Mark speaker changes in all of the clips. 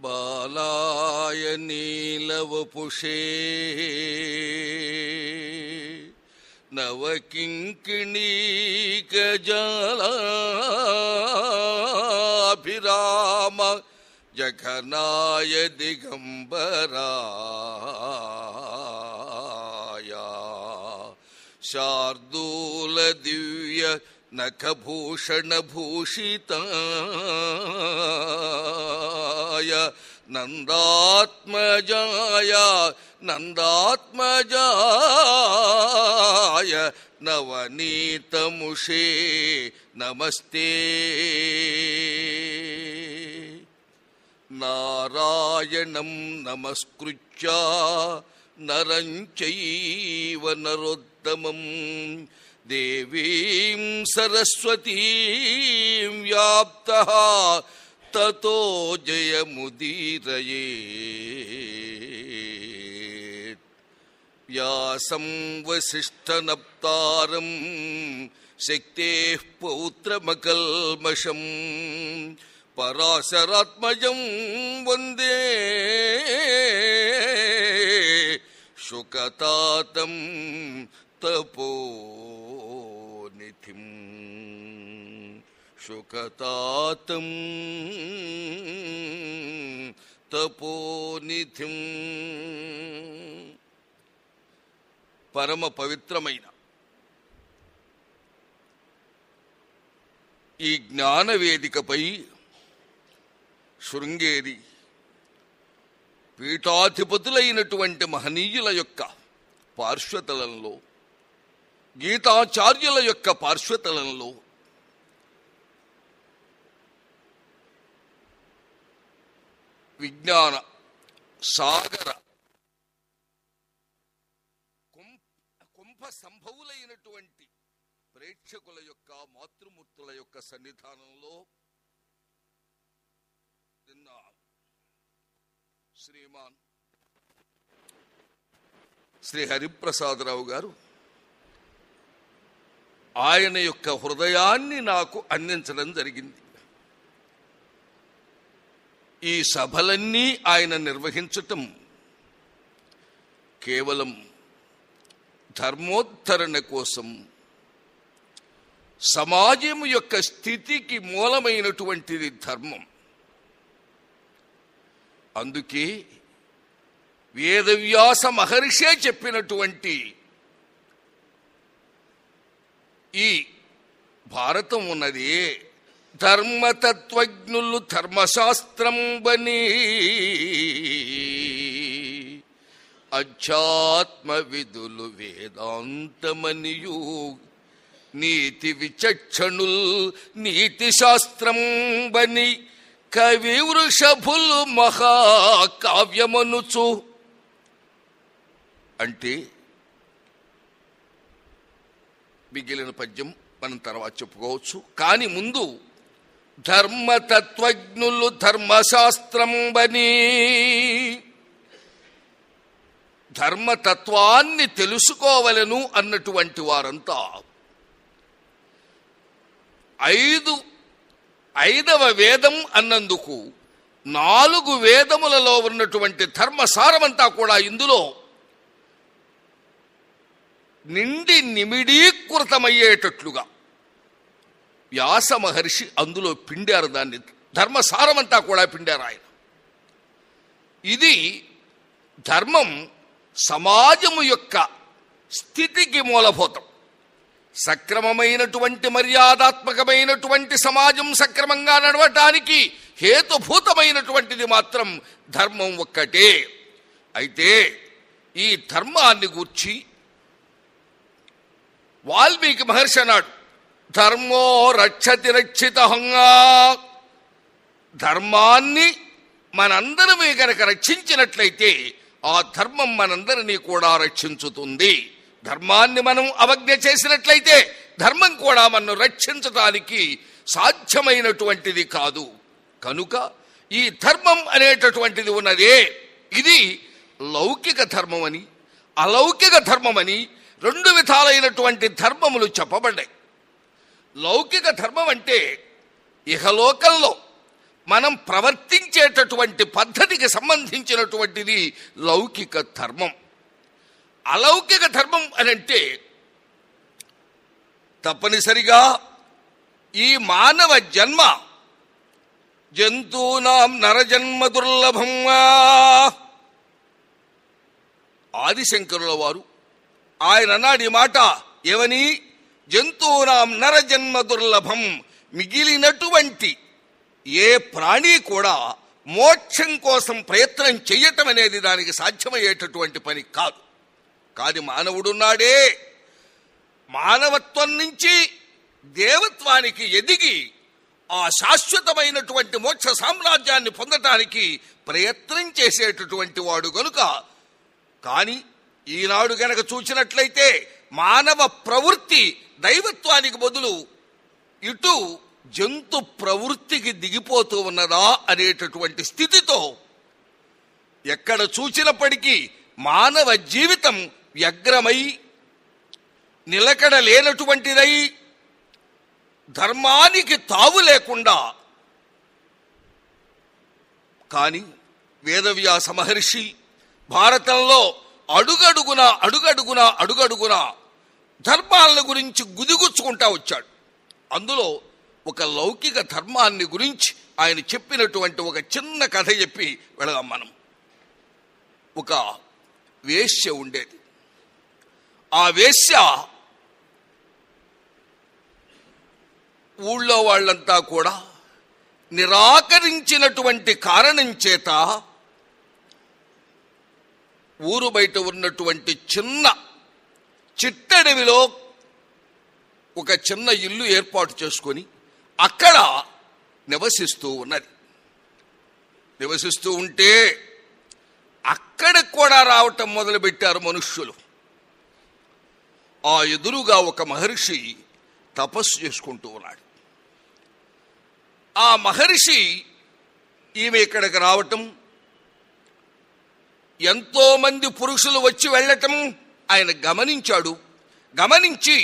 Speaker 1: బాలాయ నీలవపుషే నవకింకిణీకజాలాభిరామ జఘనాయ దిగంబరాయ శార్దూల దివ్య నఖభూషణభూషితాయ నందాత్మజాయ నందాత్మజాయ నవనీతముషే నమస్తే నారాయణం నమస్కృత్య నరం చైవ నరోత్తమం దేవీం సరస్వతీం వ్యాప్త తతో జయముదీరయే వ్యాసం వసిష్ఠనప్తారం శక్తే పౌత్రమకల్మషం పరాశరాత్మజం వందే శుకతాతం తపోనిధిం శుకతాతం తపోనిధిం పరమ పవిత్రమైన ఈ జ్ఞాన వేదికపై శృంగేరి పీఠాధిపతులైనటువంటి మహనీయుల యొక్క పార్శ్వతలంలో గీతాచార్యుల యొక్క పార్శ్వతలంలో విజ్ఞాన సాగర కుంభ- కుంభ సంభవులైనటువంటి ప్రేక్షకుల యొక్క మాతృమూర్తుల యొక్క సన్నిధానంలో నిన్న శ్రీమాన్ శ్రీ హరిప్రసాదరావు గారు ఆయన యొక్క హృదయాన్ని నాకు అందించడం జరిగింది ఈ సభలన్నీ ఆయన నిర్వహించటం కేవలం ధర్మోద్ధరణ కోసం సమాజం యొక్క స్థితికి మూలమైనటువంటిది ధర్మం అందుకే వేదవ్యాస మహర్షే చెప్పినటువంటి ఈ భారతం ఉన్నది ధర్మతత్వజ్ఞులు ధర్మశాస్త్రం బని అధ్యాత్మ విధులు వేదాంతమనియు నీతి విచక్షణుల్ నీతి శాస్త్రం బని కవి వృషభులు మహాకావ్యమనుచు అంటే మిగిలిన పద్యం మనం తర్వాత చెప్పుకోవచ్చు కానీ ముందు ధర్మతత్వజ్ఞులు ధర్మశాస్త్రం బని ధర్మతత్వాన్ని తెలుసుకోవలను అన్నటువంటి వారంతా ఐదు ఐదవ వేదం అన్నందుకు నాలుగు వేదములలో ఉన్నటువంటి ధర్మసారమంతా కూడా ఇందులో నిండి నిమిడీకృతమయ్యేటట్లుగా వ్యాస మహర్షి అందులో పిండారు దాన్ని ధర్మసారమంతా కూడా పిండారు ఆయన ఇది ధర్మం సమాజము యొక్క స్థితికి మూలభూతం సక్రమమైనటువంటి మర్యాదాత్మకమైనటువంటి సమాజం సక్రమంగా నడవటానికి హేతుభూతమైనటువంటిది మాత్రం ధర్మం ఒక్కటే అయితే ఈ ధర్మాన్ని గూర్చి వాల్మీకి మహర్షి అన్నాడు ధర్మో రక్షతి రక్షిత ధర్మాన్ని మనందరమే కనుక రక్షించినట్లయితే ఆ ధర్మం మనందరినీ కూడా రక్షించుతుంది ధర్మాన్ని మనం అవజ్ఞ చేసినట్లయితే ధర్మం కూడా మనను రక్షించటానికి సాధ్యమైనటువంటిది కాదు కనుక ఈ ధర్మం అనేటటువంటిది ఉన్నదే ఇది లౌకిక ధర్మం అని అలౌకిక ధర్మం అని రెండు విధాలైనటువంటి ధర్మములు చెప్పబడ్డాయి లౌకిక ధర్మం అంటే ఇహలోకంలో మనం ప్రవర్తించేటటువంటి పద్ధతికి సంబంధించినటువంటిది లౌకిక ధర్మం అలౌకిక ధర్మం అని అంటే తప్పనిసరిగా ఈ మానవ జన్మ జంతూనాం నరజన్మ దుర్లభంగా ఆదిశంకరుల వారు ఆయన అన్నాడు ఈ మాట ఏమని జంతువునాం నరజన్మ దుర్లభం మిగిలినటువంటి ఏ ప్రాణి కూడా మోక్షం కోసం ప్రయత్నం చెయ్యటం అనేది దానికి సాధ్యమయ్యేటటువంటి పని కాదు కాదు మానవుడున్నాడే మానవత్వం నుంచి దేవత్వానికి ఎదిగి ఆ శాశ్వతమైనటువంటి మోక్ష సామ్రాజ్యాన్ని పొందటానికి ప్రయత్నం చేసేటటువంటి వాడు గనుక కానీ ఈనాడు గనక చూసినట్లయితే మానవ ప్రవృత్తి దైవత్వానికి బదులు ఇటు జంతు ప్రవృత్తికి దిగిపోతూ ఉన్నదా అనేటటువంటి స్థితితో ఎక్కడ చూసినప్పటికీ మానవ జీవితం వ్యగ్రమై నిలకడ లేనటువంటిదై ధర్మానికి తావు లేకుండా కానీ వేదవ్యాస మహర్షి భారతంలో అడుగడుగున అడుగడుగున అడుగడుగున ధర్మాలను గురించి గుదిగుచ్చుకుంటా వచ్చాడు అందులో ఒక లౌకిక ధర్మాన్ని గురించి ఆయన చెప్పినటువంటి ఒక చిన్న కథ చెప్పి వెళదాం మనం ఒక వేశ్య ఉండేది ఆ వేశ్య ఊళ్ళో వాళ్ళంతా కూడా నిరాకరించినటువంటి కారణం చేత ఊరు బయట ఉన్నటువంటి చిన్న చిట్టడవిలో ఒక చిన్న ఇల్లు ఏర్పాటు చేసుకొని అక్కడ నివసిస్తూ ఉన్నది నివసిస్తూ ఉంటే అక్కడికి కూడా రావటం మొదలుపెట్టారు మనుష్యులు ఆ ఎదురుగా ఒక మహర్షి తపస్సు చేసుకుంటూ ఉన్నాడు ఆ మహర్షి ఈమె ఇక్కడికి రావటం ఎంతో మంది పురుషులు వచ్చి వెళ్ళటం ఆయన గమనించాడు గమనించి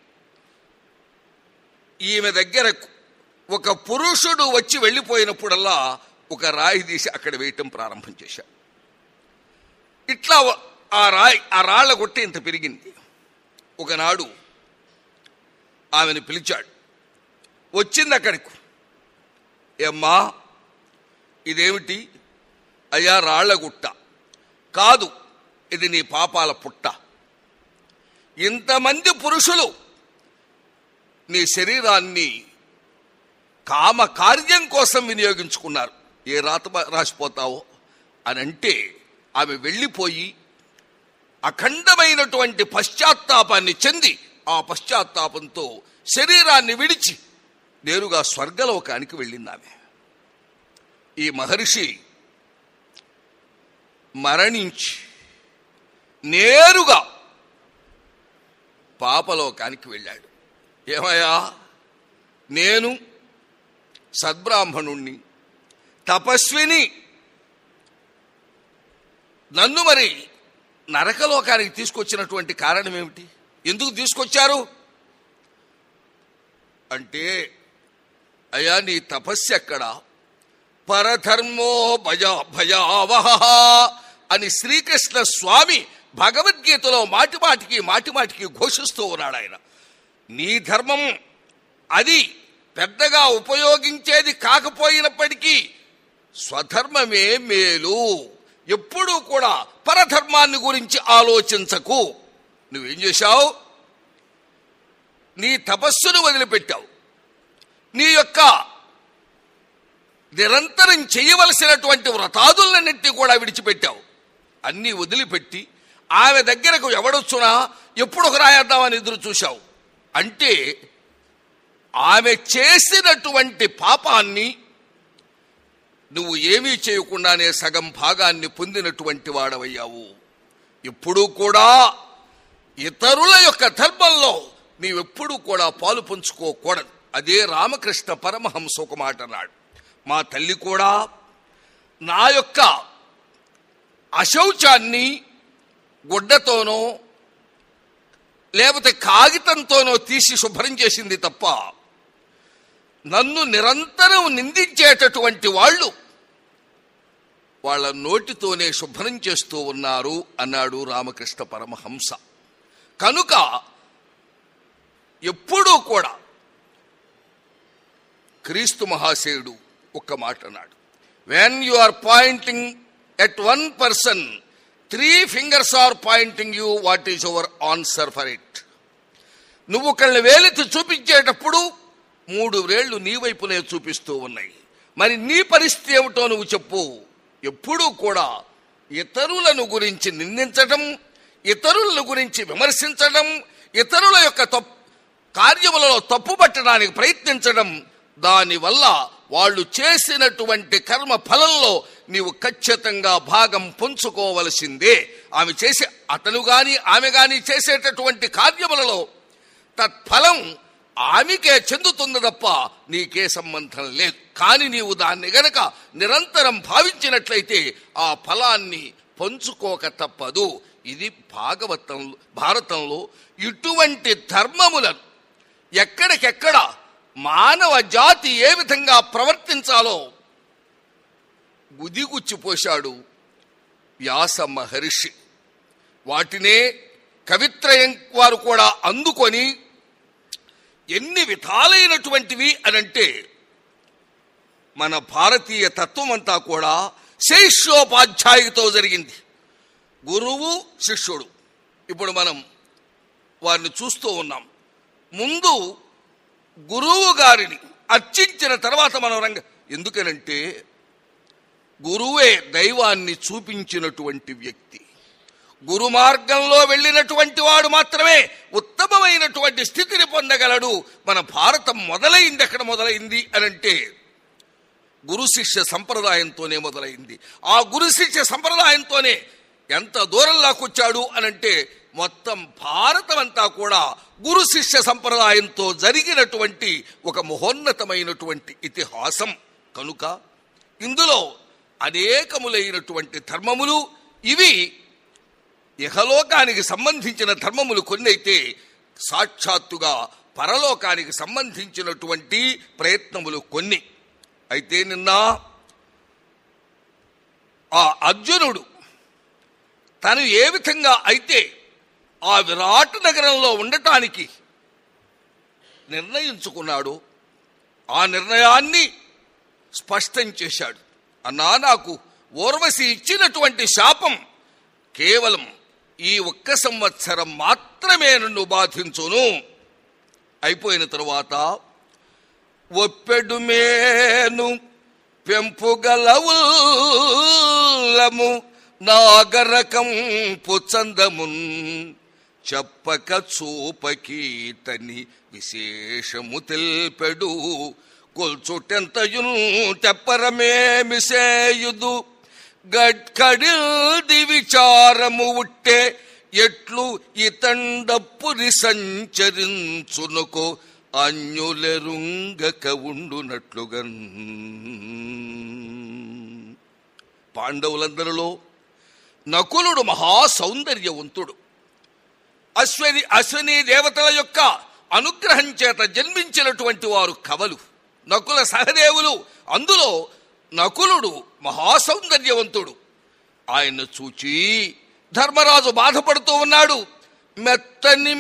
Speaker 1: ఈమె దగ్గర ఒక పురుషుడు వచ్చి వెళ్ళిపోయినప్పుడల్లా ఒక రాయి తీసి అక్కడ వేయటం ప్రారంభం చేశాడు ఇట్లా ఆ రాయి ఆ రాళ్ల కొట్టి ఇంత పెరిగింది ఒకనాడు ఆమెను పిలిచాడు వచ్చింది అక్కడికి ఏమ్మా ఇదేమిటి అయ్యా రాళ్ల గుట్ట కాదు ఇది నీ పాపాల పుట్ట ఇంతమంది పురుషులు నీ శరీరాన్ని కామ కార్యం కోసం వినియోగించుకున్నారు ఏ రాత రాసిపోతావో అని అంటే ఆమె వెళ్ళిపోయి అఖండమైనటువంటి పశ్చాత్తాపాన్ని చెంది ఆ పశ్చాత్తాపంతో శరీరాన్ని విడిచి నేరుగా స్వర్గలోకానికి వెళ్ళింది ఆమె ఈ మహర్షి మరణించి నేరుగా పాపలోకానికి వెళ్ళాడు ఏమయ్యా నేను సద్బ్రాహ్మణుణ్ణి తపస్విని నన్ను మరి నరకలోకానికి తీసుకొచ్చినటువంటి కారణం ఏమిటి ఎందుకు తీసుకొచ్చారు అంటే అయ్యా నీ తపస్సు ఎక్కడ పరధర్మో భయ భయావహ అని శ్రీకృష్ణ స్వామి భగవద్గీతలో మాటి మాటికి మాటి మాటికి ఘోషిస్తూ ఉన్నాడు ఆయన నీ ధర్మం అది పెద్దగా ఉపయోగించేది కాకపోయినప్పటికీ స్వధర్మమే మేలు ఎప్పుడూ కూడా పరధర్మాన్ని గురించి ఆలోచించకు నువ్వేం చేశావు నీ తపస్సును వదిలిపెట్టావు నీ యొక్క నిరంతరం చేయవలసినటువంటి వ్రతాదులన్నింటినీ కూడా విడిచిపెట్టావు అన్నీ వదిలిపెట్టి ఆమె దగ్గరకు ఎవడొచ్చునా ఎప్పుడు ఒక రాయేద్దామని ఎదురు చూశావు అంటే ఆమె చేసినటువంటి పాపాన్ని నువ్వు ఏమీ చేయకుండానే సగం భాగాన్ని పొందినటువంటి వాడవయ్యావు ఇప్పుడు కూడా ఇతరుల యొక్క ధర్మంలో నీవెప్పుడూ కూడా పాలు పంచుకోకూడదు అదే రామకృష్ణ పరమహంస ఒక మాట అన్నాడు మా తల్లి కూడా నా యొక్క అశౌచాన్ని గుడ్డతోనో లేకపోతే కాగితంతోనో తీసి శుభ్రం చేసింది తప్ప నన్ను నిరంతరం నిందించేటటువంటి వాళ్ళు వాళ్ళ నోటితోనే శుభ్రం చేస్తూ ఉన్నారు అన్నాడు రామకృష్ణ పరమహంస కనుక ఎప్పుడూ కూడా క్రీస్తు మహాశయుడు ఒక్క మాట అన్నాడు when you are pointing at one person three fingers are pointing you what is your answer for it నువ్వు ఒకళ్ళని వేలెత్తి చూపించేటప్పుడు మూడు వేళ్లు నీ వైపునే చూపిస్తూ ఉన్నాయి మరి నీ పరిస్థితి ఏమిటో నువ్వు చెప్పు ఎప్పుడూ కూడా ఇతరులను గురించి నిందించడం ఇతరులను గురించి విమర్శించడం ఇతరుల యొక్క తప్పు కార్యములలో తప్పుపట్టడానికి ప్రయత్నించడం దానివల్ల వాళ్ళు చేసినటువంటి కర్మ ఫలంలో నీవు ఖచ్చితంగా భాగం పంచుకోవలసిందే ఆమె చేసే అతను గాని ఆమె గాని చేసేటటువంటి కార్యములలో తత్ఫలం ఆమెకే చెందుతుంది తప్ప నీకే సంబంధం లేదు కానీ నీవు దాన్ని గనక నిరంతరం భావించినట్లయితే ఆ ఫలాన్ని పంచుకోక తప్పదు ఇది భాగవతం భారతంలో ఇటువంటి ధర్మములను ఎక్కడికెక్కడ మానవ జాతి ఏ విధంగా ప్రవర్తించాలో గుదిగుచ్చిపోశాడు వ్యాస మహర్షి వాటినే కవిత్రయం వారు కూడా అందుకొని ఎన్ని విధాలైనటువంటివి అనంటే మన భారతీయ తత్వం అంతా కూడా శైష్యోపాధ్యాయుతో జరిగింది గురువు శిష్యుడు ఇప్పుడు మనం వారిని చూస్తూ ఉన్నాం ముందు గురువు గారిని అర్చించిన తర్వాత మనం రంగ ఎందుకనంటే గురువే దైవాన్ని చూపించినటువంటి వ్యక్తి గురు మార్గంలో వెళ్ళినటువంటి వాడు మాత్రమే ఉత్తమమైనటువంటి స్థితిని పొందగలడు మన భారతం మొదలైంది ఎక్కడ మొదలైంది అనంటే గురు శిష్య సంప్రదాయంతోనే మొదలైంది ఆ గురు శిష్య సంప్రదాయంతోనే ఎంత దూరంలోకి వచ్చాడు అనంటే మొత్తం భారతం అంతా కూడా గురు శిష్య సంప్రదాయంతో జరిగినటువంటి ఒక మహోన్నతమైనటువంటి ఇతిహాసం కనుక ఇందులో అనేకములైనటువంటి ధర్మములు ఇవి ఇహలోకానికి సంబంధించిన ధర్మములు కొన్ని అయితే సాక్షాత్తుగా పరలోకానికి సంబంధించినటువంటి ప్రయత్నములు కొన్ని అయితే నిన్న ఆ అర్జునుడు తను ఏ విధంగా అయితే ఆ విరాట్ నగరంలో ఉండటానికి నిర్ణయించుకున్నాడు ఆ నిర్ణయాన్ని స్పష్టం చేశాడు అన్నా నాకు ఓర్వశి ఇచ్చినటువంటి శాపం కేవలం ఈ ఒక్క సంవత్సరం మాత్రమే నన్ను బాధించును అయిపోయిన తరువాత ఒప్పెడు మేను పెంపుగలవులము నాగరకంపు చందమున్ చెప్పక చూపకీతని విశేషము తెల్పెడు కొల్చుటెంతయును తెప్పరమేమి సేయుదు గడ్కడిల్ది విచారము ఉట్టే ఎట్లు ఇతండప్పురి సంచరించునుకో అన్యులెరుంగక ఉండునట్లుగన్ పాండవులందరిలో నకులుడు మహా సౌందర్యవంతుడు అశ్వని అశ్వని దేవతల యొక్క అనుగ్రహం చేత జన్మించినటువంటి వారు కవలు నకుల సహదేవులు అందులో నకులుడు మహా సౌందర్యవంతుడు ఆయన్ను చూచి ధర్మరాజు బాధపడుతూ ఉన్నాడు మెత్తని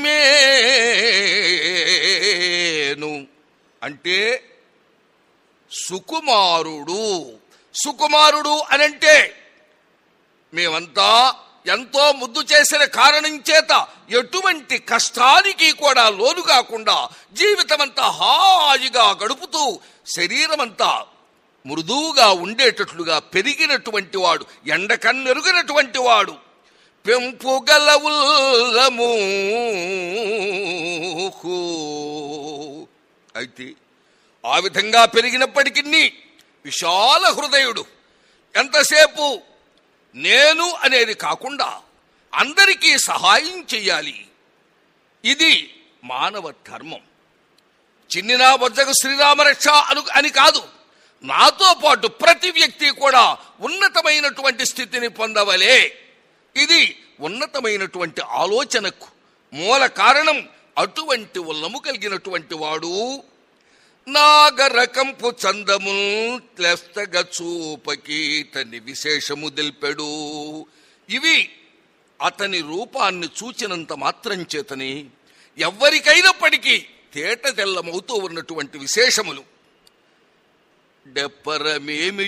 Speaker 1: మేను అంటే సుకుమారుడు సుకుమారుడు అనంటే మేమంతా ఎంతో ముద్దు చేసిన కారణం చేత ఎటువంటి కష్టానికి కూడా లోను కాకుండా జీవితమంతా హాయిగా గడుపుతూ శరీరమంతా మృదువుగా ఉండేటట్లుగా పెరిగినటువంటి వాడు ఎండ కన్నెరుగినటువంటి వాడు పెంపుగలవుల్లము అయితే ఆ విధంగా పెరిగినప్పటికీ విశాల హృదయుడు ఎంతసేపు నేను అనేది కాకుండా అందరికీ సహాయం చెయ్యాలి ఇది మానవ ధర్మం చిన్నినా వద్దకు శ్రీరామరక్ష అను అని కాదు నాతో పాటు ప్రతి వ్యక్తి కూడా ఉన్నతమైనటువంటి స్థితిని పొందవలే ఇది ఉన్నతమైనటువంటి ఆలోచనకు మూల కారణం అటువంటి ఉల్లము కలిగినటువంటి వాడు నాగరకంపు చందముల్ త్లెస్తగ చూపకీతని విశేషము దిల్పెడు ఇవి అతని రూపాన్ని చూచినంత మాత్రం చేతని ఎవ్వరికైనప్పటికీ తేట తెల్లమవుతూ ఉన్నటువంటి విశేషములు డెప్పరమేమి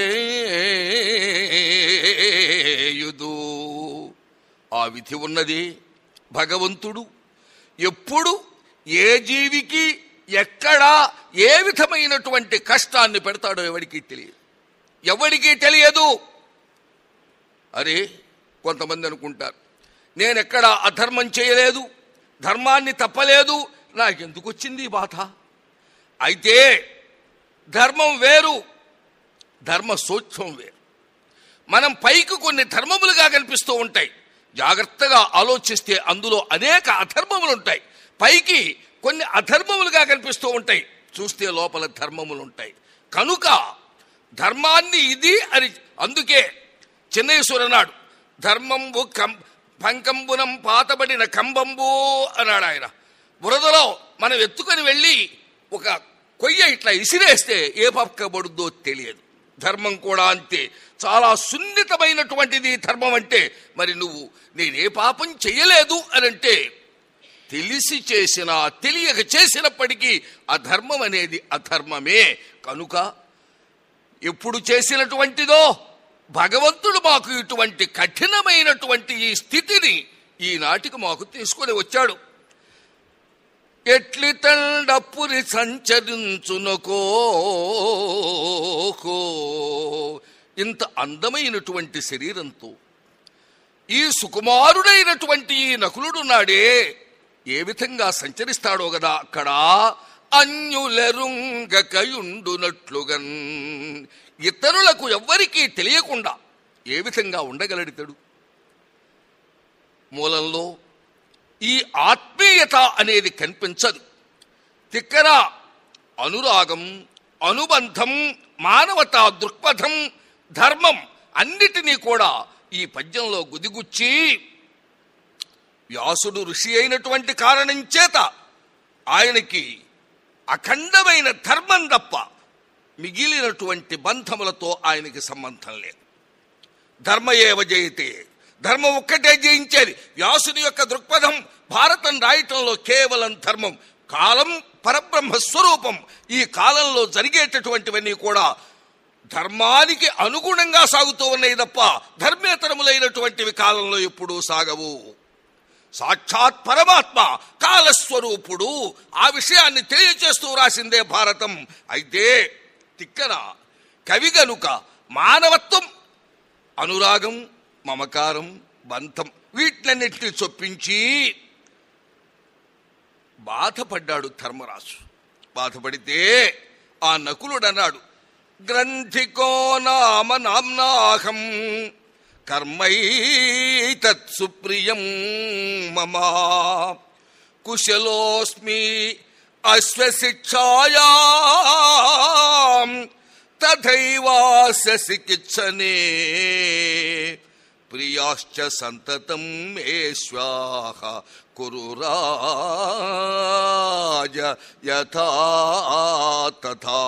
Speaker 1: చేయుదు ఆ విధి ఉన్నది భగవంతుడు ఎప్పుడు ఏ జీవికి ఎక్కడా ఏ విధమైనటువంటి కష్టాన్ని పెడతాడో ఎవరికీ తెలియదు ఎవరికీ తెలియదు అరే కొంతమంది అనుకుంటారు నేను ఎక్కడ అధర్మం చేయలేదు ధర్మాన్ని తప్పలేదు నాకెందుకు వచ్చింది ఈ బాధ అయితే ధర్మం వేరు ధర్మ సూక్ష్మం వేరు మనం పైకి కొన్ని ధర్మములుగా కనిపిస్తూ ఉంటాయి జాగ్రత్తగా ఆలోచిస్తే అందులో అనేక అధర్మములు ఉంటాయి పైకి కొన్ని అధర్మములుగా కనిపిస్తూ ఉంటాయి చూస్తే లోపల ధర్మములు ఉంటాయి కనుక ధర్మాన్ని ఇది అని అందుకే చిన్నేశ్వరు అన్నాడు ధర్మంబు కం పంకంబునం పాతబడిన కంబంబు అన్నాడు ఆయన బురదలో మనం ఎత్తుకొని వెళ్ళి ఒక కొయ్య ఇట్లా ఇసిరేస్తే ఏ పక్కబడుద్దో తెలియదు ధర్మం కూడా అంతే చాలా సున్నితమైనటువంటిది ధర్మం అంటే మరి నువ్వు నేనే పాపం చెయ్యలేదు అని అంటే తెలిసి చేసిన తెలియక చేసినప్పటికీ అధర్మం అనేది అధర్మమే కనుక ఎప్పుడు చేసినటువంటిదో భగవంతుడు మాకు ఇటువంటి కఠినమైనటువంటి ఈ స్థితిని ఈనాటికి మాకు తీసుకొని వచ్చాడు ఎట్లి తండప్పురి సంచరించునకో ఇంత అందమైనటువంటి శరీరంతో ఈ సుకుమారుడైనటువంటి ఈ నకులుడు నాడే ఏ విధంగా సంచరిస్తాడో గదా అక్కడ అన్యులరుంగకయుండునట్లుగన్ ఇతరులకు ఎవ్వరికీ తెలియకుండా ఏ విధంగా ఉండగలడితడు మూలంలో ఈ ఆత్మీయత అనేది కనిపించదు తిక్కన అనురాగం అనుబంధం మానవతా దృక్పథం ధర్మం అన్నిటినీ కూడా ఈ పద్యంలో గుదిగుచ్చి వ్యాసుడు ఋషి అయినటువంటి కారణం చేత ఆయనకి అఖండమైన ధర్మం తప్ప మిగిలినటువంటి బంధములతో ఆయనకి సంబంధం లేదు ధర్మ ఏవ జయతే ధర్మం ఒక్కటే జయించేది వ్యాసుని యొక్క దృక్పథం భారతం రాయటంలో కేవలం ధర్మం కాలం పరబ్రహ్మ స్వరూపం ఈ కాలంలో జరిగేటటువంటివన్నీ కూడా ధర్మానికి అనుగుణంగా సాగుతూ ఉన్నాయి తప్ప ధర్మేతరములైనటువంటివి కాలంలో ఎప్పుడూ సాగవు సాక్షాత్ పరమాత్మ కాలస్వరూపుడు ఆ విషయాన్ని తెలియచేస్తూ రాసిందే భారతం అయితే తిక్కన కవి గనుక మానవత్వం అనురాగం మమకారం బంధం వీటినన్నింటినీ చొప్పించి బాధపడ్డాడు ధర్మరాజు బాధపడితే ఆ నకులుడు అన్నాడు గ్రంథికో నామ నామ్నాహం కర్మైతత్ సుప్రియం మమా కుశలోస్మి అశ్వశిక్షాయా తథైవాస్య చికిత్సనే ప్రియాశ్చ సంతతం మే శ్వాహ కురు రాజ యథా తథా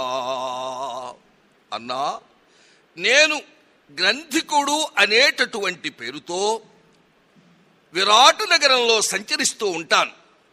Speaker 1: అన్నా నేను గ్రంథికుడు అనేటటువంటి పేరుతో విరాట్ నగరంలో సంచరిస్తూ ఉంటాను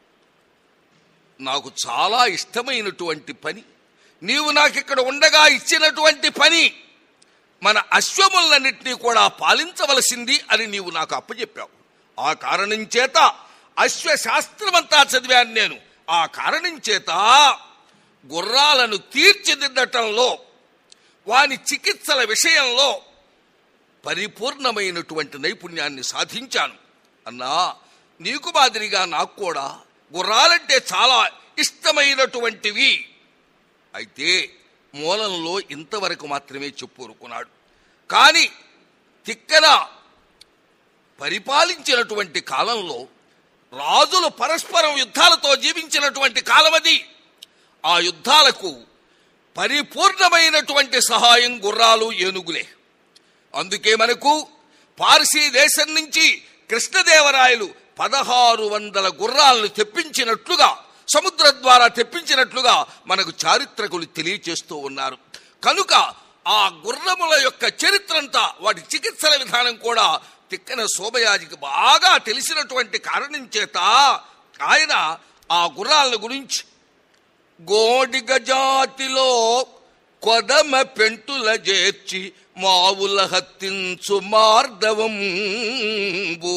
Speaker 1: నాకు చాలా ఇష్టమైనటువంటి పని నీవు నాకు ఇక్కడ ఉండగా ఇచ్చినటువంటి పని మన అశ్వములన్నింటినీ కూడా పాలించవలసింది అని నీవు నాకు అప్పచెప్పావు ఆ కారణం చేత అశ్వశాస్త్రమంతా చదివాను నేను ఆ కారణం చేత గుర్రాలను తీర్చిదిద్దటంలో వాని చికిత్సల విషయంలో పరిపూర్ణమైనటువంటి నైపుణ్యాన్ని సాధించాను అన్నా నీకు మాదిరిగా నాకు కూడా గుర్రాలంటే చాలా ఇష్టమైనటువంటివి అయితే మూలంలో ఇంతవరకు మాత్రమే చెప్పుకున్నాడు కానీ తిక్కన పరిపాలించినటువంటి కాలంలో రాజులు పరస్పరం యుద్ధాలతో జీవించినటువంటి కాలం అది ఆ యుద్ధాలకు పరిపూర్ణమైనటువంటి సహాయం గుర్రాలు ఏనుగులే అందుకే మనకు పార్సీ దేశం నుంచి కృష్ణదేవరాయలు పదహారు వందల గుర్రాలను తెప్పించినట్లుగా సముద్ర ద్వారా తెప్పించినట్లుగా మనకు చారిత్రకులు తెలియచేస్తూ ఉన్నారు కనుక ఆ గుర్రముల యొక్క చరిత్రంతా వాటి చికిత్సల విధానం కూడా తిక్కన శోభయాజికి బాగా తెలిసినటువంటి కారణం చేత ఆయన ఆ గుర్రాల గురించి గోడిగ జాతిలో కొదమ పెంటుల చేర్చి మావుల హత్తించు మార్దవంబు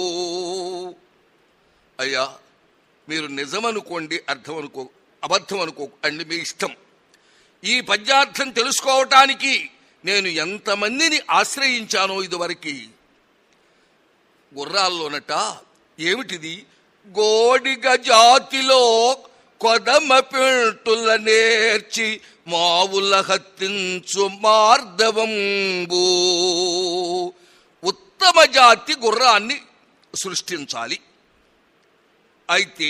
Speaker 1: అయ్యా మీరు నిజమనుకోండి అర్థం అనుకో అబద్ధం అనుకో అండి మీ ఇష్టం ఈ పద్యార్థం తెలుసుకోవటానికి నేను ఎంతమందిని ఆశ్రయించానో ఇదివరకు గుర్రాల్లోనట ఏమిటిది గోడిగ జాతిలో కొదమ పెంటుల నేర్చి మావుల హత్తించు మార్దవంబు ఉత్తమ జాతి గుర్రాన్ని సృష్టించాలి అయితే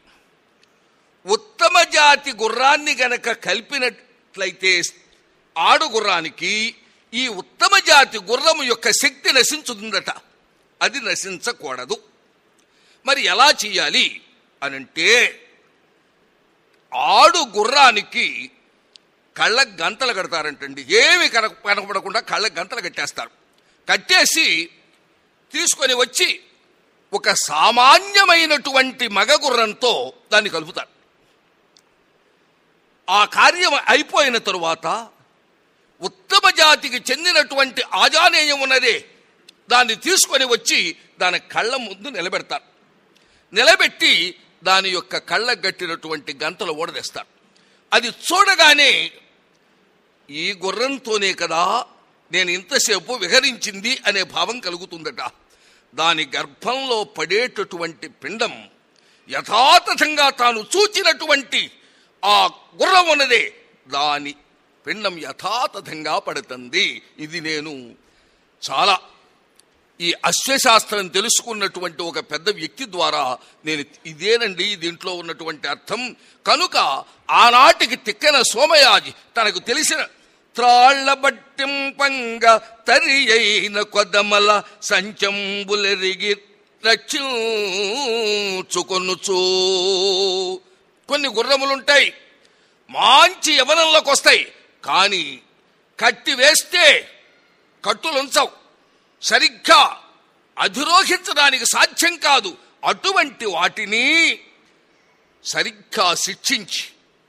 Speaker 1: ఉత్తమ జాతి గుర్రాన్ని గనక కలిపినట్లయితే ఆడు గుర్రానికి ఈ ఉత్తమ జాతి గుర్రము యొక్క శక్తి నశించుతుందట అది నశించకూడదు మరి ఎలా చేయాలి అనంటే ఆడు గుర్రానికి కళ్ళ గంతలు కడతారంటండి ఏమి కనక కనపడకుండా కళ్ళ గంతలు కట్టేస్తారు కట్టేసి తీసుకొని వచ్చి ఒక సామాన్యమైనటువంటి మగ గుర్రంతో దాన్ని కలుపుతారు ఆ కార్యం అయిపోయిన తరువాత ఉత్తమ జాతికి చెందినటువంటి ఆజానేయం ఉన్నదే దాన్ని తీసుకొని వచ్చి దాని కళ్ళ ముందు నిలబెడతారు నిలబెట్టి దాని యొక్క కళ్ళ గట్టినటువంటి గంతలు ఓడదీస్తారు అది చూడగానే ఈ గుర్రంతోనే కదా నేను ఇంతసేపు విహరించింది అనే భావం కలుగుతుందట దాని గర్భంలో పడేటటువంటి పిండం యథాతథంగా తాను చూచినటువంటి ఆ గుర్రం ఉన్నదే దాని పిండం యథాతథంగా పడుతుంది ఇది నేను చాలా ఈ అశ్వశాస్త్రం తెలుసుకున్నటువంటి ఒక పెద్ద వ్యక్తి ద్వారా నేను ఇదేనండి దీంట్లో ఉన్నటువంటి అర్థం కనుక ఆనాటికి తిక్కన సోమయాజి తనకు తెలిసిన త్రాళ్ల బట్టింపంగ తరి అయిన కొదమల సంచంబులెరిగి రక్షించుకొనుచు కొన్ని గుర్రములుంటాయి మంచి యవనంలోకి వస్తాయి కానీ కట్టి వేస్తే కట్టులు ఉంచవు సరిగ్గా అధిరోహించడానికి సాధ్యం కాదు అటువంటి వాటిని సరిగ్గా శిక్షించి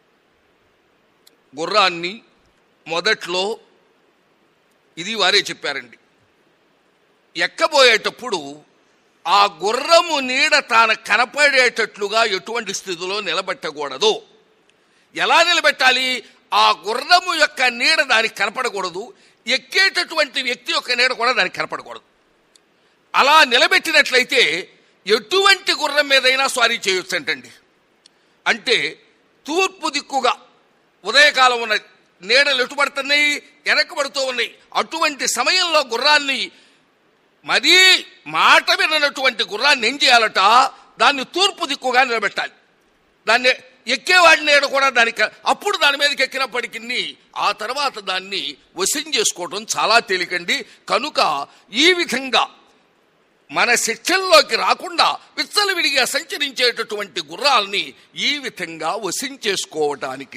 Speaker 1: గుర్రాన్ని మొదట్లో ఇది వారే చెప్పారండి ఎక్కబోయేటప్పుడు ఆ గుర్రము నీడ తాను కనపడేటట్లుగా ఎటువంటి స్థితిలో నిలబెట్టకూడదు ఎలా నిలబెట్టాలి ఆ గుర్రము యొక్క నీడ దానికి కనపడకూడదు ఎక్కేటటువంటి వ్యక్తి యొక్క నీడ కూడా దానికి కనపడకూడదు అలా నిలబెట్టినట్లయితే ఎటువంటి గుర్రం మీదైనా స్వారీ చేయొచ్చు అంటండి అంటే తూర్పు దిక్కుగా ఉదయకాలం ఉన్న నీడలు ఎటు పడుతున్నాయి వెనకబడుతూ ఉన్నాయి అటువంటి సమయంలో గుర్రాన్ని మరీ మాట వినటువంటి గుర్రాన్ని ఏం చేయాలట దాన్ని తూర్పు దిక్కుగా నిలబెట్టాలి దాన్ని ఎక్కేవాడి నీడ కూడా దానికి అప్పుడు దాని మీదకి ఎక్కినప్పటికీ ఆ తర్వాత దాన్ని వశం చేసుకోవడం చాలా తేలికండి కనుక ఈ విధంగా మన శిక్షల్లోకి రాకుండా విచ్చలవిడిగా సంచరించేటటువంటి గుర్రాల్ని ఈ విధంగా వశం చేసుకోవటానికి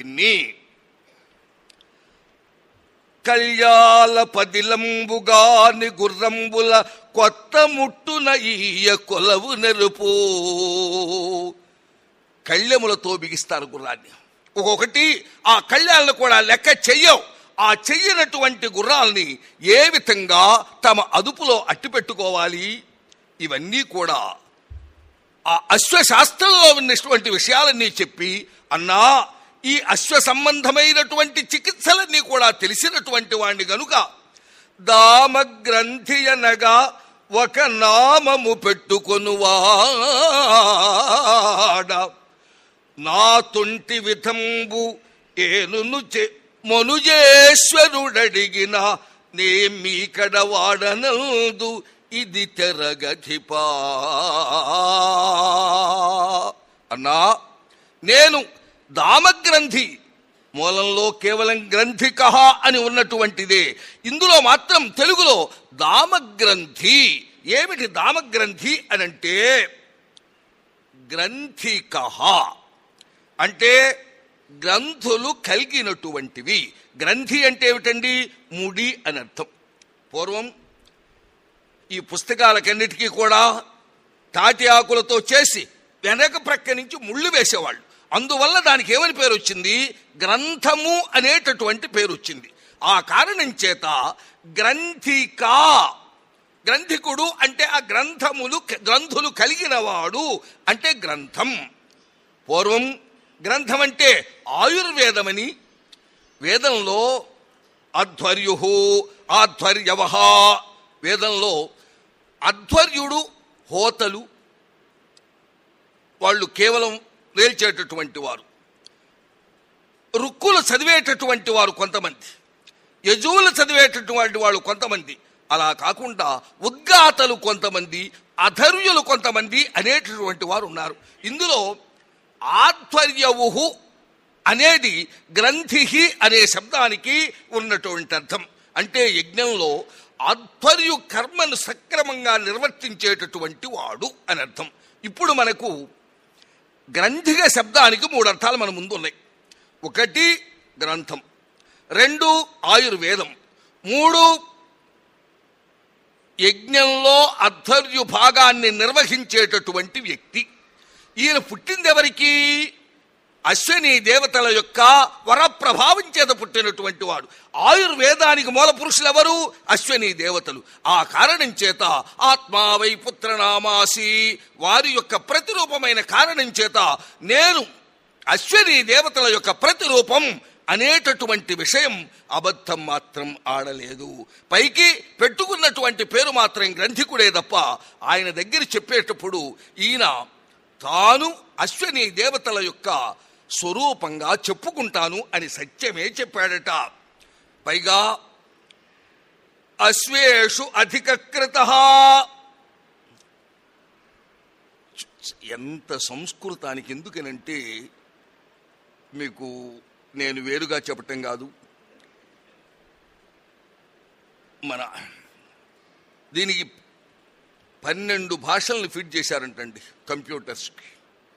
Speaker 1: కళ్యాల పదిలంబుగాని గుర్రంబుల కొత్త ముట్టున ఈయ కొలవు నెరుపు కళ్యములతో బిగిస్తారు గుర్రాన్ని ఒక్కొక్కటి ఆ కళ్యాలను కూడా లెక్క చెయ్యవు ఆ చెయ్యనటువంటి గుర్రాల్ని ఏ విధంగా తమ అదుపులో అట్టిపెట్టుకోవాలి ఇవన్నీ కూడా ఆ అశ్వశాస్త్రంలో ఉన్నటువంటి విషయాలన్నీ చెప్పి అన్నా ఈ అశ్వ సంబంధమైనటువంటి చికిత్సలన్నీ కూడా తెలిసినటువంటి వాణ్ణి గనుక దామ గ్రంథి అనగా ఒక నామము పెట్టుకొనువాడ నా తొంటి విధంబు ఏనును చె మనుజేశ్వరుడడిగిన నే మీకడ వాడనందు ఇది తెరగధిపా అన్నా నేను దామగ్రంథి మూలంలో కేవలం గ్రంథిక అని ఉన్నటువంటిదే ఇందులో మాత్రం తెలుగులో దామగ్రంథి ఏమిటి దామగ్రంథి అని అంటే గ్రంథిక అంటే గ్రంథులు కలిగినటువంటివి గ్రంథి అంటే ఏమిటండి ముడి అని అర్థం పూర్వం ఈ పుస్తకాలకన్నిటికీ కూడా తాటి ఆకులతో చేసి వెనక ప్రక్క నుంచి ముళ్ళు వేసేవాళ్ళు అందువల్ల దానికి ఏమని పేరు వచ్చింది గ్రంథము అనేటటువంటి పేరు వచ్చింది ఆ కారణం చేత గ్రంథికా గ్రంథికుడు అంటే ఆ గ్రంథములు గ్రంథులు కలిగినవాడు అంటే గ్రంథం పూర్వం గ్రంథం అంటే ఆయుర్వేదమని వేదంలో అధ్వర్యు ఆధ్వర్యవ వేదంలో అధ్వర్యుడు హోతలు వాళ్ళు కేవలం రేల్చేటటువంటి వారు రుక్కులు చదివేటటువంటి వారు కొంతమంది యజువులు చదివేటటువంటి వాళ్ళు కొంతమంది అలా కాకుండా ఉద్గాతలు కొంతమంది అధర్యులు కొంతమంది అనేటటువంటి వారు ఉన్నారు ఇందులో ఆధ్వర్యవుహు అనేది గ్రంథి అనే శబ్దానికి ఉన్నటువంటి అర్థం అంటే యజ్ఞంలో ఆధ్వర్యు కర్మను సక్రమంగా నిర్వర్తించేటటువంటి వాడు అని అర్థం ఇప్పుడు మనకు గ్రంథిక శబ్దానికి మూడు అర్థాలు మన ముందు ఉన్నాయి ఒకటి గ్రంథం రెండు ఆయుర్వేదం మూడు యజ్ఞంలో అధ్వర్యు భాగాన్ని నిర్వహించేటటువంటి వ్యక్తి ఈయన పుట్టింది ఎవరికి అశ్వని దేవతల యొక్క వరప్రభావం చేత పుట్టినటువంటి వాడు ఆయుర్వేదానికి మూల పురుషులు ఎవరు అశ్వని దేవతలు ఆ కారణం చేత ఆత్మావై పుత్రనామాసి వారి యొక్క ప్రతిరూపమైన కారణం చేత నేను అశ్వని దేవతల యొక్క ప్రతిరూపం అనేటటువంటి విషయం అబద్ధం మాత్రం ఆడలేదు పైకి పెట్టుకున్నటువంటి పేరు మాత్రం గ్రంథికుడే తప్ప ఆయన దగ్గర చెప్పేటప్పుడు ఈయన తాను అశ్వని దేవతల యొక్క స్వరూపంగా చెప్పుకుంటాను అని సత్యమే చెప్పాడట పైగా అశ్వేషు అధికృత ఎంత సంస్కృతానికి ఎందుకనంటే మీకు నేను వేరుగా చెప్పటం కాదు మన దీనికి పన్నెండు భాషలను ఫిట్ చేశారంటండి కంప్యూటర్స్కి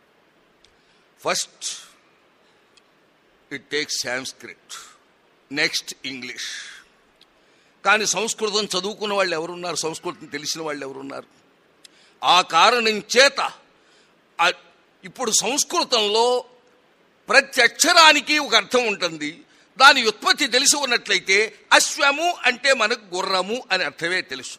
Speaker 1: first it takes Sanskrit next English కానీ సంస్కృతం చదువుకున్న వాళ్ళు ఎవరున్నారు సంస్కృతం తెలిసిన వాళ్ళు ఎవరున్నారు ఆ కారణం చేత ఆ- ఇప్పుడు సంస్కృతంలో ప్రతి అక్షరానికి ఒక అర్థం ఉంటుంది దాని ఉత్పత్తి తెలిసి ఉన్నట్లయితే అశ్వము అంటే మనకు గుర్రము అని అర్థమే తెలుసు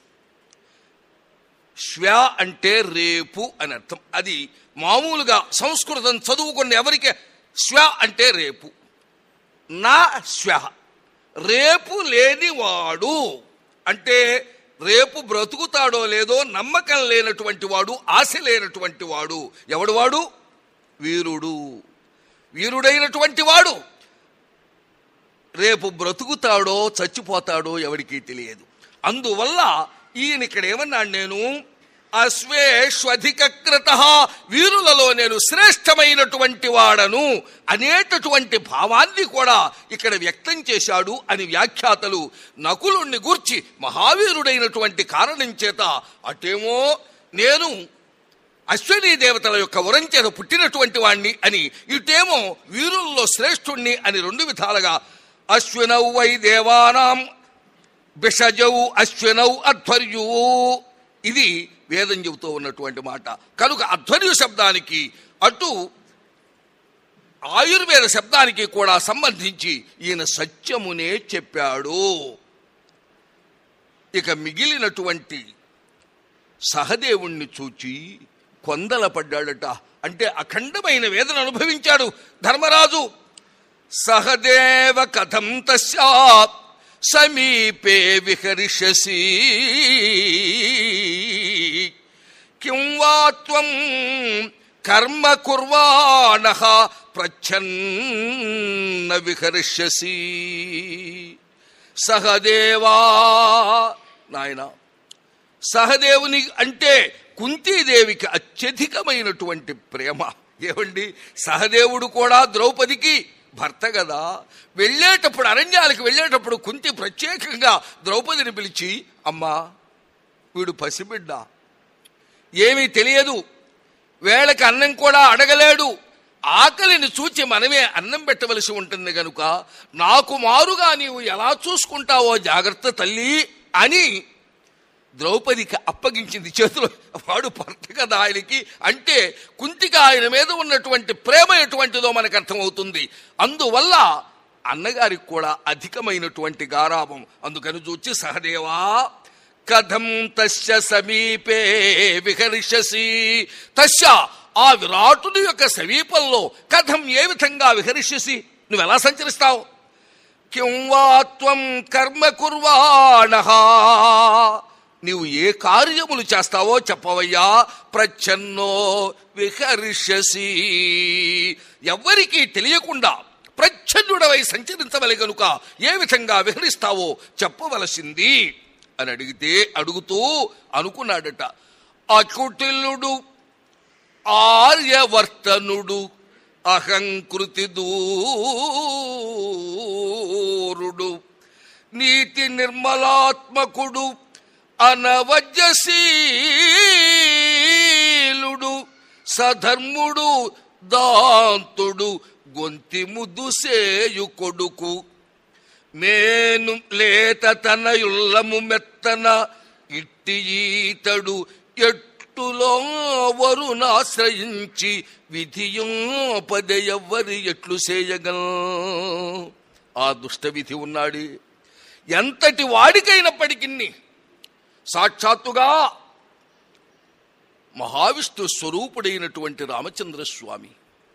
Speaker 1: శ్వ అంటే రేపు అని అర్థం అది మామూలుగా సంస్కృతం చదువుకున్న ఎవరికి శ్వ అంటే రేపు నా శ్వ రేపు లేనివాడు అంటే రేపు బ్రతుకుతాడో లేదో నమ్మకం లేనటువంటి వాడు ఆశ లేనటువంటి వాడు ఎవడు వాడు వీరుడు వీరుడైనటువంటి వాడు రేపు బ్రతుకుతాడో చచ్చిపోతాడో ఎవరికీ తెలియదు అందువల్ల ఈయన ఇక్కడ ఏమన్నాడు నేను అశ్వేష్వధికృత వీరులలో నేను శ్రేష్టమైనటువంటి వాడను అనేటటువంటి భావాన్ని కూడా ఇక్కడ వ్యక్తం చేశాడు అని వ్యాఖ్యాతలు నకులుణ్ణి గూర్చి మహావీరుడైనటువంటి కారణం చేత అటేమో నేను అశ్వనీ దేవతల యొక్క వరం చేత పుట్టినటువంటి వాణ్ణి అని ఇటేమో వీరుల్లో శ్రేష్ఠుణ్ణి అని రెండు విధాలుగా అశ్వినౌ వై దేవానాం బిషజౌ అశ్వినౌ అధ్వర్యు ఇది వేదం చెబుతూ ఉన్నటువంటి మాట కనుక అధ్వర్యు శబ్దానికి అటు ఆయుర్వేద శబ్దానికి కూడా సంబంధించి ఈయన సత్యమునే చెప్పాడు ఇక మిగిలినటువంటి సహదేవుణ్ణి చూచి కొందల పడ్డాడట అంటే అఖండమైన వేదన అనుభవించాడు ధర్మరాజు సహదేవ కథం తస్యా సమీపే విహరిష్యసి కిం వా త్వం కర్మ కుర్వాణ ప్రచ్ఛన్న విహరిష్యసి సహదేవా నాయనా సహదేవుని అంటే కుంతీదేవికి అత్యధికమైనటువంటి ప్రేమ ఏమండి సహదేవుడు కూడా ద్రౌపదికి భర్త కదా వెళ్ళేటప్పుడు అరణ్యాలకు వెళ్ళేటప్పుడు కుంతి ప్రత్యేకంగా ద్రౌపదిని పిలిచి అమ్మా వీడు పసిబిడ్డ ఏమీ తెలియదు వేళకి అన్నం కూడా అడగలేడు ఆకలిని చూచి మనమే అన్నం పెట్టవలసి ఉంటుంది గనుక నాకు మారుగా నీవు ఎలా చూసుకుంటావో జాగ్రత్త తల్లి అని ద్రౌపదికి అప్పగించింది చేతిలో వాడు భర్త కదా ఆయనకి అంటే కుంతికి ఆయన మీద ఉన్నటువంటి ప్రేమ ఎటువంటిదో మనకు అర్థమవుతుంది అందువల్ల అన్నగారికి కూడా అధికమైనటువంటి గారాభం అందుకని చూచి సహదేవా కథం తస్య సమీపే విహర్షసి తస్య ఆ విరాటుని యొక్క సమీపంలో కథం ఏ విధంగా విహర్షసి నువ్వు ఎలా సంచరిస్తావు కిం వా త్వం కర్మ కుర్వాణ నీవు ఏ కార్యములు చేస్తావో చెప్పవయ్యా ప్రచ్ఛన్నో విహర్షసి ఎవ్వరికీ తెలియకుండా ప్రచ్ఛన్నుడవై సంచరించవలె గనుక ఏ విధంగా విహరిస్తావో చెప్పవలసింది అని అడిగితే అడుగుతూ అనుకున్నాడట అకుటిలుడు ఆర్యవర్తనుడు అహంకృతి దూరుడు నీతి నిర్మలాత్మకుడు అనవజ్యశీలుడు సధర్ముడు దాంతుడు గొంతి ముద్దు సేయు కొడుకు మేను లేత తనయుల్లము మెత్తన ఇట్టి ఈతడు ఎట్టులో వరుణాశ్రయించి విధియోపద ఎవ్వరి ఎట్లు చేయగల ఆ దుష్ట విధి ఉన్నాడు ఎంతటి వాడికైనప్పటికీ సాక్షాత్తుగా మహావిష్ణు స్వరూపుడైనటువంటి రామచంద్ర స్వామి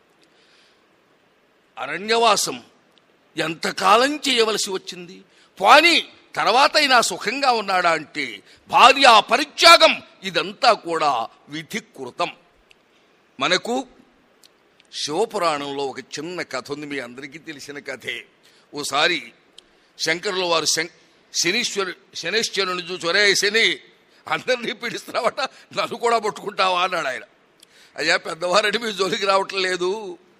Speaker 1: అరణ్యవాసం ఎంతకాలం చేయవలసి వచ్చింది పోని తర్వాత అయినా సుఖంగా ఉన్నాడా అంటే భార్య పరిత్యాగం ఇదంతా కూడా విధికృతం మనకు శివపురాణంలో ఒక చిన్న కథ ఉంది మీ అందరికీ తెలిసిన కథే ఓసారి శంకరుల వారు శం శనీశ్వరు శనీశ్వరుని చూసి ఒరే శని అందరినీ పీడిస్తున్నావట నన్ను కూడా పట్టుకుంటావా అన్నాడు ఆయన అయ్యా పెద్దవారని మీ జోలికి రావటం లేదు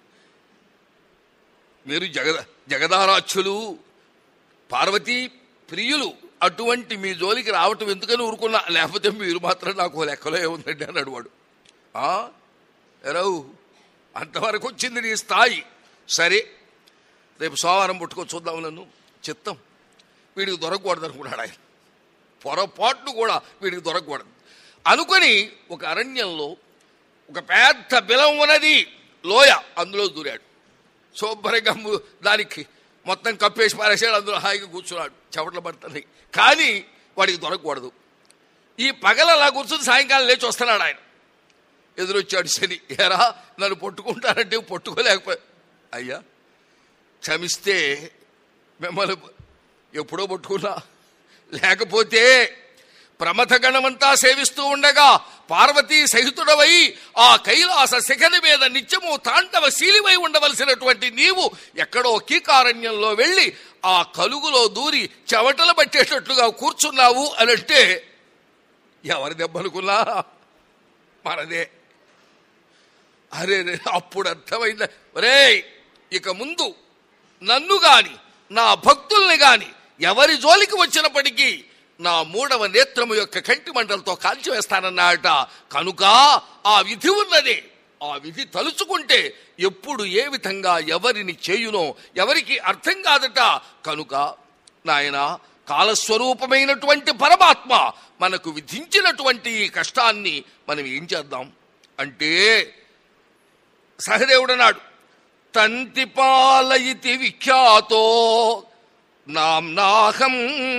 Speaker 1: మీరు జగద జగదారాధ్యులు పార్వతీ ప్రియులు అటువంటి మీ జోలికి రావటం ఎందుకని ఊరుకున్నా లేకపోతే మీరు మాత్రం నాకు లెక్కలో ఏముందండి అన్నాడు వాడు "ఆ? ఎరవు అంతవరకు వచ్చింది నీ స్థాయి సరే రేపు సోమవారం పుట్టుకో చూద్దాం నన్ను చిత్తం వీడికి దొరకకూడదు అనుకున్నాడు ఆయన పొరపాట్లు కూడా వీడికి దొరకకూడదు అనుకొని ఒక అరణ్యంలో ఒక పెద్ద బిలం ఉన్నది లోయ అందులో దూరాడు శుభ్రంగా ము- దానికి మొత్తం కప్పేసి పారేసాడు అందులో హాయిగా కూర్చున్నాడు చెవట్లు పడుతున్నాయి కానీ వాడికి దొరకకూడదు ఈ పగల అలా కూర్చుని సాయంకాలం లేచి వస్తున్నాడు ఆయన ఎదురొచ్చాడు శని ఎరా నన్ను పట్టుకుంటానంటే పట్టుకోలేకపోయా అయ్యా క్షమిస్తే మిమ్మల్ని ఎప్పుడో పట్టుకున్నా లేకపోతే ప్రమథ గణమంతా సేవిస్తూ ఉండగా పార్వతీ సహితుడవై ఆ కైలాస శిఖరి మీద నిత్యము తాండవ శీలివై ఉండవలసినటువంటి నీవు ఎక్కడో కీకారణ్యంలో వెళ్ళి ఆ కలుగులో దూరి చెవటలు పట్టేటట్లుగా కూర్చున్నావు అనంటే ఎవరి దెబ్బనుకున్నా మనదే అరే రే, అప్పుడు అర్థమైందా ఒరే ఇక ముందు నన్ను గాని నా భక్తుల్ని గాని ఎవరి జోలికి వచ్చినప్పటికీ నా మూడవ నేత్రము యొక్క కంటి మంటలతో కాల్చివేస్తానన్నాట కనుక ఆ విధి ఉన్నదే ఆ విధి తలుచుకుంటే ఎప్పుడు ఏ విధంగా ఎవరిని చేయునో ఎవరికి అర్థం కాదట కనుక నాయన కాలస్వరూపమైనటువంటి పరమాత్మ మనకు విధించినటువంటి ఈ కష్టాన్ని మనం ఏం చేద్దాం అంటే సహదేవుడన్నాడు తంతిపాలయితి విఖ్యాతో నామ్నాహం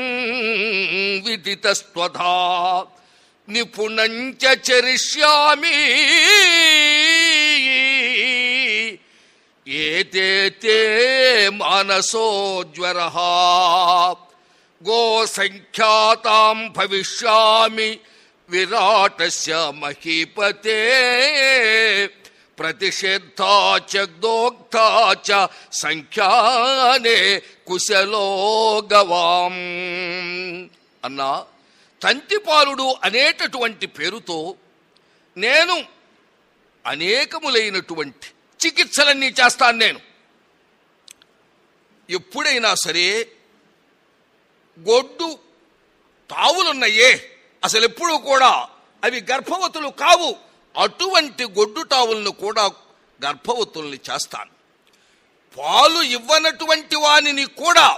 Speaker 1: విదితస్వధా నిపుణంచ చరిష్యామి ఏతే తే మానసోజ్వర గోసంఖ్యాతాం భవిష్యామి విరాటస్య మహీపతే ప్రతిషిద్ధా చ దోగ్ధా చ సంఖ్యానే కుశలో గవాం అన్నా తంతిపాలుడు అనేటటువంటి పేరుతో నేను అనేకములైనటువంటి చికిత్సలన్నీ చేస్తాను నేను ఎప్పుడైనా సరే గొడ్డు తావులున్నాయే అసలు ఎప్పుడూ కూడా అవి గర్భవతులు కావు అటువంటి గొడ్డు తావులను కూడా గర్భవతుల్ని చేస్తాను పాలు ఇవ్వనటువంటి వానిని కూడా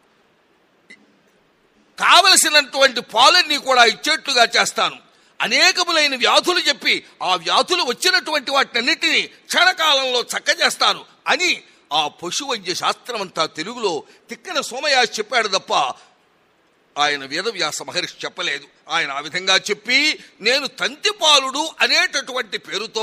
Speaker 1: కావలసినటువంటి పాలన్నీ కూడా ఇచ్చేట్లుగా చేస్తాను అనేకములైన వ్యాధులు చెప్పి ఆ వ్యాధులు వచ్చినటువంటి వాటినన్నిటినీ క్షణకాలంలో చక్కజేస్తాను అని ఆ పశు వైద్య శాస్త్రం అంతా తెలుగులో తిక్కన సోమయాస్ చెప్పాడు తప్ప ఆయన వేదవ్యాస మహర్షి చెప్పలేదు ఆయన ఆ విధంగా చెప్పి నేను తంతిపాలుడు అనేటటువంటి పేరుతో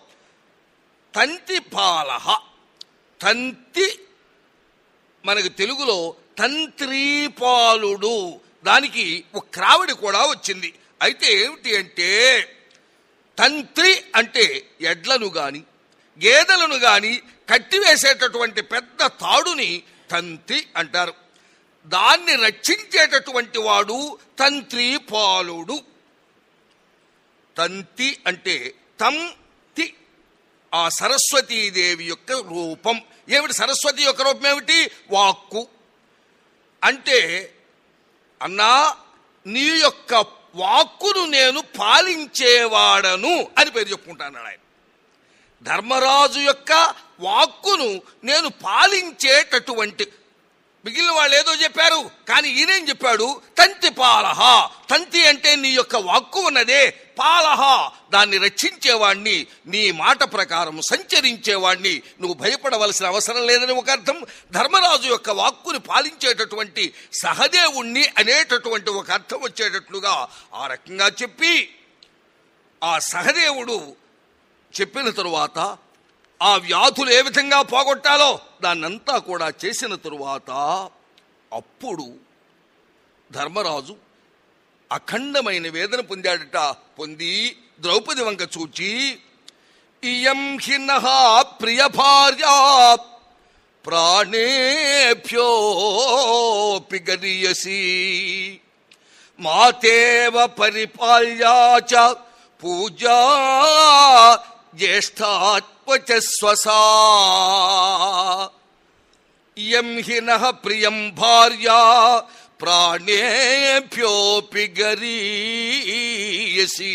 Speaker 1: తంతిపాలహ తంతి మనకు తెలుగులో తంత్రీపాలుడు దానికి ఒక క్రావిడి కూడా వచ్చింది అయితే ఏమిటి అంటే తంత్రి అంటే ఎడ్లను గాని గేదెలను గాని కట్టివేసేటటువంటి పెద్ద తాడుని తంతి అంటారు దాన్ని రక్షించేటటువంటి వాడు తంత్రీపాలుడు తంతి అంటే తం తి ఆ సరస్వతీదేవి యొక్క రూపం ఏమిటి సరస్వతి యొక్క రూపం ఏమిటి వాక్కు అంటే అన్నా నీ యొక్క వాక్కును నేను పాలించేవాడను అని పేరు చెప్పుకుంటాను ఆయన ధర్మరాజు యొక్క వాక్కును నేను పాలించేటటువంటి మిగిలిన వాళ్ళు ఏదో చెప్పారు కానీ ఈయనేం చెప్పాడు తంతి పాలహ తంతి అంటే నీ యొక్క వాక్కు ఉన్నదే పాలహ దాన్ని రక్షించేవాణ్ణి నీ మాట ప్రకారం సంచరించేవాణ్ణి నువ్వు భయపడవలసిన అవసరం లేదని ఒక అర్థం ధర్మరాజు యొక్క వాక్కుని పాలించేటటువంటి సహదేవుణ్ణి అనేటటువంటి ఒక అర్థం వచ్చేటట్లుగా ఆ రకంగా చెప్పి ఆ సహదేవుడు చెప్పిన తరువాత ఆ వ్యాధులు ఏ విధంగా పోగొట్టాలో దాన్నంతా కూడా చేసిన తరువాత అప్పుడు ధర్మరాజు అఖండమైన వేదన పొందాడట పొంది ద్రౌపది వంక చూచి ఇయం హినః ప్రియ భార్య ప్రాణేభ్యోపి గరీయసి మాతేవ పరిపాల్యా చ పూజా జ్యేష్ఠాత్మచ స్వసా ఇయం హినః ప్రియం భార్యా ప్రాణేభ్యోపి గరీయసి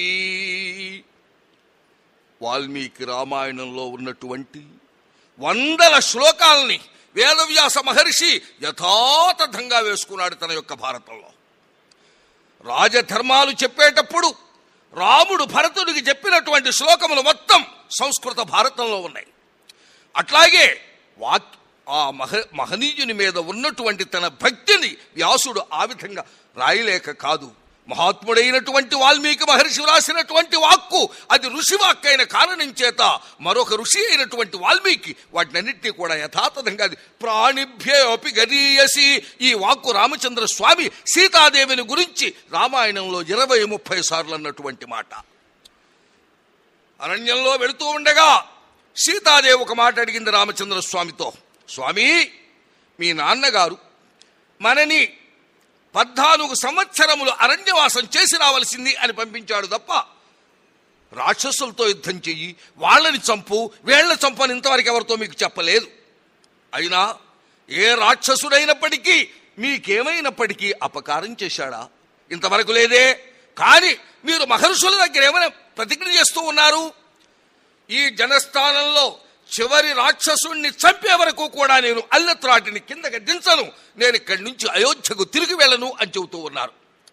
Speaker 1: వాల్మీకి రామాయణంలో ఉన్నటువంటి వందల శ్లోకాల్ని వేదవ్యాస మహర్షి యథాతథంగా వేసుకున్నాడు తన యొక్క భారతంలో రాజధర్మాలు చెప్పేటప్పుడు రాముడు భరతుడికి చెప్పినటువంటి శ్లోకములు మొత్తం సంస్కృత భారతంలో ఉన్నాయి అట్లాగే వాక్ ఆ మహ మహనీయుని మీద ఉన్నటువంటి తన భక్తిని వ్యాసుడు ఆ విధంగా రాయలేక కాదు మహాత్ముడైనటువంటి వాల్మీకి మహర్షి రాసినటువంటి వాక్కు అది ఋషి వాక్ అయిన కారణం చేత మరొక ఋషి అయినటువంటి వాల్మీకి వాటినన్నింటినీ కూడా యథాతథంగా అది ప్రాణిభ్యోపి గరీయసి ఈ వాక్కు రామచంద్ర స్వామి సీతాదేవిని గురించి రామాయణంలో ఇరవై ముప్పై సార్లు అన్నటువంటి మాట అరణ్యంలో వెళుతూ ఉండగా సీతాదేవి ఒక మాట అడిగింది రామచంద్ర స్వామితో స్వామి మీ నాన్నగారు మనని పద్నాలుగు సంవత్సరములు అరణ్యవాసం చేసి రావలసింది అని పంపించాడు తప్ప రాక్షసులతో యుద్ధం చెయ్యి వాళ్ళని చంపు వీళ్ళని చంపని ఇంతవరకు ఎవరితో మీకు చెప్పలేదు అయినా ఏ రాక్షసుడైనప్పటికీ మీకేమైనప్పటికీ అపకారం చేశాడా ఇంతవరకు లేదే కానీ మీరు మహర్షుల దగ్గర ఏమైనా ప్రతిజ్ఞ చేస్తూ ఉన్నారు ఈ జనస్థానంలో చివరి రాక్షసుణ్ణి చంపే వరకు కూడా నేను అల్లత్రాటిని కిందకి దించను నేను ఇక్కడి నుంచి అయోధ్యకు తిరిగి వెళ్ళను అని చెబుతూ ఉన్నారు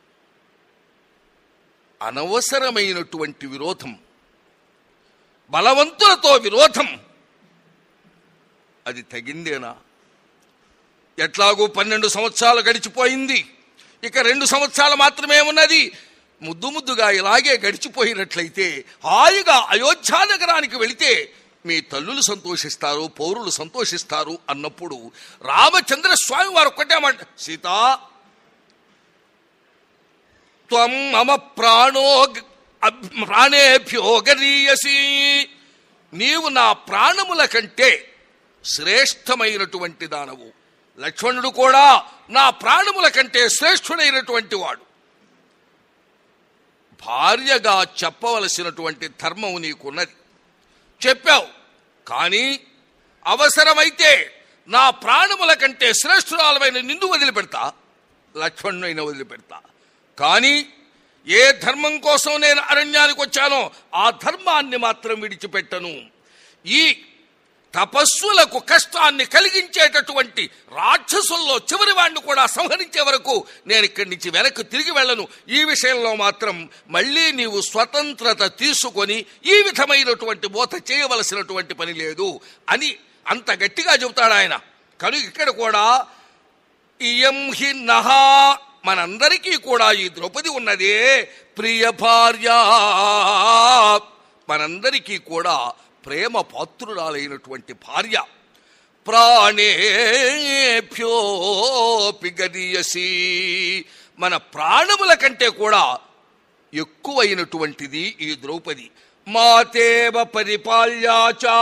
Speaker 1: అనవసరమైనటువంటి విరోధం బలవంతులతో విరోధం అది తగిందేనా ఎట్లాగూ పన్నెండు సంవత్సరాలు గడిచిపోయింది ఇక రెండు సంవత్సరాలు మాత్రమే ఉన్నది ముద్దు ముద్దుగా ఇలాగే గడిచిపోయినట్లయితే హాయిగా అయోధ్యా నగరానికి వెళితే మీ తల్లులు సంతోషిస్తారు పౌరులు సంతోషిస్తారు అన్నప్పుడు రామచంద్ర స్వామి వారు ఒక్కటేమంట సీత త్వం మమ ప్రాణో అబ్- ప్రాణేభ్యో గరీయసి నీవు నా ప్రాణముల కంటే శ్రేష్టమైనటువంటి దానవు లక్ష్మణుడు కూడా నా ప్రాణముల కంటే శ్రేష్ఠుడైనటువంటి వాడు భార్యగా చెప్పవలసినటువంటి ధర్మం నీకున్నది చెప్పావు కానీ అవసరమైతే నా ప్రాణముల కంటే శ్రేష్ఠురాలమైన నిన్ను వదిలిపెడతా లక్ష్మణునైన వదిలిపెడతా కానీ ఏ ధర్మం కోసం నేను అరణ్యానికి వచ్చానో ఆ ధర్మాన్ని మాత్రం విడిచిపెట్టను ఈ తపస్సులకు కష్టాన్ని కలిగించేటటువంటి రాక్షసుల్లో చివరి వాడిని కూడా సంహరించే వరకు నేను ఇక్కడి నుంచి వెనక్కి తిరిగి వెళ్ళను ఈ విషయంలో మాత్రం మళ్ళీ నీవు స్వతంత్రత తీసుకొని ఈ విధమైనటువంటి బోధ చేయవలసినటువంటి పని లేదు అని అంత గట్టిగా చెబుతాడు ఆయన కనుక ఇక్కడ కూడా ఇయం హి నహ మనందరికీ కూడా ఈ ద్రౌపది ఉన్నదే ప్రియ భార్య మనందరికీ కూడా ప్రేమ పాత్రురాలైనటువంటి భార్య ప్రాణేభ్యోపి గరీయసి మన ప్రాణముల కంటే కూడా ఎక్కువైనటువంటిది ఈ ద్రౌపది మాతేవ పరిపాల్యాచా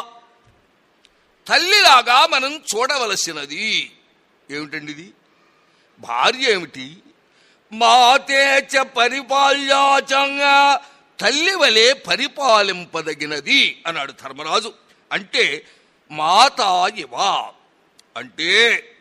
Speaker 1: తల్లిలాగా మనం చూడవలసినది ఏమిటండి ఇది భార్య ఏమిటి మాతేచ పరిపాల్యాచంగా తల్లి వలె పరిపాలింపదగినది అన్నాడు ధర్మరాజు అంటే మాత ఇవా అంటే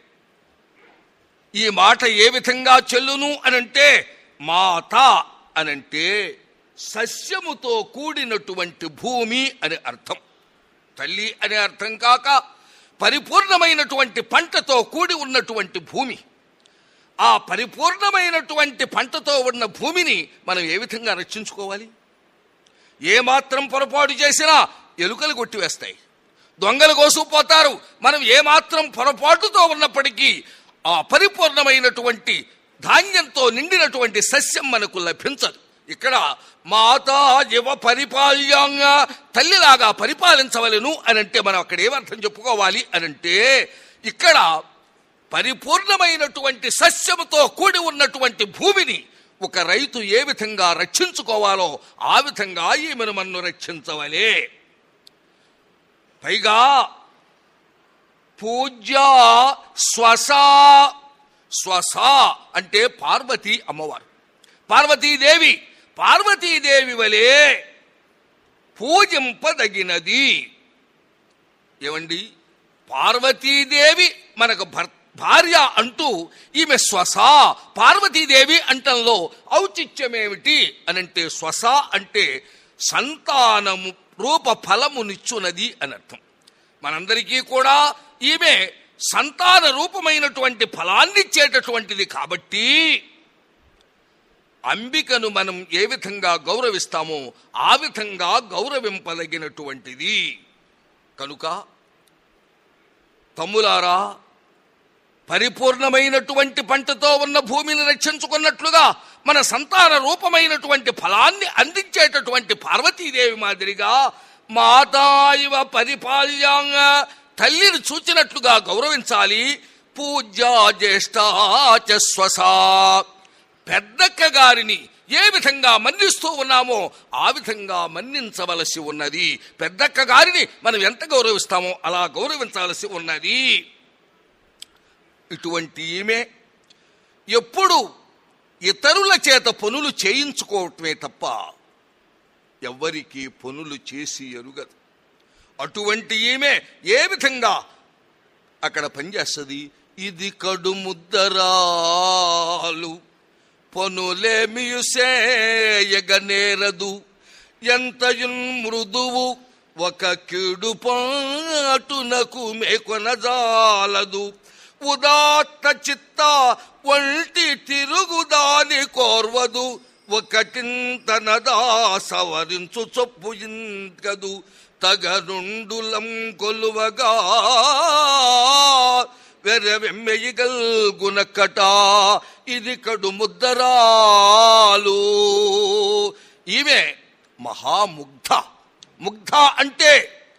Speaker 1: ఈ మాట ఏ విధంగా చెల్లును అనంటే మాత అనంటే సస్యముతో కూడినటువంటి భూమి అని అర్థం తల్లి అనే అర్థం కాక పరిపూర్ణమైనటువంటి పంటతో కూడి ఉన్నటువంటి భూమి ఆ పరిపూర్ణమైనటువంటి పంటతో ఉన్న భూమిని మనం ఏ విధంగా రక్షించుకోవాలి ఏ మాత్రం పొరపాటు చేసినా ఎలుకలు కొట్టివేస్తాయి దొంగలు కోసుకుపోతారు మనం ఏ మాత్రం పొరపాటుతో ఉన్నప్పటికీ ఆ పరిపూర్ణమైనటువంటి ధాన్యంతో నిండినటువంటి సస్యం మనకు లభించదు ఇక్కడ మాతా యువ పరిపాల్యంగా తల్లిలాగా పరిపాలించవలను అని అంటే మనం అక్కడ ఏమర్థం చెప్పుకోవాలి అనంటే ఇక్కడ పరిపూర్ణమైనటువంటి సస్యముతో కూడి ఉన్నటువంటి భూమిని ఒక రైతు ఏ విధంగా రక్షించుకోవాలో ఆ విధంగా ఈమెను మన్ను రక్షించవలే పైగా పూజ్య స్వస స్వస అంటే పార్వతీ అమ్మవారు పార్వతీదేవి పార్వతీదేవి వలె పూజింపదగినది ఏమండి పార్వతీదేవి మనకు భర్త భార్య అంటూ ఈమె స్వస పార్వతీదేవి అంటంలో ఔచిత్యమేమిటి అనంటే స్వస అంటే సంతానము రూప ఫలమునిచ్చునది అని అర్థం మనందరికీ కూడా ఈమె సంతాన రూపమైనటువంటి ఫలాన్నిచ్చేటటువంటిది కాబట్టి అంబికను మనం ఏ విధంగా గౌరవిస్తామో ఆ విధంగా గౌరవింపదగినటువంటిది కనుక తమ్ములారా పరిపూర్ణమైనటువంటి పంటతో ఉన్న భూమిని రక్షించుకున్నట్లుగా మన సంతాన రూపమైనటువంటి ఫలాన్ని అందించేటటువంటి పార్వతీదేవి మాదిరిగా మాతాయివ పరిపాల్యాంగ తల్లిని చూచినట్లుగా గౌరవించాలి పూజ్యా జ్యేష్ఠాచ స్వసా పెద్దక్క గారిని ఏ విధంగా మన్నిస్తూ ఉన్నామో ఆ విధంగా మన్నించవలసి ఉన్నది పెద్దక్క గారిని మనం ఎంత గౌరవిస్తామో అలా గౌరవించాల్సి ఉన్నది ఇటువంటి ఈమె ఎప్పుడు ఇతరుల చేత పనులు చేయించుకోవటమే తప్ప ఎవ్వరికి పనులు చేసి ఎరుగదు అటువంటి ఈమె ఏ విధంగా అక్కడ పనిచేస్తుంది ఇది కడు ముద్దరాలు పనులేమియుసేయగనేరదు ఎంతయున్ మృదువు ఒక కీడు పాటునకు మేకొనజాలదు ఉదాత్త చిత్త ఒంటి తిరుగుదాని కోర్వదు ఒకటింతనదా సవరించు చొప్పు ఇంకదు తగనుండులం కొలువగా వెర్రవెమ్మెయ్యగల్గునక్కట ఇది కడు ముద్దరాలు ఈమె మహాముగ్ధ ముగ్ధ అంటే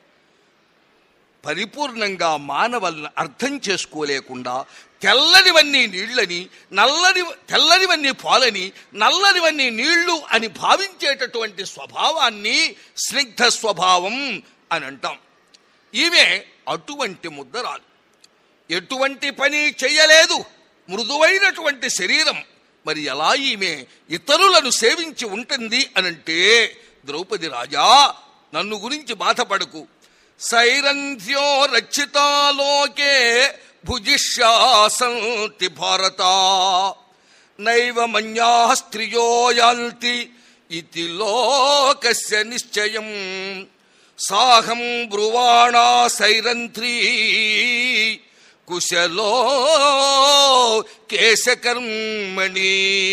Speaker 1: పరిపూర్ణంగా మానవల్ని అర్థం చేసుకోలేకుండా తెల్లనివన్నీ నీళ్ళని నల్లని తెల్లనివన్నీ పాలని నల్లనివన్నీ నీళ్లు అని భావించేటటువంటి స్వభావాన్ని స్నిగ్ధ స్వభావం అని అంటాం ఈమె అటువంటి ముద్దరాలు ఎటువంటి పని చెయ్యలేదు మృదువైనటువంటి శరీరం మరి ఎలా ఈమె ఇతరులను సేవించి ఉంటుంది అనంటే ద్రౌపది రాజా నన్ను గురించి బాధపడకు సైరంధ్యో రక్షితాలోకే భుజిష్యాసంతి భారత నైవ మన్యా స్త్రియో యాంతి ఇతి లోకస్య నిశ్చయం సాహం బ్రువాణా సైరంధ్రీ కుశలో కేశకర్మణి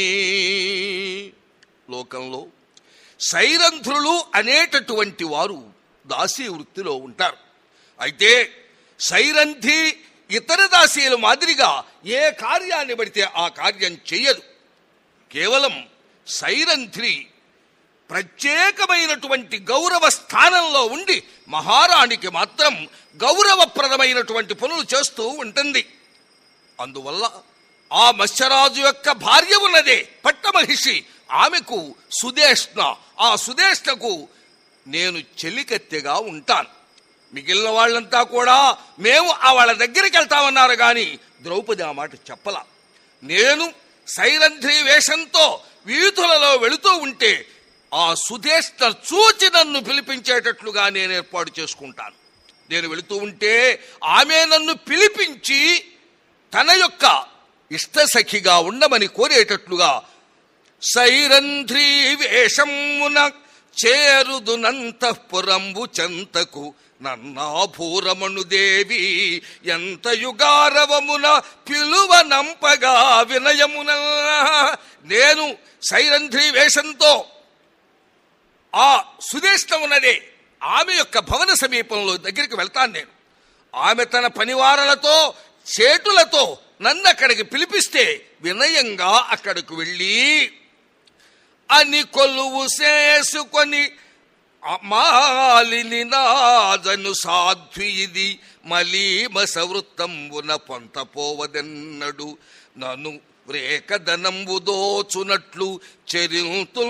Speaker 1: లోకంలో సైరంధ్రులు అనేటటువంటి వారు దాసీ వృత్తిలో ఉంటారు అయితే సైరంధ్రి ఇతర దాసీల మాదిరిగా ఏ కార్యాన్ని పడితే ఆ కార్యం చెయ్యదు కేవలం సైరంధ్రి ప్రత్యేకమైనటువంటి గౌరవ స్థానంలో ఉండి మహారాణికి మాత్రం గౌరవప్రదమైనటువంటి పనులు చేస్తూ ఉంటుంది అందువల్ల ఆ మత్స్యరాజు యొక్క భార్య ఉన్నదే పట్టమహిషి ఆమెకు సుదేష్ణ ఆ సుదేష్ణకు నేను చెలికత్తెగా ఉంటాను మిగిలిన వాళ్ళంతా కూడా మేము ఆ వాళ్ళ దగ్గరికి వెళ్తామన్నారు కానీ ద్రౌపది ఆ మాట చెప్పలా నేను సైరంధ్రి వేషంతో వీధులలో వెళుతూ ఉంటే ఆ సుధేష్ణ చూచి నన్ను పిలిపించేటట్లుగా నేను ఏర్పాటు చేసుకుంటాను నేను వెళుతూ ఉంటే ఆమె నన్ను పిలిపించి తన యొక్క ఇష్టసఖిగా ఉండమని కోరేటట్లుగా సైరంధ్రీ వేషమున చేరుదునంతఃపురంబు చెంతకు నన్నాభూరమణు దేవి ఎంత యుగారవమున పిలువ నంపగా వినయమున నేను సైరంధ్రీ వేషంతో ఆ సుదేష్ణ ఉన్నదే ఆమె యొక్క భవన సమీపంలో దగ్గరికి వెళ్తాను నేను ఆమె తన పనివారలతో చేటులతో నన్ను అక్కడికి పిలిపిస్తే వినయంగా అక్కడికి వెళ్ళి అని కొలువు చేసుకొని మాలిని నాదను సాధ్వి ఇది మలీమ సవృత్తంబున పొంతపోవదెన్నడు నన్ను రేఖదనంబు దోచునట్లు చెరింతు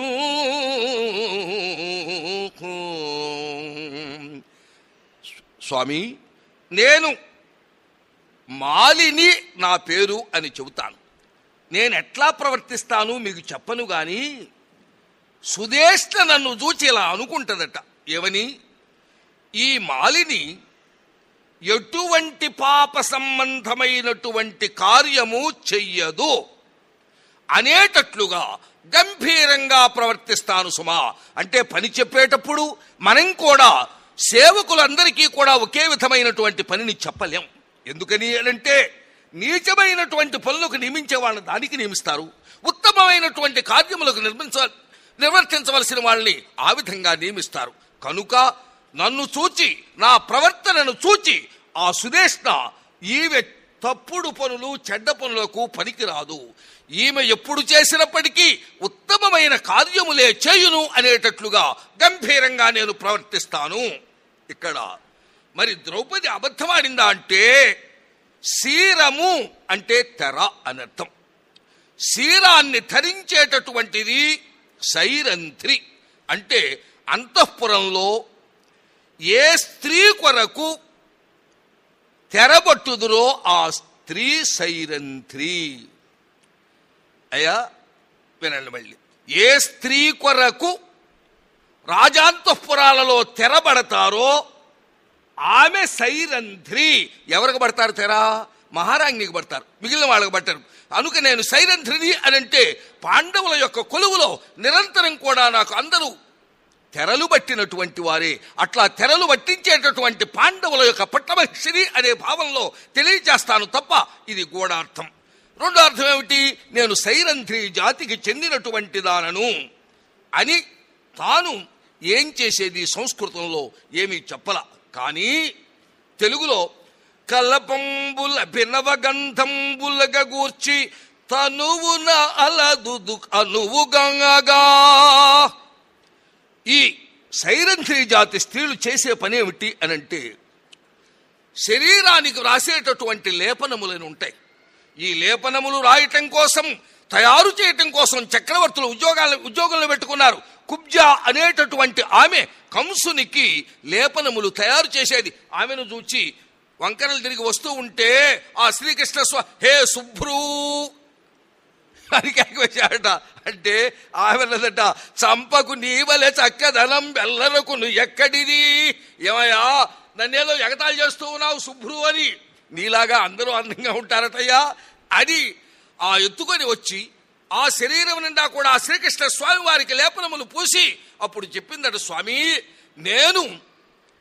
Speaker 1: స్వామి నేను మాలిని నా పేరు అని చెబుతాను నేను ఎట్లా ప్రవర్తిస్తాను మీకు చెప్పను గాని సుదేష్ణ నన్ను చూచి ఇలా అనుకుంటుందట ఏమని ఈ మాలిని ఎటువంటి పాప సంబంధమైనటువంటి కార్యము చెయ్యదు అనేటట్లుగా గంభీరంగా ప్రవర్తిస్తాను సుమా అంటే పని చెప్పేటప్పుడు మనం కూడా సేవకులందరికీ కూడా ఒకే విధమైనటువంటి పనిని చెప్పలేం ఎందుకని అంటే నీచమైనటువంటి పనులకు నియమించే వాళ్ళని దానికి నియమిస్తారు ఉత్తమమైనటువంటి కార్యములకు నిర్మించ నిర్వర్తించవలసిన వాళ్ళని ఆ విధంగా నియమిస్తారు కనుక నన్ను చూచి నా ప్రవర్తనను చూచి ఆ సుదేష్ణ ఈమె తప్పుడు పనులు చెడ్డ పనులకు పనికిరాదు ఈమె ఎప్పుడు చేసినప్పటికీ ఉత్తమమైన కార్యములే చేయును అనేటట్లుగా గంభీరంగా నేను ప్రవర్తిస్తాను ఇక్కడ మరి ద్రౌపది అబద్ధమాడిందా అంటే శీరము అంటే తెర అని అర్థం శీరాన్ని ధరించేటటువంటిది సైరంధ్రి అంటే అంతఃపురంలో ఏ స్త్రీ కొరకు తెరబట్టుదురో ఆ స్త్రీ సైరంధ్రి అయ్యా వినండి మళ్ళీ ఏ స్త్రీ కొరకు రాజాంతఃపురాలలో తెరబడతారో ఆమె సైరంధ్రి ఎవరికి పడతారు తెర మహారాజ్ఞికి పడతారు మిగిలిన వాళ్ళకి పడతారు అనుక నేను సైరంధ్రిని అని అంటే పాండవుల యొక్క కొలువులో నిరంతరం కూడా నాకు అందరూ తెరలు పట్టినటువంటి వారే అట్లా తెరలు పట్టించేటటువంటి పాండవుల యొక్క పట్టమహిషిని అనే భావంలో తెలియజేస్తాను తప్ప ఇది గూఢార్థం రెండో అర్థం ఏమిటి నేను సైరంధ్రి జాతికి చెందినటువంటి దానను అని తాను ఏం చేసేది సంస్కృతంలో ఏమీ చెప్పల కానీ తెలుగులో కలపంబుల భినవగంధంబులగ గూర్చి తనువున అలదుదు అనువుగంగగా ఈ సైరంధ్రి జాతి స్త్రీలు చేసే పని ఏమిటి అని అంటే శరీరానికి రాసేటటువంటి లేపనములను ఉంటాయి ఈ లేపనములు రాయటం కోసం తయారు చేయటం కోసం చక్రవర్తులు ఉద్యోగాలు ఉద్యోగంలో పెట్టుకున్నారు కుబ్జా అనేటటువంటి ఆమె కంసునికి లేపనములు తయారు చేసేది ఆమెను చూచి వంకరలు తిరిగి వస్తూ ఉంటే ఆ శ్రీకృష్ణ స్వ హే శుభ్రూ అని కేకవేశాడట అంటే ఆమెన్నదట చంపకు నీవలే చక్కదనం బెల్లరకును ఎక్కడిది ఏమయ్యా నన్నేదో ఎగతాళి చేస్తూ ఉన్నావు శుభ్రు అని నీలాగా అందరూ అందంగా ఉంటారటయ్యా అని ఆ ఎత్తుకొని వచ్చి ఆ శరీరం నిండా కూడా ఆ శ్రీకృష్ణ స్వామి వారికి లేపనములు పూసి అప్పుడు చెప్పిందట స్వామి నేను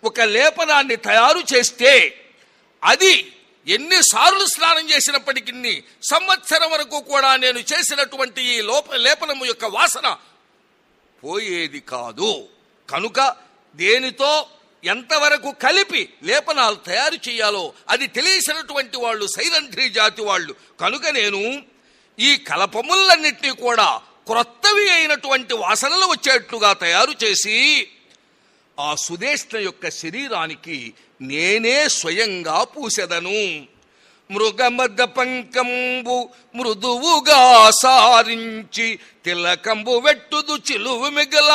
Speaker 1: ఒక లేపనాన్ని తయారు చేస్తే అది ఎన్నిసార్లు స్నానం చేసినప్పటికీ సంవత్సరం వరకు కూడా నేను చేసినటువంటి ఈ లోప లేపనము యొక్క వాసన పోయేది కాదు కనుక దేనితో ఎంతవరకు కలిపి లేపనాలు తయారు చేయాలో అది తెలియసినటువంటి వాళ్ళు సైరంధ్రి జాతి వాళ్ళు కనుక నేను ఈ కలపములన్నింటినీ కూడా క్రొత్తవి అయినటువంటి వాసనలు వచ్చేట్లుగా తయారు చేసి ఆ సుదేష్ణ యొక్క శరీరానికి నేనే స్వయంగా పూసెదను మృగమద పంకంబు మృదువుగా సారించి తిలకంబు వెట్టుదు చిలువు మిగల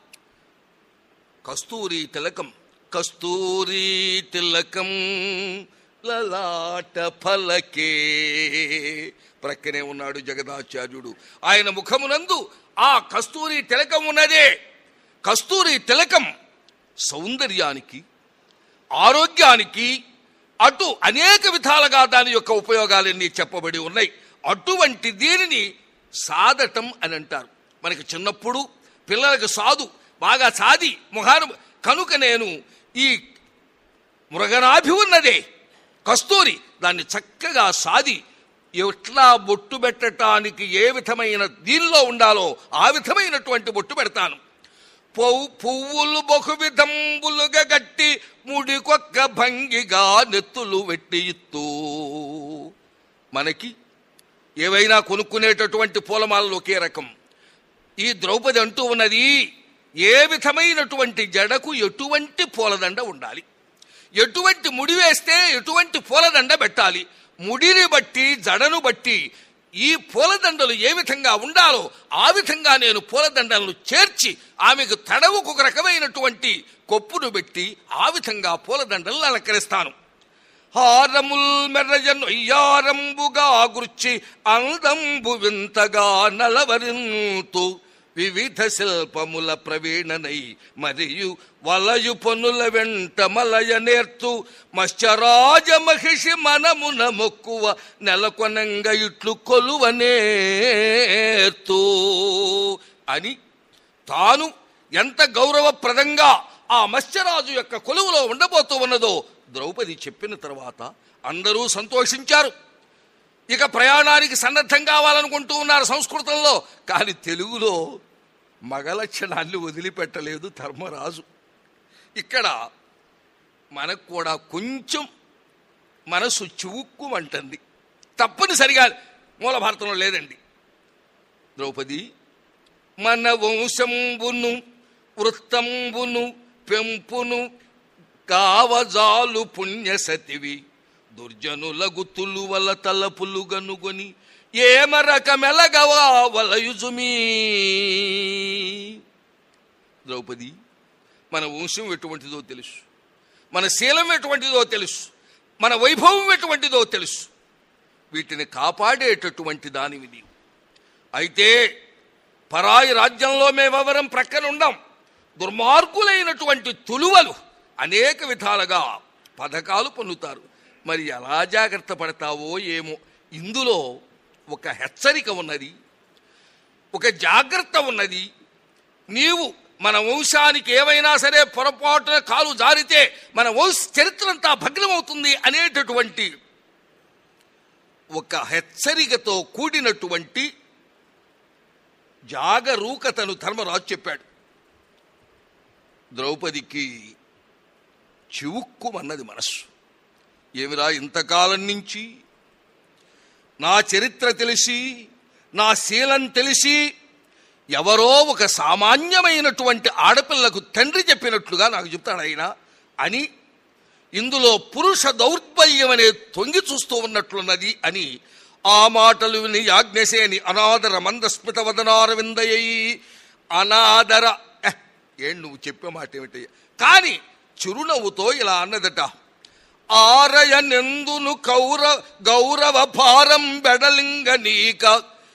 Speaker 1: కస్తూరి తిలకం కస్తూరి తిలకం లలాట ఫలకే ప్రక్కనే ఉన్నాడు జగదాచార్యుడు ఆయన ముఖమునందు ఆ కస్తూరి తిలకం ఉన్నదే కస్తూరి తిలకం సౌందర్యానికి ఆరోగ్యానికి అటు అనేక విధాలుగా దాని యొక్క ఉపయోగాలన్నీ చెప్పబడి ఉన్నాయి అటువంటి దీనిని సాదటం అని అంటారు మనకి చిన్నప్పుడు పిల్లలకు సాదు బాగా సాది ముఖాను కనుక నేను ఈ మృగనాభి ఉన్నదే కస్తూరి దాన్ని చక్కగా సాది ఎట్లా బొట్టు పెట్టడానికి ఏ విధమైన దీనిలో ఉండాలో ఆ విధమైనటువంటి బొట్టు పెడతాను పువ్వు పువ్వులు బహు విధంబులుగా గట్టి ముడికొక్క భంగిగా నెత్తులు వెట్టి ఇత్తు మనకి ఏవైనా కొనుక్కునేటటువంటి పూలమాలలు ఒకే రకం ఈ ద్రౌపది అంటూ ఉన్నది ఏ విధమైనటువంటి జడకు ఎటువంటి పూలదండ ఉండాలి ఎటువంటి ముడి వేస్తే ఎటువంటి పూలదండ పెట్టాలి ముడిని బట్టి జడను బట్టి ఈ పూలదండలు ఏ విధంగా ఉండాలో ఆ విధంగా నేను పూలదండలను చేర్చి ఆమెకు తడవుకు ఒక రకమైనటువంటి కొప్పును పెట్టి ఆ విధంగా పూలదండలను అలంకరిస్తాను హారముల్ మెర్రజను అయ్యారంబుగా గుర్చి అందంబు వింతగా నలవరింతు వివిధ శిల్పముల ప్రవీణనై మరియు వలయు పనుల వెంట మలయ నేర్తు మత్స్యరాజ మహిషి మనమున మొక్కువ నెలకొనంగ ఇట్లు కొలువనేర్తూ అని తాను ఎంత గౌరవప్రదంగా ఆ మత్స్యరాజు యొక్క కొలువులో ఉండబోతూ ఉన్నదో ద్రౌపది చెప్పిన తర్వాత అందరూ సంతోషించారు ఇక ప్రయాణానికి సన్నద్ధం కావాలనుకుంటూ ఉన్నారు సంస్కృతంలో కానీ తెలుగులో మగ లక్షణాన్ని వదిలిపెట్టలేదు ధర్మరాజు ఇక్కడ మనకు కూడా కొంచెం మనసు చివుక్కుమంటుంది తప్పనిసరిగా మూల భారతంలో లేదండి ద్రౌపది మన వంశంబును వృత్తంబును పెంపును కావజాలు పుణ్యసతివి దుర్జనుల గుత్తులు వల తలపులు గనుగొని ఏమరకమెలగవా వలయుజుమీ ద్రౌపది మన వంశం ఎటువంటిదో తెలుసు మన శీలం ఎటువంటిదో తెలుసు మన వైభవం ఎటువంటిదో తెలుసు వీటిని కాపాడేటటువంటి దానివి నీవు అయితే పరాయి రాజ్యంలో మేమెవరం ప్రక్కన ఉండం దుర్మార్గులైనటువంటి తులువలు అనేక విధాలుగా పథకాలు పొందుతారు మరి ఎలా జాగ్రత్త పడతావో ఏమో ఇందులో ఒక హెచ్చరిక ఉన్నది ఒక జాగ్రత్త ఉన్నది నీవు మన వంశానికి ఏమైనా సరే పొరపాటున కాలు జారితే మన వంశ చరిత్ర అంతా భగ్నమవుతుంది అనేటటువంటి ఒక హెచ్చరికతో కూడినటువంటి జాగరూకతను ధర్మరాజు చెప్పాడు ద్రౌపదికి చివుక్కుమన్నది మనస్సు ఏమిరా ఇంతకాలం నుంచి నా చరిత్ర తెలిసి నా శీలం తెలిసి ఎవరో ఒక సామాన్యమైనటువంటి ఆడపిల్లకు తండ్రి చెప్పినట్లుగా నాకు చెప్తాడు ఆయన అని ఇందులో పురుష దౌర్బల్యం అనే తొంగి చూస్తూ ఉన్నట్లున్నది అని ఆ మాటలు విని యాజ్ఞసేని అనాదర మందస్మిత వదనారవిందయ్యి అనాదర ఎహ్, ఏం నువ్వు చెప్పే మాట ఏమిటయ్యా కానీ చిరునవ్వుతో ఇలా అన్నదట ఆరయనెందును కౌర గౌరవ భారం బెడలింగ నీక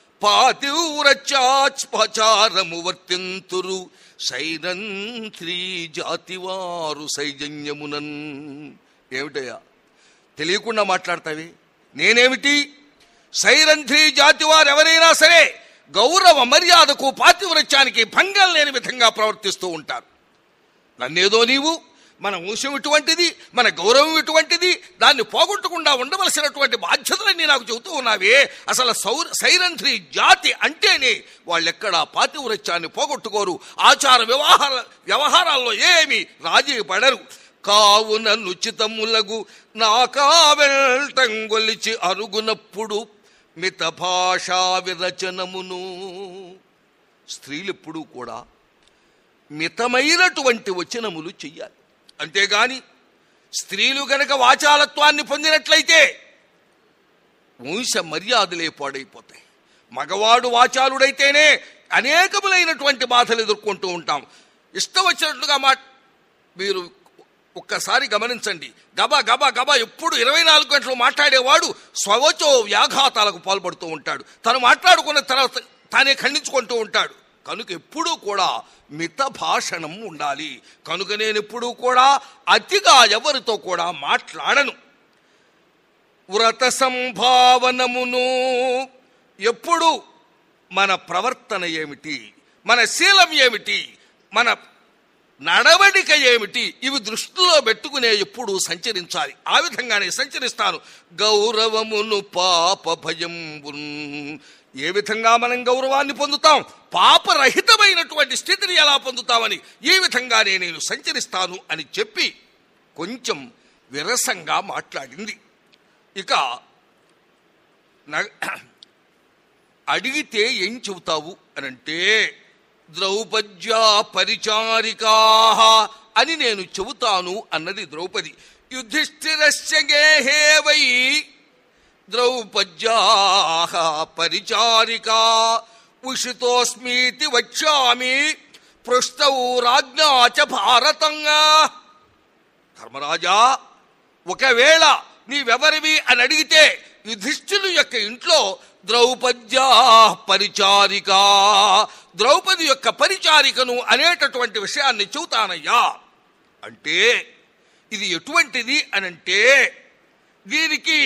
Speaker 1: పాతివ్రచాచారము వర్తింతురు సైరంత్రీ జాతివారు సైజన్యమునన్ ఏమిటయ్యా తెలియకుండా మాట్లాడతావి నేనేమిటి సైరంధ్రి జాతి వారు ఎవరైనా సరే గౌరవ మర్యాదకు పాతివ్రత్యానికి భంగం లేని విధంగా ప్రవర్తిస్తూ ఉంటారు నన్నేదో నీవు మన వంశం ఇటువంటిది మన గౌరవం ఇటువంటిది దాన్ని పోగొట్టకుండా ఉండవలసినటువంటి బాధ్యతలన్నీ నాకు చెబుతూ ఉన్నావే అసలు సౌర సైరంధ్రి జాతి అంటేనే వాళ్ళెక్కడా పాతివృత్యాన్ని పోగొట్టుకోరు ఆచార వ్యవహార వ్యవహారాల్లో ఏమి రాజీ పడరు కావున నుచితములగు నాకా వెల్టం గొలిచి అరుగునప్పుడు మిత భాషా విరచనమును స్త్రీలెప్పుడూ కూడా మితమైనటువంటి వచనములు చెయ్యాలి అంతేగాని స్త్రీలు గనక వాచాలత్వాన్ని పొందినట్లయితే వంశ మర్యాదలే పాడైపోతాయి మగవాడు వాచాలుడైతేనే అనేకములైనటువంటి బాధలు ఎదుర్కొంటూ ఉంటాం ఇష్టం వచ్చినట్లుగా మా మీరు ఒక్కసారి గమనించండి గబ గబ గబ ఎప్పుడు ఇరవై నాలుగు గంటలు మాట్లాడేవాడు స్వవచో వ్యాఘాతాలకు పాల్పడుతూ ఉంటాడు తను మాట్లాడుకున్న తర్వాత తానే ఖండించుకుంటూ ఉంటాడు కనుక ఎప్పుడూ కూడా మిత భాషణం ఉండాలి కనుక నేను ఎప్పుడూ కూడా అతిగా ఎవరితో కూడా మాట్లాడను వ్రత సంభావనమును ఎప్పుడు మన ప్రవర్తన ఏమిటి మన శీలం ఏమిటి మన నడవడిక ఏమిటి ఇవి దృష్టిలో పెట్టుకునే ఎప్పుడు సంచరించాలి ఆ విధంగానే సంచరిస్తాను గౌరవమును పాప భయంబున్ ఏ విధంగా మనం గౌరవాన్ని పొందుతాం పాపరహితమైనటువంటి స్థితిని ఎలా పొందుతామని ఈ విధంగానే నేను సంచరిస్తాను అని చెప్పి కొంచెం విరసంగా మాట్లాడింది ఇక న- అడిగితే ఏం చెబుతావు అని అంటే ద్రౌపద్యా పరిచారికా అని నేను చెబుతాను అన్నది ద్రౌపది యుధిష్ఠిరస్య గేహే వై ద్రౌపద్యా పరిచారికా ఉషితోస్మీతి వచ్చామి పృష్టౌ రాజ్ఞా చ భారతంగా ధర్మరాజా ఒకవేళ నీవెవరివి అని అడిగితే యుధిష్ఠులు యొక్క ఇంట్లో ద్రౌపద్యా పరిచారిక ద్రౌపది యొక్క పరిచారికను అనేటటువంటి విషయాన్ని చెబుతానయ్యా అంటే ఇది ఎటువంటిది అనంటే దీనికి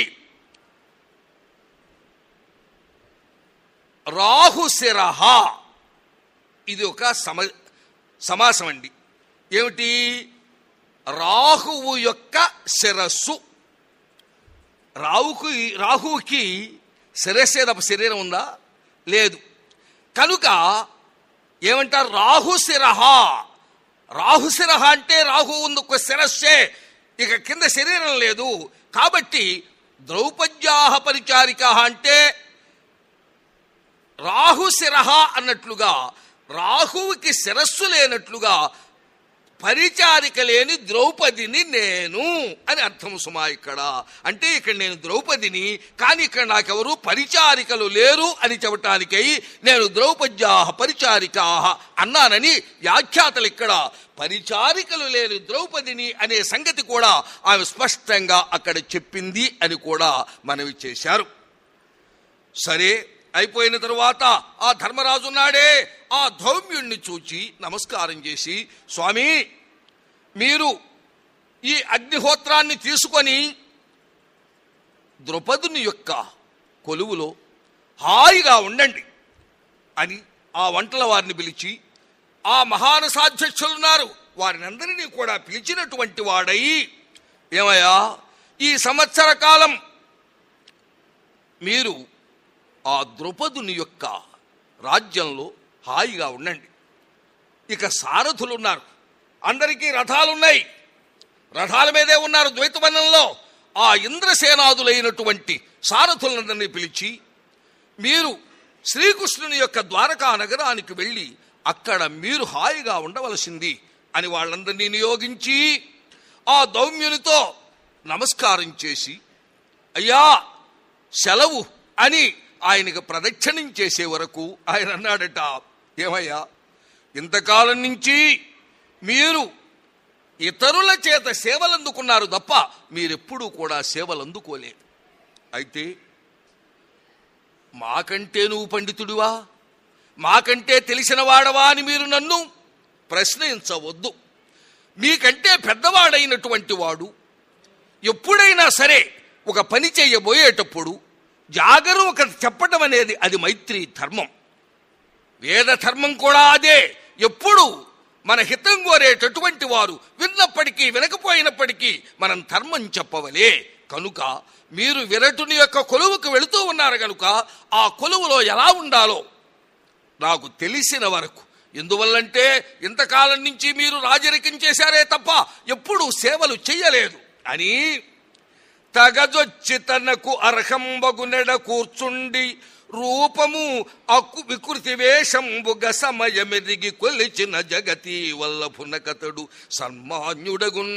Speaker 1: రాహుశిరహ ఇది ఒక సమ సమాసం అండి ఏమిటి రాహువు యొక్క శిరస్సు రావుకు రాహువుకి శిరస్సే తప్ప శరీరం ఉందా లేదు కనుక ఏమంటారు రాహుశిరహ రాహుశిరహ అంటే రాహు ఉంది ఒక శిరస్సే ఇక కింద శరీరం లేదు కాబట్టి ద్రౌపద్యాహ పరిచారిక అంటే రాహుశిరహ అన్నట్లుగా రాహువుకి శిరస్సు లేనట్లుగా పరిచారిక లేని ద్రౌపదిని నేను అని అర్థం సుమా ఇక్కడ అంటే ఇక్కడ నేను ద్రౌపదిని కానీ ఇక్కడ నాకెవరు పరిచారికలు లేరు అని చెప్పటానికై నేను ద్రౌపద్యా పరిచారికా అన్నానని వ్యాఖ్యాతలు ఇక్కడ పరిచారికలు లేని ద్రౌపదిని అనే సంగతి కూడా ఆమె స్పష్టంగా అక్కడ చెప్పింది అని కూడా మనవి చేశారు సరే అయిపోయిన తరువాత ఆ ధర్మరాజు ఉన్నాడే ఆ ధౌమ్యుణ్ణి చూచి నమస్కారం చేసి స్వామి మీరు ఈ అగ్నిహోత్రాన్ని తీసుకొని ద్రుపదుని యొక్క కొలువులో హాయిగా ఉండండి అని ఆ వంటల వారిని పిలిచి ఆ మహానసాధ్యక్షులున్నారు వారిని అందరినీ కూడా పిలిచినటువంటి వాడై ఏమయ్యా ఈ సంవత్సర కాలం మీరు ఆ ద్రుపదుని యొక్క రాజ్యంలో హాయిగా ఉండండి ఇక సారథులు ఉన్నారు అందరికీ రథాలున్నాయి రథాల మీదే ఉన్నారు ద్వైతవనంలో ఆ ఇంద్రసేనాదులైనటువంటి సారథులందరినీ పిలిచి మీరు శ్రీకృష్ణుని యొక్క ద్వారకా నగరానికి వెళ్ళి అక్కడ మీరు హాయిగా ఉండవలసింది అని వాళ్ళందరినీ నియోగించి ఆ దౌమ్యునితో నమస్కారం చేసి అయ్యా సెలవు అని ఆయనకు ప్రదక్షిణం చేసే వరకు ఆయన అన్నాడట ఏమయ్యా ఇంతకాలం నుంచి మీరు ఇతరుల చేత సేవలు అందుకున్నారు తప్ప మీరెప్పుడూ కూడా సేవలు అందుకోలేదు అయితే మాకంటే నువ్వు పండితుడివా మాకంటే తెలిసిన వాడవా అని మీరు నన్ను ప్రశ్నించవద్దు మీకంటే పెద్దవాడైనటువంటి వాడు ఎప్పుడైనా సరే ఒక పని చేయబోయేటప్పుడు జాగరు ఒక చెప్పటం అనేది అది మైత్రి ధర్మం వేద ధర్మం కూడా అదే ఎప్పుడు మన హితం కోరేటటువంటి వారు విన్నప్పటికీ వినకపోయినప్పటికీ మనం ధర్మం చెప్పవలే కనుక మీరు విరటుని యొక్క కొలువుకు వెళుతూ ఉన్నారు కనుక ఆ కొలువులో ఎలా ఉండాలో నాకు తెలిసిన వరకు ఎందువల్లంటే ఇంతకాలం నుంచి మీరు రాజరికం చేశారే తప్ప ఎప్పుడు సేవలు చెయ్యలేదు అని తగజొచ్చి తనకు అర్హంబగునెడ కూర్చుండి రూపము అక్కు వికృతి వేషంబుగ సమయమెరిగి కొలిచిన జగతి వల్లభునకతడు సన్మాన్యుడగున్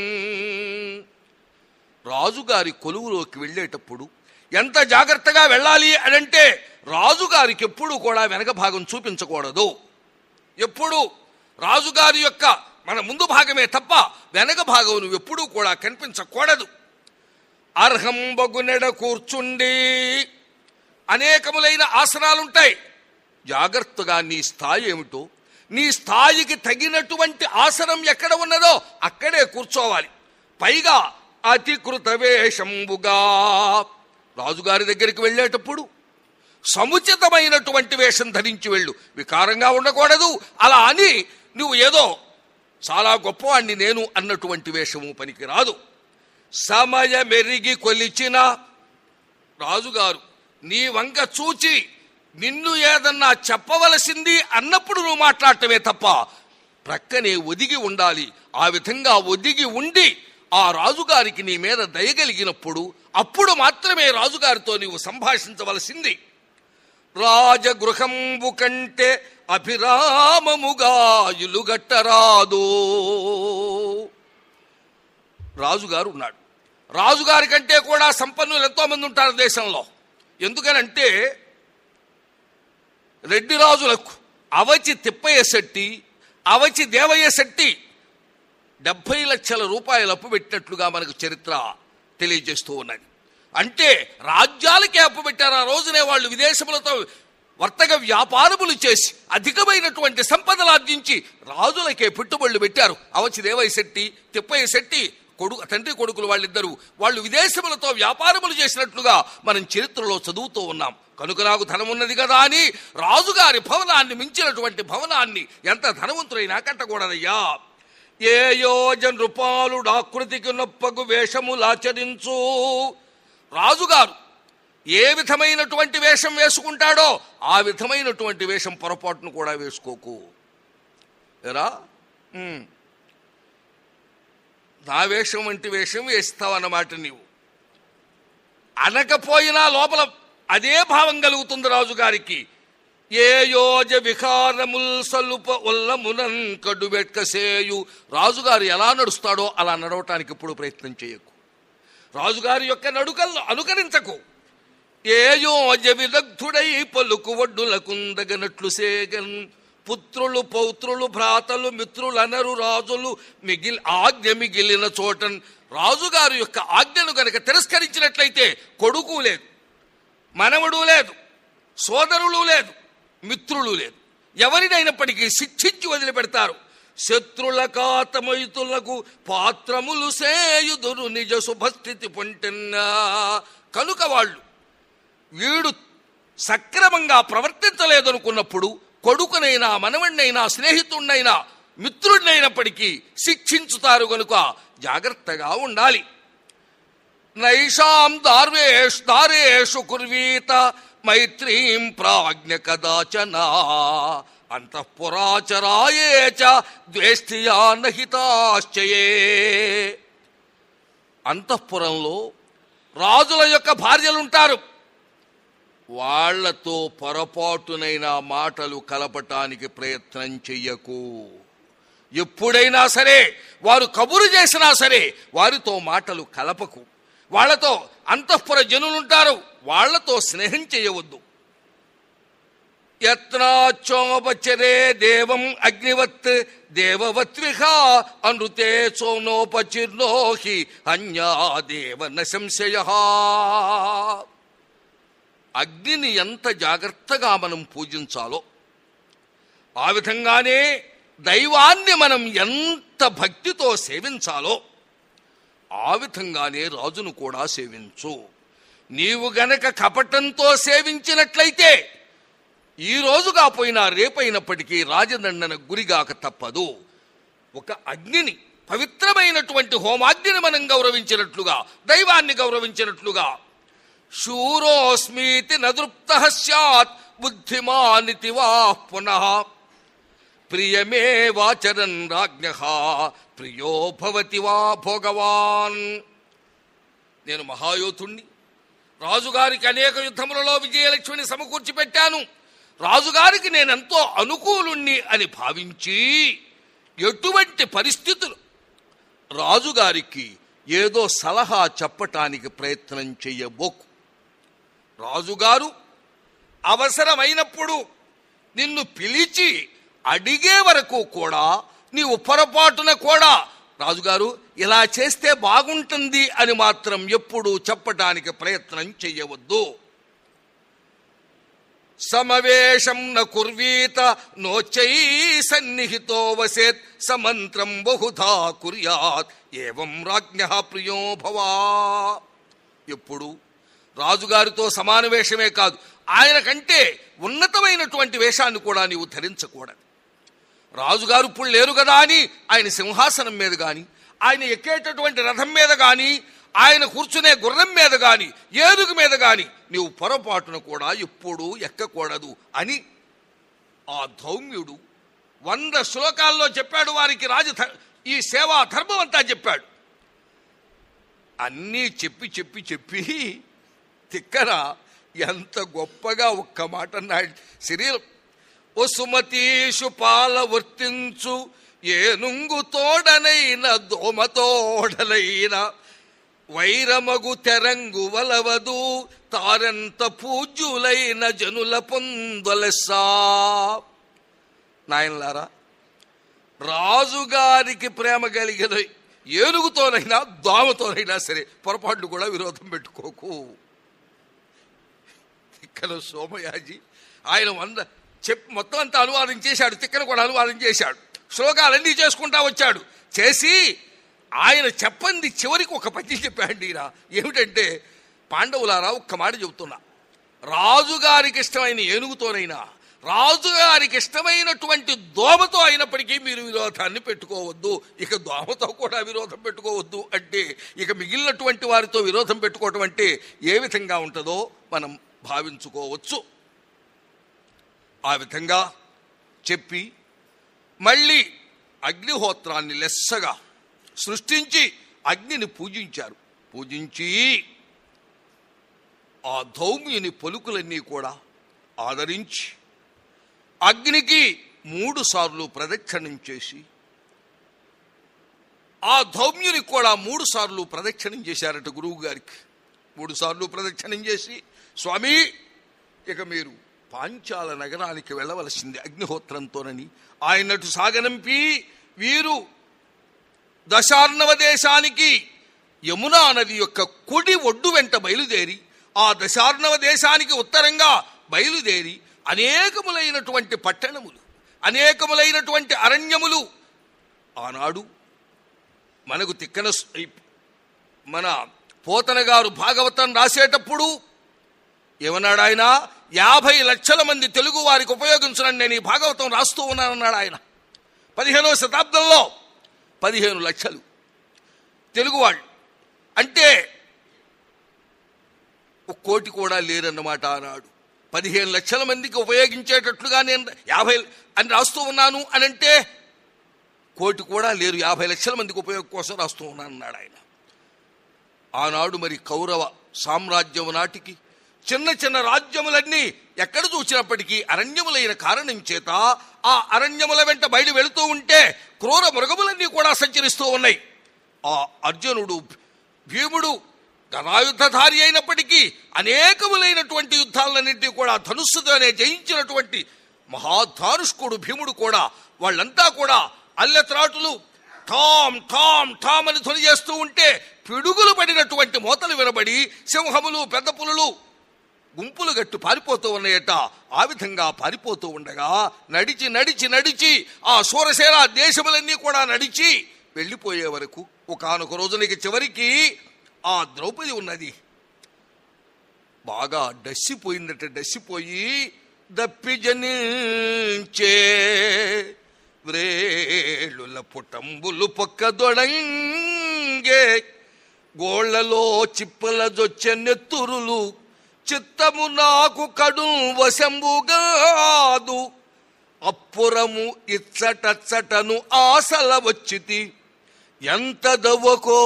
Speaker 1: రాజుగారి కొలువులోకి వెళ్ళేటప్పుడు ఎంత జాగ్రత్తగా వెళ్ళాలి అనంటే రాజుగారికి ఎప్పుడు కూడా వెనక భాగం చూపించకూడదు ఎప్పుడు రాజుగారి యొక్క మన ముందు భాగమే తప్ప వెనక భాగం నువ్వు ఎప్పుడూ కూడా కనిపించకూడదు అర్హం బగునెడ కూర్చుండి అనేకములైన ఆసనాలుంటాయి జాగ్రత్తగా నీ స్థాయి ఏమిటో నీ స్థాయికి తగినటువంటి ఆసనం ఎక్కడ ఉన్నదో అక్కడే కూర్చోవాలి పైగా అతికృత వేషంబుగా రాజుగారి దగ్గరికి వెళ్ళేటప్పుడు సముచితమైనటువంటి వేషం ధరించి వెళ్ళు వికారంగా ఉండకూడదు అలా అని నువ్వు ఏదో చాలా గొప్పవాణ్ణి నేను అన్నటువంటి వేషము పనికి రాదు సమయమెరిగి కొలిచిన రాజుగారు నీ వంక చూచి నిన్ను ఏదన్నా చెప్పవలసింది అన్నప్పుడు నువ్వు మాట్లాడటమే తప్ప ప్రక్కనే ఒదిగి ఉండాలి ఆ విధంగా ఒదిగి ఉండి ఆ రాజుగారికి నీ మీద దయగలిగినప్పుడు అప్పుడు మాత్రమే రాజుగారితో నీవు సంభాషించవలసింది రాజగృహంబు కంటే అభిరామముగా ఇలుగట్టరాదు రాజుగారు ఉన్నాడు రాజుగారి కంటే కూడా సంపన్నులు ఎంతో మంది ఉంటారు దేశంలో ఎందుకనంటే రెడ్డి రాజులకు అవచి తిప్పయ్య శెట్టి అవచి దేవయ్య శెట్టి డెబ్బై లక్షల రూపాయలు అప్పు పెట్టినట్లుగా మనకు చరిత్ర తెలియజేస్తూ ఉన్నది అంటే రాజ్యాలకే అప్పు పెట్టారు ఆ రోజునే వాళ్ళు విదేశములతో వర్తక వ్యాపారములు చేసి అధికమైనటువంటి సంపదలు ఆర్జించి రాజులకే పెట్టుబడులు పెట్టారు అవచి దేవయ్య శెట్టి తిప్పయ్య శెట్టి కొడుకు తండ్రి కొడుకులు వాళ్ళిద్దరూ వాళ్ళు విదేశములతో వ్యాపారములు చేసినట్లుగా మనం చరిత్రలో చదువుతూ ఉన్నాం కనుక నాకు ధనం ఉన్నది కదా అని రాజుగారి భవనాన్ని మించినటువంటి భవనాన్ని ఎంత ధనవంతుడైనా కట్టకూడదయ్యా ఏ యోజన రూపాలు ఆకృతికి నొప్పగు వేషములాచరించు రాజుగారు ఏ విధమైనటువంటి వేషం వేసుకుంటాడో ఆ విధమైనటువంటి వేషం పొరపాటును కూడా వేసుకోకు ఎరా ఉమ్. నా వేషం వంటి వేషం వేస్తావన్నమాట నీవు అనకపోయినా లోపల అదే భావం కలుగుతుంది రాజుగారికి ఏ యోజ వికారముల్ సలుప ఉల్లమునన్ కడు వెట్కసేయు రాజుగారు ఎలా నడుస్తాడో అలా నడవటానికి ఎప్పుడు ప్రయత్నం చేయకు రాజుగారి యొక్క నడుకలను అనుకరించకు ఏ యోజ విదగ్ధుడై పలుకు వడ్డులకుందగనట్లు సేగన్ పుత్రులు పౌత్రులు భ్రాతలు మిత్రులు అనరు రాజులు మిగిలి ఆజ్ఞ మిగిలిన చోటన్ రాజుగారి యొక్క ఆజ్ఞను గనక తిరస్కరించినట్లయితే కొడుకు లేదు మనవడు లేదు సోదరులు లేదు మిత్రులు లేదు ఎవరినైనప్పటికీ శిక్షించి వదిలిపెడతారు శత్రుల కాతమైతులకు పాత్రములు సేయుదురు నిజ శుభస్థితి పొంటెన్నా కనుక వాళ్ళు వీడు సక్రమంగా ప్రవర్తించలేదనుకున్నప్పుడు కొడుకునైనా మనవణ్ణైనా స్నేహితుణ్ణైనా మిత్రుడినైనప్పటికీ శిక్షించుతారు కనుక జాగ్రత్తగా ఉండాలి నైషాం దార్వేష్ దారేషు కుర్వీత మైత్రీం ప్రాజ్ఞ కదాచన అంతఃపురాచరాయే చ ద్వేష్టియా నహితాశ్చయే అంతఃపురంలో రాజుల యొక్క భార్యలుంటారు వాళ్లతో పొరపాటునైనా మాటలు కలపటానికి ప్రయత్నం చెయ్యకు ఎప్పుడైనా సరే వారు కబురు చేసినా సరే వారితో మాటలు కలపకు వాళ్లతో అంతఃపుర జనులుంటారు వాళ్లతో స్నేహం చేయవద్దు యత్నాచోపచరే దేవం అగ్నివత్ దేవవత్విహ అనృతే సోనోపచిర్నోహి అన్యా దేవ నశంశయ అగ్నిని ఎంత జాగ్రత్తగా మనం పూజించాలో ఆ విధంగానే దైవాన్ని మనం ఎంత భక్తితో సేవించాలో ఆ విధంగానే రాజును కూడా సేవించు నీవు గనక కపటంతో సేవించినట్లయితే ఈ రోజు కాపోయినా రేపైనప్పటికీ రాజదండన గురిగాక తప్పదు ఒక అగ్నిని పవిత్రమైనటువంటి హోమాగ్నిని మనం గౌరవించినట్లుగా దైవాన్ని గౌరవించినట్లుగా శూరోస్మీతి నదృప్త సత్ బుద్ధిమానితి వా పునః ప్రియమే వాచరన్ రాజ్ఞ ప్రియో భవతి వా భోగవాన్ నేను మహాయోధుణ్ణి రాజుగారికి అనేక యుద్ధములలో విజయలక్ష్మిని సమకూర్చి పెట్టాను రాజుగారికి నేనెంతో అనుకూలుణ్ణి అని భావించి ఎటువంటి పరిస్థితులు రాజుగారికి ఏదో సలహా చెప్పటానికి ప్రయత్నం చెయ్యబోకు రాజుగారు అవసరమైనప్పుడు నిన్ను పిలిచి అడిగే వరకు కూడా నీవు పొరపాటున కూడా రాజుగారు ఇలా చేస్తే బాగుంటుంది అని మాత్రం ఎప్పుడూ చెప్పటానికి ప్రయత్నం చెయ్యవద్దు సమవేశం న కుర్వీత నోచై సన్నిహితో వసేత్ సమంత్రం బహుధా కుర్యాత్ ఏవం రాజ్ఞ ప్రియో భవా ఎప్పుడు రాజుగారితో సమాన వేషమే కాదు ఆయన కంటే ఉన్నతమైనటువంటి వేషాన్ని కూడా నీవు ధరించకూడదు రాజుగారు ఇప్పుడు లేరు కదా అని ఆయన సింహాసనం మీద గాని ఆయన ఎక్కేటటువంటి రథం మీద గాని ఆయన కూర్చునే గుర్రం మీద గాని ఏనుగు మీద గాని నీవు పొరపాటున కూడా ఎప్పుడూ ఎక్కకూడదు అని ఆ ధౌమ్యుడు వంద శ్లోకాల్లో చెప్పాడు వారికి రాజ ఈ సేవా ధర్మం అంతా చెప్పాడు అన్నీ చెప్పి చెప్పి చెప్పి తిక్కన ఎంత గొప్పగా ఒక్క మాట అన్నాడు శరీరం ఓ సుమతీషు పాల వర్తించు ఏనుంగు తోడనైన దోమ తోడలైన వైరమగు తెరంగు వలవదు తారెంత పూజ్యులైన జనుల పొందలెస్సా నాయనలారా రాజుగారికి ప్రేమ కలిగిన ఏనుగుతోనైనా దోమతోనైనా సరే పొరపాట్లు కూడా విరోధం పెట్టుకోకు ఇక్కడ సోమయాజి ఆయన వంద చెప్ మొత్తం అంతా అనువాదం చేశాడు తిక్కన కూడా అనువాదం చేశాడు శ్లోకాలన్నీ చేసుకుంటా వచ్చాడు చేసి ఆయన చెప్పంది చివరికి ఒక పద్యం చెప్పాడు ఈయన ఏమిటంటే పాండవులారా ఒక్క మాట చెబుతున్నా రాజుగారికి ఇష్టమైన ఏనుగుతోనైనా రాజుగారికి ఇష్టమైనటువంటి దోమతో అయినప్పటికీ మీరు విరోధాన్ని పెట్టుకోవద్దు ఇక దోమతో కూడా విరోధం పెట్టుకోవద్దు అంటే ఇక మిగిలినటువంటి వారితో విరోధం పెట్టుకోవటం అంటే ఏ విధంగా ఉంటుందో మనం భావించుకోవచ్చు ఆ విధంగా చెప్పి మళ్ళీ అగ్నిహోత్రాన్ని లెస్సగా సృష్టించి అగ్నిని పూజించారు పూజించి ఆ ధౌమ్యుని పలుకులన్నీ కూడా ఆదరించి అగ్నికి మూడు సార్లు ప్రదక్షిణం చేసి ఆ ధౌమ్యుని కూడా మూడు సార్లు ప్రదక్షిణం చేశారట గురువు గారికి మూడు సార్లు ప్రదక్షిణం చేసి స్వామి ఇక మీరు పాంచాల నగరానికి వెళ్ళవలసింది అగ్నిహోత్రంతోనని ఆయనటు సాగనంపి వీరు దశార్ణవ దేశానికి యమునా నది యొక్క కుడి ఒడ్డు వెంట బయలుదేరి ఆ దశార్ణవ దేశానికి ఉత్తరంగా బయలుదేరి అనేకములైనటువంటి పట్టణములు అనేకములైనటువంటి అరణ్యములు ఆనాడు మనకు తిక్కన స్- మన పోతన గారు భాగవతం రాసేటప్పుడు ఏమన్నాడు ఆయన యాభై లక్షల మంది తెలుగు వారికి ఉపయోగించడం నేను ఈ భాగవతం రాస్తూ ఉన్నానన్నాడు ఆయన పదిహేనవ శతాబ్దంలో పదిహేను లక్షలు తెలుగువాళ్ళు అంటే ఒక కోటి కూడా లేరన్నమాట ఆనాడు పదిహేను లక్షల మందికి ఉపయోగించేటట్లుగా నేను యాభై అని రాస్తూ ఉన్నాను అని అంటే కోటి కూడా లేరు యాభై లక్షల మందికి ఉపయోగం కోసం రాస్తూ ఉన్నాను అన్నాడు ఆయన ఆనాడు మరి కౌరవ సామ్రాజ్యం నాటికి చిన్న చిన్న రాజ్యములన్నీ ఎక్కడ చూసినప్పటికీ అరణ్యములైన కారణం చేత ఆ అరణ్యముల వెంట బయలు వెళుతూ ఉంటే క్రూర మృగములన్నీ కూడా సంచరిస్తూ ఉన్నాయి ఆ అర్జునుడు భీముడు గదాయుద్ధధారి అయినప్పటికీ అనేకములైనటువంటి యుద్ధాలన్నింటినీ కూడా ధనుస్సుతోనే జయించినటువంటి మహాధానుష్కుడు భీముడు కూడా వాళ్ళంతా కూడా అల్లెత్రాటులు ఠామ్ ఠామ్ ఠామ్ అని ధ్వని చేస్తూ ఉంటే పిడుగులు పడినటువంటి మోతలు వినబడి సింహములు పెద్ద పులులు గుంపులు గట్టు పారిపోతూ ఉన్నాయట ఆ విధంగా పారిపోతూ ఉండగా నడిచి నడిచి నడిచి ఆ సూరసేన దేశములన్నీ కూడా నడిచి వెళ్ళిపోయే వరకు ఒకనొక రోజునికి చివరికి ఆ ద్రౌపది ఉన్నది బాగా డస్సిపోయిందట డస్సిపోయి దప్పిజనించే వ్రేళుల పుటంబులు పొక్కదొడంగే గోళ్లలో చిప్పల జొచ్చే నెత్తురులు చిత్తము నాకు కడు వశంబుగాదు అప్పురము ఇచ్చటచ్చటను ఆశల వచ్చితి ఎంత దవ్వకో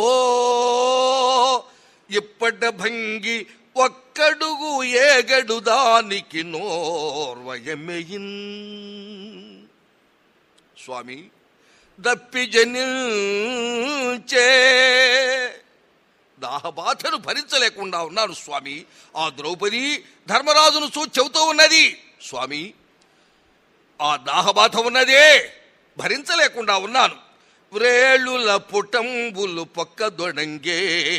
Speaker 1: ఇప్పట భంగి ఒక్కడుగు ఏగడు దానికి నోర్వయమెయిన్ స్వామి దప్పి జనించే దాహబాధను భరించలేకుండా ఉన్నాను స్వామి ఆ ద్రౌపది ధర్మరాజును చూచి చెబుతూ ఉన్నది స్వామి ఆ దాహబాధ ఉన్నదే భరించలేకుండా ఉన్నాను వ్రేళుల పుటంబులు పొక్కదొడంగే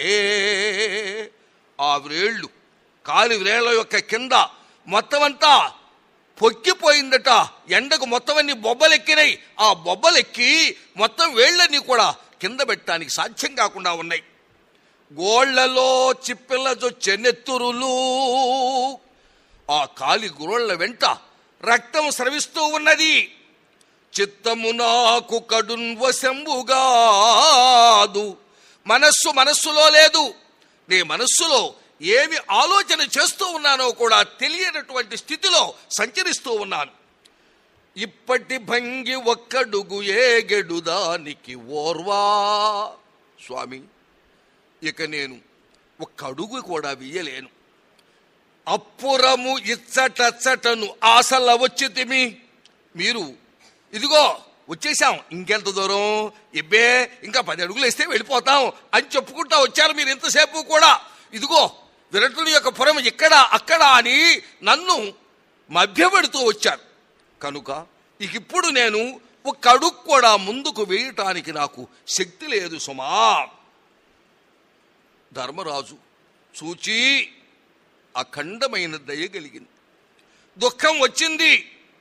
Speaker 1: ఆ వ్రేళ్ళు కాలి వ్రేళ్ల యొక్క కింద మొత్తం అంతా పొక్కిపోయిందట ఎండకు మొత్తం అన్ని బొబ్బలెక్కినాయి ఆ బొబ్బలెక్కి మొత్తం వేళ్ళన్నీ కూడా కింద పెట్టడానికి సాధ్యం కాకుండా ఉన్నాయి గోళ్లలో చిప్పిల్ల జొచ్చే నెత్తురులు ఆ కాలి గురోళ్ల వెంట రక్తం స్రవిస్తూ ఉన్నది చిత్తము నాకు కడున్ వశంబుగాదు మనస్సు మనస్సులో లేదు నీ మనస్సులో ఏమి ఆలోచన చేస్తూ ఉన్నానో కూడా తెలియనటువంటి స్థితిలో సంచరిస్తూ ఉన్నాను ఇప్పటి భంగి ఒక్కడుగు ఏగెడు దానికి ఓర్వా స్వామి ఇక నేను ఒక్క అడుగు కూడా వెయ్యలేను అప్పురము ఇచ్చటచ్చటను ఆశల వచ్చితిమి మీరు ఇదిగో వచ్చేసాం ఇంకెంత దూరం ఇబ్బే ఇంకా పది అడుగులు వేస్తే వెళ్ళిపోతాం అని చెప్పుకుంటా వచ్చారు మీరు ఇంతసేపు కూడా ఇదిగో విరటుని యొక్క పురం ఇక్కడ అక్కడ అని నన్ను మభ్యపెడుతూ వచ్చారు కనుక ఇక ఇప్పుడు నేను ఒక అడుగు కూడా ముందుకు వేయటానికి నాకు శక్తి లేదు సుమా ధర్మరాజు చూచి అఖండమైన దయ కలిగింది దుఃఖం వచ్చింది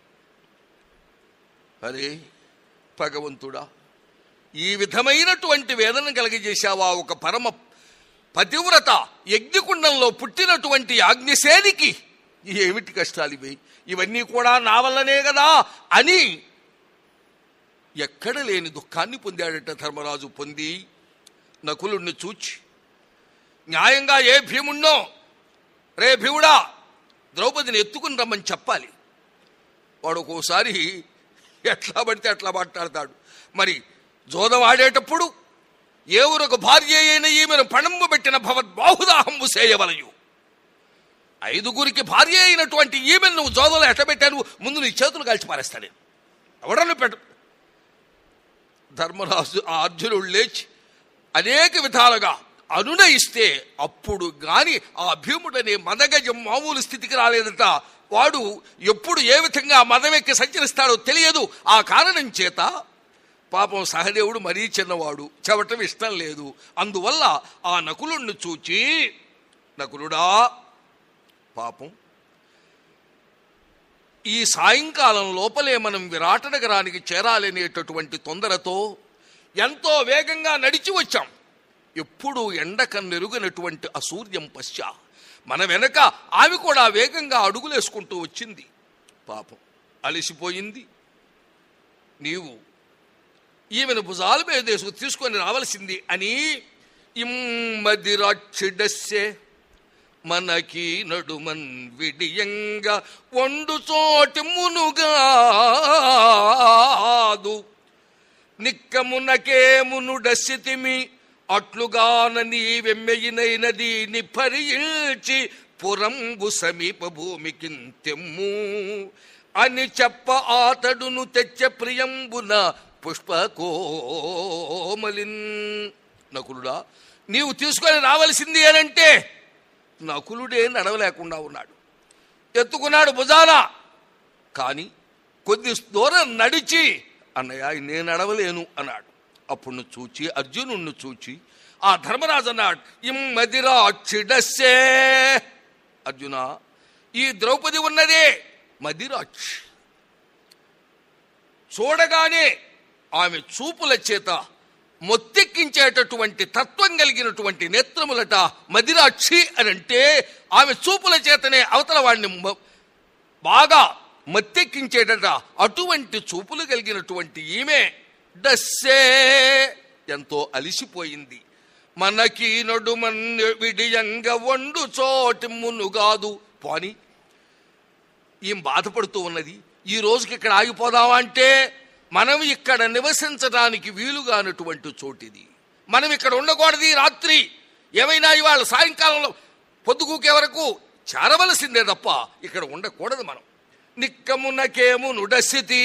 Speaker 1: అరే భగవంతుడా ఈ విధమైనటువంటి వేదన కలిగజేశావా ఒక పరమ పతివ్రత యజ్ఞకుండంలో పుట్టినటువంటి యాజ్ఞసేనికి ఏమిటి కష్టాలు ఇవి ఇవన్నీ కూడా నా వల్లనే కదా అని ఎక్కడ లేని దుఃఖాన్ని పొందాడట ధర్మరాజు పొంది నకులుణ్ణి చూచి న్యాయంగా ఏ భీముణ్ణో రే భీముడా ద్రౌపదిని ఎత్తుకుని రమ్మని చెప్పాలి వాడు ఒక్కోసారి ఎట్లా పడితే అట్లా మాట్లాడతాడు మరి జోదం ఆడేటప్పుడు ఏ ఊరకు భార్య అయిన ఈమెను పణంబు పెట్టిన భవద్బాహుదాహంబు చేయవలయు ఐదుగురికి భార్య అయినటువంటి ఈమెను నువ్వు జోదంలో ఎట్ట పెట్టాను ముందు నీ చేతులు కాల్చి పారేస్తాను నేను ఎవడను పెట్ట ధర్మరాజు ఆ అర్జునుడు లేచి అనేక విధాలుగా అనునయిస్తే అప్పుడు గాని ఆ భీముడనే మదగజం మామూలు స్థితికి రాలేదట వాడు ఎప్పుడు ఏ విధంగా మదమెక్కి సంచరిస్తాడో తెలియదు ఆ కారణం చేత పాపం సహదేవుడు మరీ చిన్నవాడు చెవటం ఇష్టం లేదు అందువల్ల ఆ నకులుణ్ణి చూచి నకులుడా పాపం ఈ సాయంకాలం లోపలే మనం విరాట నగరానికి చేరాలనేటటువంటి తొందరతో ఎంతో వేగంగా నడిచి వచ్చాం ఎప్పుడు ఎండకన్నెరుగనటువంటి అసూర్యం పశ్చా మన వెనక ఆమె కూడా వేగంగా అడుగులేసుకుంటూ వచ్చింది పాపం అలసిపోయింది నీవు ఈమెను భుజాల మీద వేసుకు తీసుకొని రావలసింది అని ఇమ్మదిరాక్షిడస్సే మనకి నడుమన్ విడియంగా వండు చోటి మునుగాదు నిక్కమునకే మునుడసితిమి అట్లుగాన నీ వెమ్మెయినైనది నిపరిల్చి పురంబు సమీప భూమికి తెమ్ము అని చెప్ప ఆతడును తెచ్చ ప్రియంబున పుష్పకోమలిన్ నకులుడా నీవు తీసుకొని రావలసింది అనంటే నకులుడే నడవలేకుండా ఉన్నాడు ఎత్తుకున్నాడు భుజాన కానీ కొద్ది దూరం నడిచి అన్నయ్య నేను నడవలేను అన్నాడు అప్పుడు నువ్వు చూచి అర్జునుణ్ణి చూచి ఆ ధర్మరాజు అన్నాడు ఇమ్మదిరా చిడస్సే అర్జున ఈ ద్రౌపది ఉన్నదే మదిరాక్షి చూడగానే ఆమె చూపుల చేత మొత్తెక్కించేటటువంటి తత్వం కలిగినటువంటి నేత్రములట మదిరాక్షి అని అంటే ఆమె చూపుల చేతనే అవతల వాడిని మ- బాగా మత్తెక్కించేటట అటువంటి చూపులు కలిగినటువంటి ఈమె డస్సే ఎంతో అలిసిపోయింది మనకి నడుమన్ విడియంగ వండు చోటి మునుగాదు పోని ఈమె బాధపడుతూ ఉన్నది ఈ రోజుకి ఇక్కడ ఆగిపోదామా అంటే మనం ఇక్కడ నివసించడానికి వీలుగానటువంటి చోటిది మనం ఇక్కడ ఉండకూడదు ఈ రాత్రి ఏమైనా ఇవాళ సాయంకాలంలో పొద్దుగూకే వరకు చేరవలసిందే తప్ప ఇక్కడ ఉండకూడదు మనం నిక్కమునకేము నుడసితి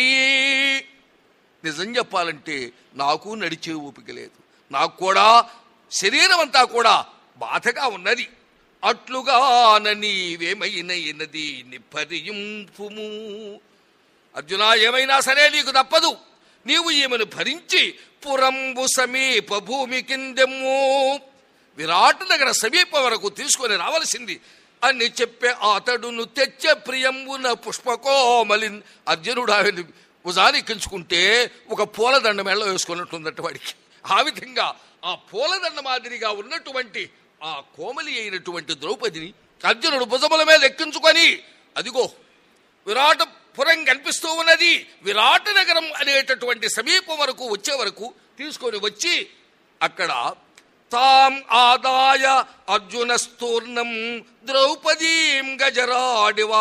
Speaker 1: నిజం చెప్పాలంటే నాకు నడిచే ఓపిక లేదు నాకు కూడా శరీరం అంతా కూడా బాధగా ఉన్నది అట్లుగాన నీవేమైనది నిపరింపుము అర్జున ఏమైనా సరే నీకు తప్పదు నీవు ఈమెను భరించి పురంబు సమీప భూమి కిందెమ్ము విరాట్ నగర సమీపం వరకు తీసుకొని రావలసింది అని చెప్పే అతడును తెచ్చే ప్రియంబున పుష్పకోమలిన్ అర్జునుడు ఆమెను భుజానెక్కించుకుంటే ఒక పూలదండ మెళ్ళ వేసుకున్నట్టుందట వాడికి ఆ విధంగా ఆ పూలదండ మాదిరిగా ఉన్నటువంటి ఆ కోమలి అయినటువంటి ద్రౌపదిని అర్జునుడు భుజముల మీద ఎక్కించుకొని అదిగో విరాట పురం కనిపిస్తూ ఉన్నది విరాట నగరం అనేటటువంటి సమీపం వరకు వచ్చే వరకు తీసుకొని వచ్చి అక్కడ తాం ఆదాయ అర్జున స్థూర్ణం ద్రౌపదీం గజరాడివా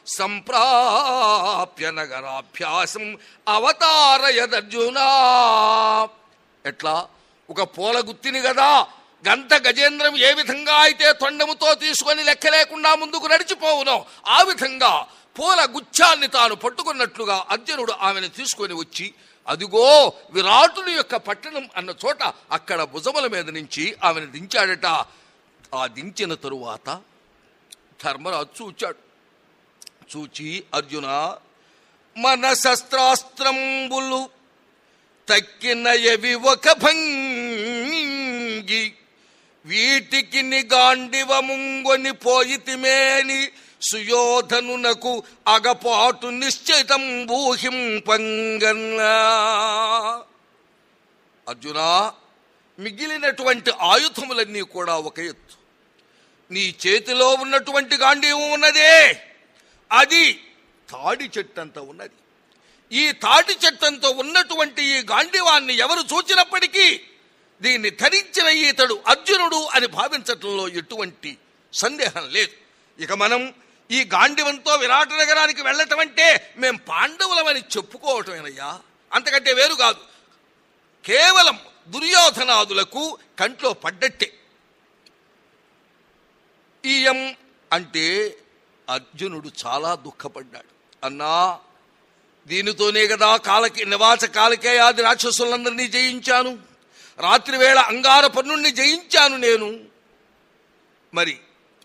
Speaker 1: సంప్రాప్య నగరాభ్యాసం అవతారయదర్జునా ఎట్లా ఒక పూల గుత్తిని కదా గంత గజేంద్రం ఏ విధంగా అయితే తొండముతో తీసుకొని లెక్క లేకుండా ముందుకు నడిచిపోవునో ఆ విధంగా పూల గుచ్చాన్ని తాను పట్టుకున్నట్లుగా అర్జునుడు ఆమెను తీసుకొని వచ్చి అదిగో విరాటుని యొక్క పట్టణం అన్న చోట అక్కడ భుజముల మీద నుంచి ఆమెను దించాడట ఆ దించిన తరువాత ధర్మరాజు చూచాడు చూచి అర్జున మన శస్త్రాస్త్రంబులు తక్కిన ఎవి ఒక భంగి వీటికి నిగాండివముంగొని పోయితిమేని సుయోధనునకు అగపాటు నిశ్చితం బూహింపంగన్నా అర్జున మిగిలినటువంటి ఆయుధములన్నీ కూడా ఒక ఎత్తు నీ చేతిలో ఉన్నటువంటి గాంధీవం ఉన్నదే అది తాడి చెట్టంత ఉన్నది ఈ తాటి చెట్టంతో ఉన్నటువంటి ఈ గాంధీవాన్ని ఎవరు చూచినప్పటికీ దీన్ని ధరించిన ఈతడు అర్జునుడు అని భావించటంలో ఎటువంటి సందేహం లేదు ఇక మనం ఈ గాంధీవంతో విరాట నగరానికి వెళ్ళటం అంటే మేం పాండవులమని చెప్పుకోవటమేనయ్యా అంతకంటే వేరు కాదు కేవలం దుర్యోధనాదులకు కంట్లో పడ్డట్టే ఈయం అంటే అర్జునుడు చాలా దుఃఖపడ్డాడు అన్నా దీనితోనే కదా కాలకి నివాస కాలకేయాది రాక్షసులందరినీ జయించాను రాత్రి వేళ అంగార పన్నుణ్ణి జయించాను నేను మరి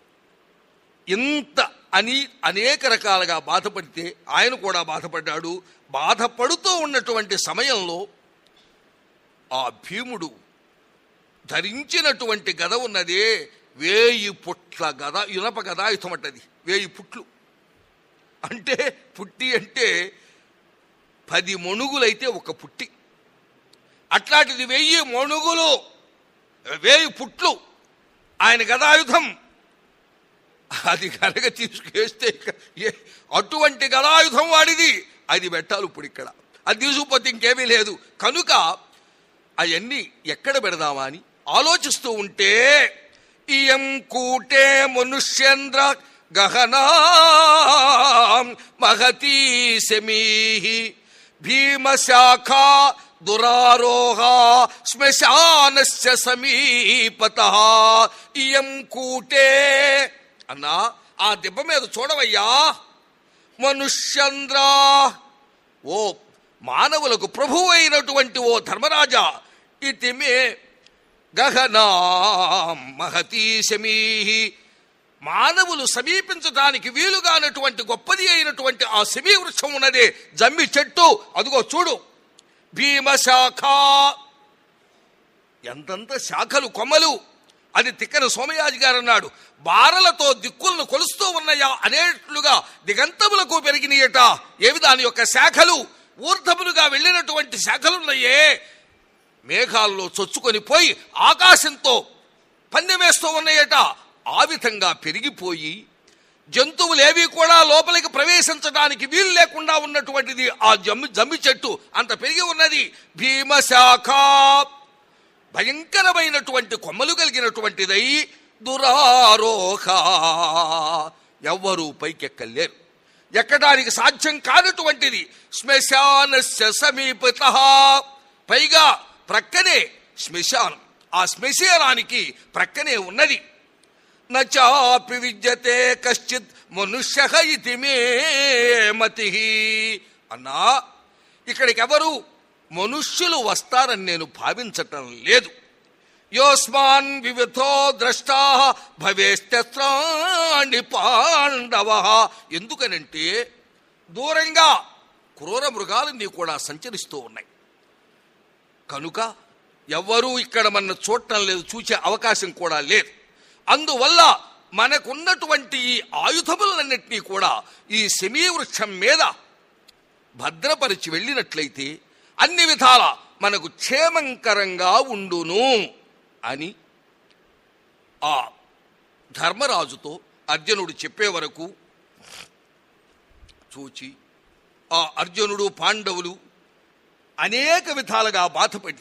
Speaker 1: ఇంత అని అనేక రకాలుగా బాధపడితే ఆయన కూడా బాధపడ్డాడు బాధపడుతూ ఉన్నటువంటి సమయంలో ఆ భీముడు ధరించినటువంటి గద ఉన్నదే వేయి పుట్ల గద ఇనప గదాయుధం అంటది వేయి పుట్లు అంటే పుట్టి అంటే పది మణుగులైతే ఒక పుట్టి అట్లాంటిది వెయ్యి మణుగులు వేయి పుట్లు ఆయన గదాయుధం అది కనుక తీసుకేస్తే ఇక ఏ- అటువంటి గదాయుధం వాడిది అది పెట్టాలి ఇప్పుడు ఇక్కడ అది తీసుకుపోతే ఇంకేమీ లేదు కనుక అవన్నీ ఎక్కడ పెడదామా అని ఆలోచిస్తూ ఉంటే ఇయం కూటే మనుష్యేంద్ర గహనా మహతీ సమీ భీమశాఖ దురారోహ శ్మశానస్య సమీపత ఇయం కూటే అన్నా ఆ దెబ్బ మీద చూడవయ్యా మనుష్యంద్ర ఓ మానవులకు ప్రభువు అయినటువంటి ఓ ధర్మరాజా ఇది మే గహనా మహతీశమీ మానవులు సమీపించడానికి వీలుగానటువంటి గొప్పది అయినటువంటి ఆ శమీ వృక్షం ఉన్నదే జమ్మి చెట్టు అదిగో చూడు భీమశాఖ ఎంతంత శాఖలు కొమ్మలు అది తిక్కన సోమయాజి గారు అన్నాడు బారలతో దిక్కులను కొలుస్తూ ఉన్నాయా అనేట్లుగా దిగంతములకు పెరిగినయట ఏవి దాని యొక్క శాఖలు ఊర్ధములుగా వెళ్ళినటువంటి శాఖలున్నాయే మేఘాల్లో చొచ్చుకొని పోయి ఆకాశంతో పందెమేస్తూ ఉన్నాయట ఆ విధంగా పెరిగిపోయి జంతువులేవి కూడా లోపలికి ప్రవేశించడానికి వీలు లేకుండా ఉన్నటువంటిది ఆ జమ్మి జమ్మి చెట్టు అంత పెరిగి ఉన్నది భీమశాఖ భయంకరమైనటువంటి కొమ్మలు కలిగినటువంటిదై దురారోహ ఎవ్వరూ పైకెక్కలేరు ఎక్కడానికి సాధ్యం కానటువంటిది శ్మశానస్య సమీపత పైగా ప్రక్కనే శ్మశానం ఆ శ్మశానానికి ప్రక్కనే ఉన్నది నాపి విద్యతే కశ్చిత్ మనుష్య ఇది మే మతి అన్నా ఇక్కడికి ఎవరు మనుష్యులు వస్తారని నేను భావించటం లేదు యోస్మాన్ వివిధో ద్రష్టా భవేస్త్రాణి పాండవ ఎందుకనంటే దూరంగా క్రూర మృగాలన్నీ కూడా సంచరిస్తూ ఉన్నాయి కనుక ఎవ్వరూ ఇక్కడ మన చూడటం లేదు చూసే అవకాశం కూడా లేదు అందువల్ల మనకున్నటువంటి ఈ ఆయుధములన్నింటినీ కూడా ఈ సెమీ వృక్షం మీద భద్రపరిచి వెళ్ళినట్లయితే అన్ని విధాల మనకు క్షేమంకరంగా ఉండును అని ఆ ధర్మరాజుతో అర్జునుడు చెప్పే వరకు చూచి ఆ అర్జునుడు పాండవులు అనేక విధాలుగా బాధపడి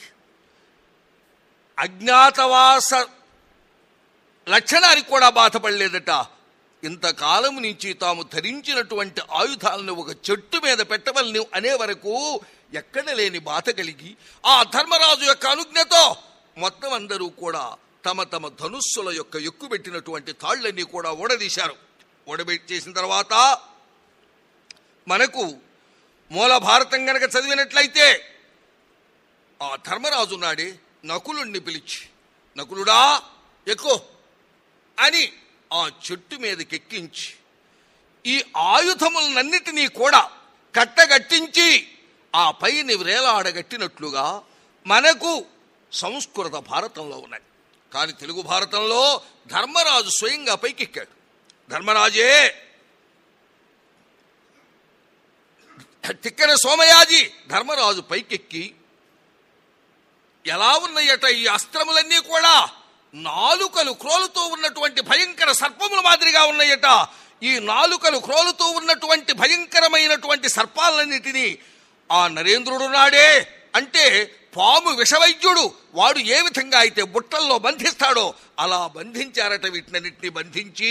Speaker 1: అజ్ఞాతవాస లక్షణానికి కూడా బాధపడలేదట ఇంతకాలం నుంచి తాము ధరించినటువంటి ఆయుధాలను ఒక చెట్టు మీద పెట్టవలని అనే వరకు ఎక్కడ లేని బాధ కలిగి ఆ ధర్మరాజు యొక్క అనుజ్ఞతో మొత్తం అందరూ కూడా తమ తమ ధనుస్సుల యొక్క ఎక్కుబెట్టినటువంటి తాళ్ళన్నీ కూడా ఊడదీశారు ఊడబెట్టేసిన తర్వాత మనకు మూల భారతం గనక చదివినట్లయితే ఆ ధర్మరాజు నాడే నకులుణ్ణి పిలిచి నకులుడా ఎక్కువ అని ఆ చెట్టు మీదకెక్కించి ఈ ఆయుధములన్నిటినీ కూడా కట్టగట్టించి ఆ పైని వ్రేలాడగట్టినట్లుగా మనకు సంస్కృత భారతంలో ఉన్నాయి కానీ తెలుగు భారతంలో ధర్మరాజు స్వయంగా పైకెక్కాడు ధర్మరాజే తిక్కన సోమయాజి ధర్మరాజు పైకెక్కి ఎలా ఉన్నాయట ఈ అస్త్రములన్నీ కూడా నాలుకలు క్రోలుతూ ఉన్నటువంటి భయంకర సర్పముల మాదిరిగా ఉన్నాయట ఈ నాలుకలు క్రోలుతూ ఉన్నటువంటి భయంకరమైనటువంటి సర్పాలన్నిటినీ ఆ నరేంద్రుడు నాడే అంటే పాము విషవైద్యుడు వాడు ఏ విధంగా అయితే బుట్టల్లో బంధిస్తాడో అలా బంధించారట వీటినన్నిటిని బంధించి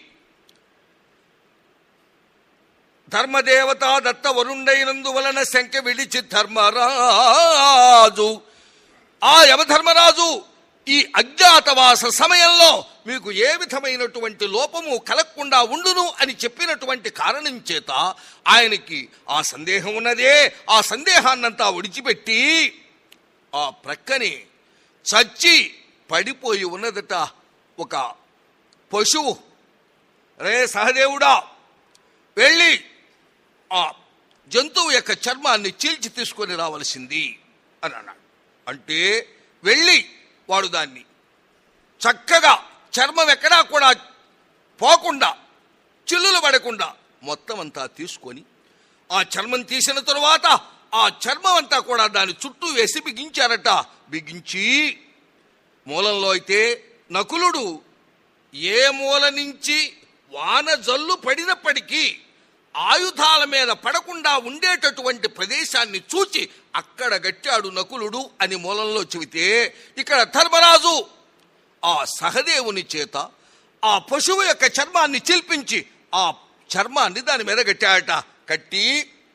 Speaker 1: ధర్మదేవత దత్త వరుండైనందువలన శంఖ విడిచి ధర్మరాజు ఆ యమధర్మరాజు ఈ అజ్ఞాతవాస సమయంలో మీకు ఏ విధమైనటువంటి లోపము కలగకుండా ఉండును అని చెప్పినటువంటి కారణం చేత ఆయనకి ఆ సందేహం ఉన్నదే ఆ సందేహాన్నంతా విడిచిపెట్టి ఆ ప్రక్కనే చచ్చి పడిపోయి ఉన్నదట ఒక పశువు రే సహదేవుడా వెళ్ళి ఆ జంతువు యొక్క చర్మాన్ని చీల్చి తీసుకొని రావలసింది అని అన్నాడు అంటే వెళ్ళి వాడు దాన్ని చక్కగా చర్మం ఎక్కడా కూడా పోకుండా చిల్లులు పడకుండా మొత్తం అంతా తీసుకొని ఆ చర్మం తీసిన తరువాత ఆ చర్మం అంతా కూడా దాని చుట్టూ వేసి బిగించారట బిగించి మూలంలో అయితే నకులుడు ఏ మూల నుంచి వాన జల్లు పడినప్పటికీ ఆయుధాల మీద పడకుండా ఉండేటటువంటి ప్రదేశాన్ని చూచి అక్కడ గట్టాడు నకులుడు అని మూలంలో చెబితే ఇక్కడ ధర్మరాజు ఆ సహదేవుని చేత ఆ పశువు యొక్క చర్మాన్ని చిల్పించి ఆ చర్మాన్ని దాని మీద కట్టాడట కట్టి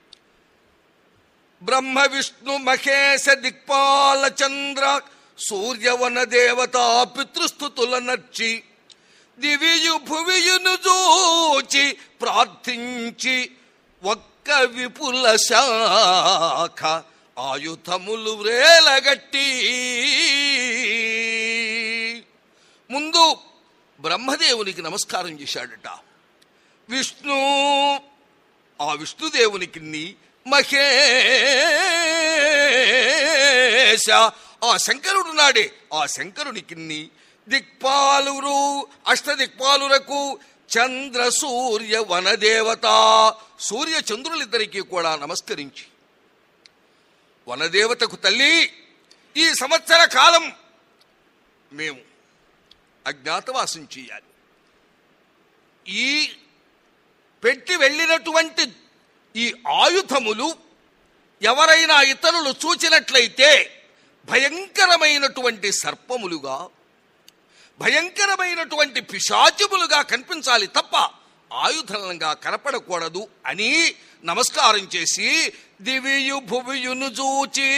Speaker 1: బ్రహ్మ విష్ణు మహేశ దిక్పాల చంద్ర సూర్యవన దేవత పితృస్థుతుల నర్చి దివియు భువియును చూచి ప్రార్థించి ఒక్క విపుల శాఖ ఆయుధములు వ్రేలగట్టి ముందు బ్రహ్మదేవునికి నమస్కారం చేశాడట విష్ణు ఆ విష్ణుదేవునికి మహేశ ఆ శంకరుడు నాడే ఆ శంకరునికి దిక్పాలురు అష్టదిక్పాలురకు చంద్ర సూర్య వనదేవత సూర్య చంద్రులిద్దరికీ కూడా నమస్కరించి వనదేవతకు తల్లి ఈ సంవత్సర కాలం మేము అజ్ఞాతవాసం చేయాలి ఈ పెట్టి వెళ్ళినటువంటి ఈ ఆయుధములు ఎవరైనా ఇతరులు చూచినట్లయితే భయంకరమైనటువంటి సర్పములుగా భయంకరమైనటువంటి పిశాచములుగా కనిపించాలి తప్ప ఆయుధంగా కనపడకూడదు అని నమస్కారం చేసి దివియు భువియును చూచి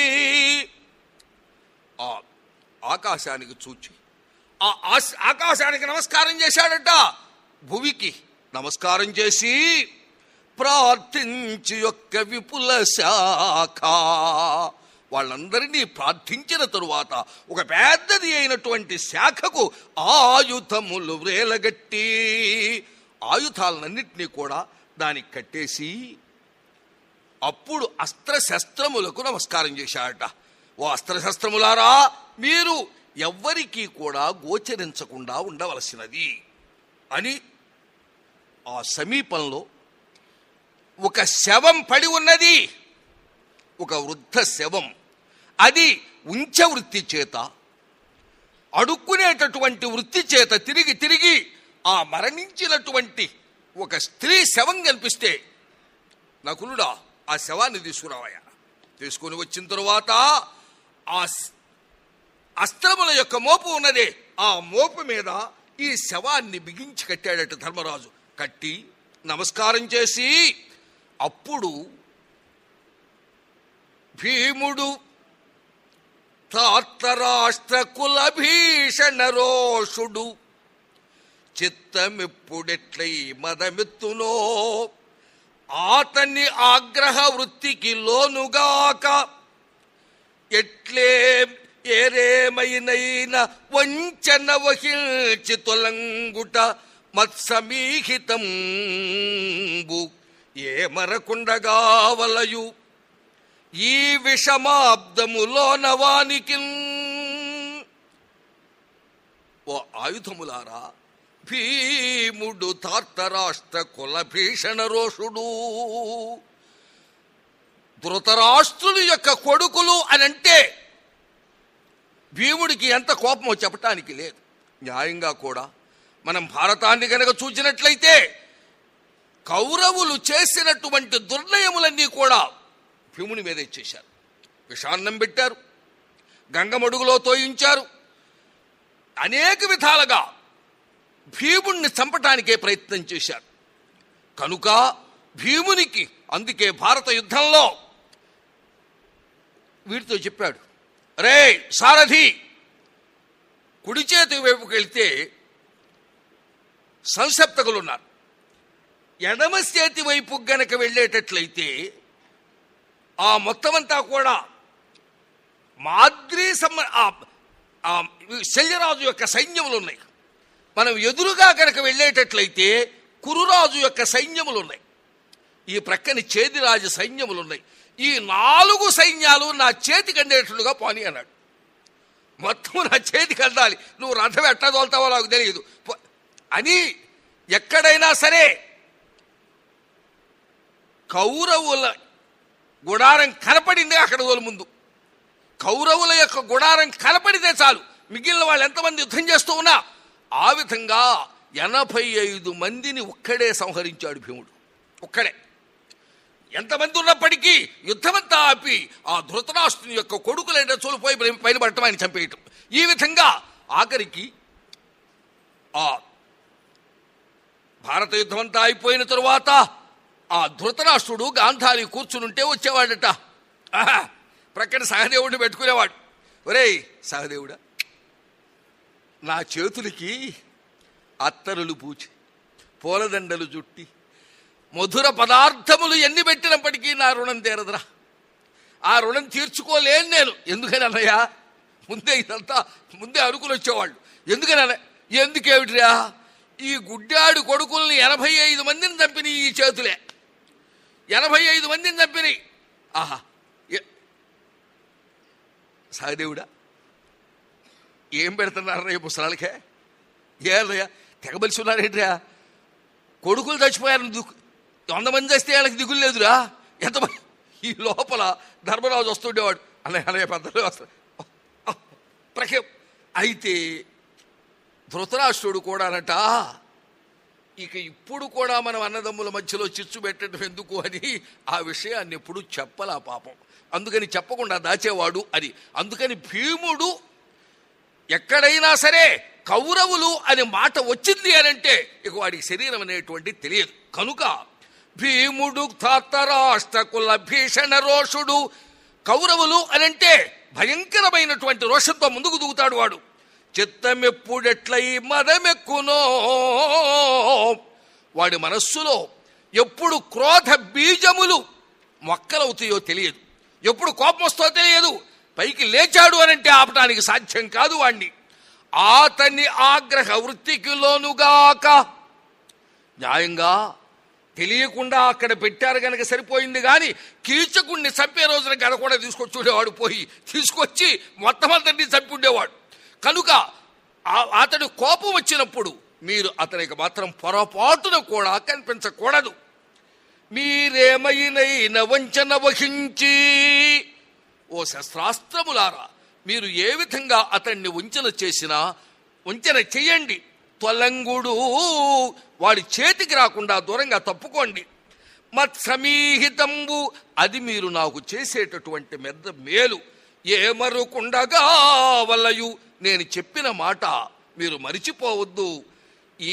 Speaker 1: ఆ ఆకాశానికి చూచి ఆ ఆస్- ఆకాశానికి నమస్కారం చేశాడట భువికి నమస్కారం చేసి ప్రార్థించి యొక్క విపుల శాఖ వాళ్ళందరినీ ప్రార్థించిన తరువాత ఒక పెద్దది అయినటువంటి శాఖకు ఆయుధములు వ్రేలగట్టి ఆయుధాలన్నింటినీ కూడా దానికి కట్టేసి అప్పుడు అస్త్రశస్త్రములకు నమస్కారం చేశాడట ఓ అస్త్రశస్త్రములారా మీరు ఎవ్వరికీ కూడా గోచరించకుండా ఉండవలసినది అని ఆ సమీపంలో ఒక శవం పడి ఉన్నది ఒక వృద్ధ శవం అది ఉంచ వృత్తి చేత అడుక్కునేటటువంటి వృత్తి చేత తిరిగి తిరిగి ఆ మరణించినటువంటి ఒక స్త్రీ శవం కనిపిస్తే నకులుడా ఆ శవాన్ని తీసుకురావయ్యా తీసుకుని వచ్చిన తరువాత ఆ స్- అస్త్రముల యొక్క మోపు ఉన్నదే ఆ మోపు మీద ఈ శవాన్ని బిగించి కట్టాడట ధర్మరాజు కట్టి నమస్కారం చేసి అప్పుడు భీముడు తార్తరాష్ట్ర కుల భీషణ రోషుడు చిత్తమిప్పుడెట్లై మదమెత్తునో ఆతని ఆగ్రహ వృత్తికి లోనుగాక ఎట్లే ఏరేమైనైన వంచన వహించి తొలంగుట మత్సమీహితంబు ఏ మరకుండగావలయు ఈ విషమాబ్దములోన వానికి ఓ ఆయుధములారా భీముడు తార్తరాష్ట్ర కుల భీషణ రోషుడు ధృతరాష్ట్రుని యొక్క కొడుకులు అని అంటే భీముడికి ఎంత కోపమో చెప్పటానికి లేదు న్యాయంగా కూడా మనం భారతాన్ని గనక చూసినట్లయితే కౌరవులు చేసినటువంటి దుర్నయములన్నీ కూడా భీముని మీద ఇచ్చేశారు విషాన్నం పెట్టారు గంగమడుగులో తోయించారు అనేక విధాలుగా భీముణ్ణి చంపటానికే ప్రయత్నం చేశారు కనుక భీమునికి అందుకే భారత యుద్ధంలో వీటితో చెప్పాడు రే సారథి కుడి చేతి వైపుకి వెళ్తే సంసప్తకులు ఉన్నారు ఎడమ చేతి వైపు గనక వెళ్ళేటట్లయితే ఆ మొత్తమంతా కూడా మాద్రి సమ్మ ఆ- ఆ శల్యరాజు యొక్క సైన్యములు ఉన్నాయి మనం ఎదురుగా గనక వెళ్ళేటట్లయితే కురురాజు యొక్క సైన్యములు ఉన్నాయి ఈ ప్రక్కని చేదిరాజు సైన్యములు ఉన్నాయి ఈ నాలుగు సైన్యాలు నా చేతికి అందేటట్లుగా పోనీ అన్నాడు మొత్తం నా చేతికి అందాలి నువ్వు రథం ఎట్లా తోలుతావో నాకు తెలియదు పో- అని ఎక్కడైనా సరే కౌరవుల గుడారం కనపడింది అక్కడ తోలు ముందు కౌరవుల యొక్క గుడారం కనపడితే చాలు మిగిలిన వాళ్ళు ఎంతమంది యుద్ధం చేస్తూ ఉన్నా ఆ విధంగా ఎనభై ఐదు మందిని ఒక్కడే సంహరించాడు భీముడు ఒక్కడే ఎంతమంది ఉన్నప్పటికీ యుద్ధమంతా ఆపి ఆ ధృతరాష్ట్రుని యొక్క కొడుకులైన చోలిపోయి పైన పడటం ఆయన చంపేయటం ఈ విధంగా ఆఖరికి ఆ భారత యుద్ధం అంతా అయిపోయిన తరువాత ఆ ధృతరాష్ట్రుడు గాంధారి కూర్చునుంటే వచ్చేవాడట ఆహా, ప్రక్కన సహదేవుడిని పెట్టుకునేవాడు ఒరేయ్ సహదేవుడా నా చేతులకి అత్తరులు పూచి పూలదండలు జుట్టి మధుర పదార్థములు ఎన్ని పెట్టినప్పటికీ నా రుణం తీరదురా ఆ రుణం తీర్చుకోలేను నేను ఎందుకని అన్నయ్య ముందే ఇదంతా ముందే అనుకుని వచ్చేవాళ్ళు ఎందుకని అన్న ఎందుకేమిటిరా ఈ గుడ్డాడు కొడుకుల్ని ఎనభై ఐదు మందిని చంపిన ఈ చేతులే ఎనభై ఐదు మందిని చంపినాయి ఆహా ఎ- సహదేవుడా ఏం పెడుతున్నారు రేపు ముసలాలకే ఏదయ్యా తెగబలిసి ఉన్నారేంట్రా కొడుకులు చచ్చిపోయారు దుఃఖ వంద మంది చస్తే వాళ్ళకి దిగులు లేదురా ఎంతమంది ఈ లోపల ధర్మరాజు వస్తుండేవాడు అన్నయ్య అన్నయ్య పెద్దలు వస్తారు ప్రకే అయితే ధృతరాష్ట్రుడు కూడానట ఇక ఇప్పుడు కూడా మనం అన్నదమ్ముల మధ్యలో చిచ్చు పెట్టడం ఎందుకు అని ఆ విషయాన్ని ఎప్పుడు చెప్పలా పాపం అందుకని చెప్పకుండా దాచేవాడు అది అందుకని భీముడు ఎక్కడైనా సరే కౌరవులు అనే మాట వచ్చింది అని అంటే ఇక వాడికి శరీరం అనేటువంటి తెలియదు కనుక భీముడు ధాతరాష్ట్ర కుల భీషణ రోషుడు కౌరవులు అనంటే భయంకరమైనటువంటి రోషంతో ముందుకు దూకుతాడు వాడు చిత్తమెప్పుడెట్లయి మదమెక్కునో వాడి మనస్సులో ఎప్పుడు క్రోధ బీజములు మొక్కలవుతాయో తెలియదు ఎప్పుడు కోపం వస్తో తెలియదు పైకి లేచాడు అనంటే ఆపటానికి సాధ్యం కాదు వాణ్ణి ఆతని ఆగ్రహ వృత్తికి లోనుగాక న్యాయంగా తెలియకుండా అక్కడ పెట్టారు కనుక సరిపోయింది కానీ కీచకుణ్ణి చంపే రోజున గద కూడా తీసుకొచ్చి ఉండేవాడు పోయి తీసుకొచ్చి మొత్తం అందరినీ చంపి ఉండేవాడు కనుక ఆ- అతడు కోపం వచ్చినప్పుడు మీరు అతనికి మాత్రం పొరపాటున కూడా కనిపించకూడదు మీరేమైనైన వంచన వహించి ఓ శస్త్రాస్త్రములారా మీరు ఏ విధంగా అతన్ని వంచన చేసినా వంచన చెయ్యండి తొలంగుడు వాడి చేతికి రాకుండా దూరంగా తప్పుకోండి మత్సమీహితంబు అది మీరు నాకు చేసేటటువంటి మెద్ద మేలు ఏమరుకుండగా వలయు నేను చెప్పిన మాట మీరు మరిచిపోవద్దు ఈ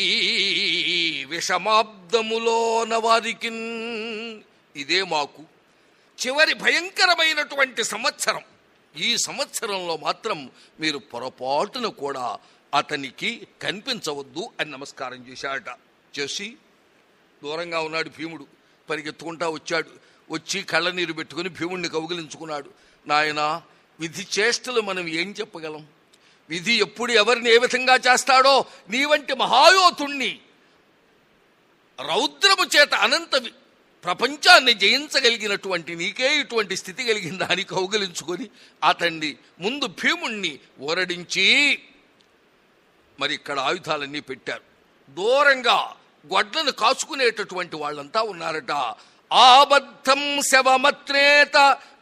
Speaker 1: విషమాబ్దములోన వారికి ఇదే మాకు చివరి భయంకరమైనటువంటి సంవత్సరం ఈ సంవత్సరంలో మాత్రం మీరు పొరపాటున కూడా అతనికి కనిపించవద్దు అని నమస్కారం చేశాడట చేసి దూరంగా ఉన్నాడు భీముడు పరిగెత్తుకుంటా వచ్చాడు వచ్చి కళ్ళనీరు పెట్టుకుని భీముడిని కౌగిలించుకున్నాడు నాయన విధి చేష్టలు మనం ఏం చెప్పగలం విధి ఎప్పుడు ఎవరిని ఏ విధంగా చేస్తాడో నీ వంటి మహాయోధుణ్ణి రౌద్రము చేత అనంత వి- ప్రపంచాన్ని జయించగలిగినటువంటి నీకే ఇటువంటి స్థితి కలిగిందా అని కౌగిలించుకొని అతన్ని ముందు భీముణ్ణి ఓరడించి మరి ఇక్కడ ఆయుధాలన్నీ పెట్టారు దూరంగా గొడ్లను కాచుకునేటటువంటి వాళ్ళంతా ఉన్నారట ఆబద్ధం శవమత్రేత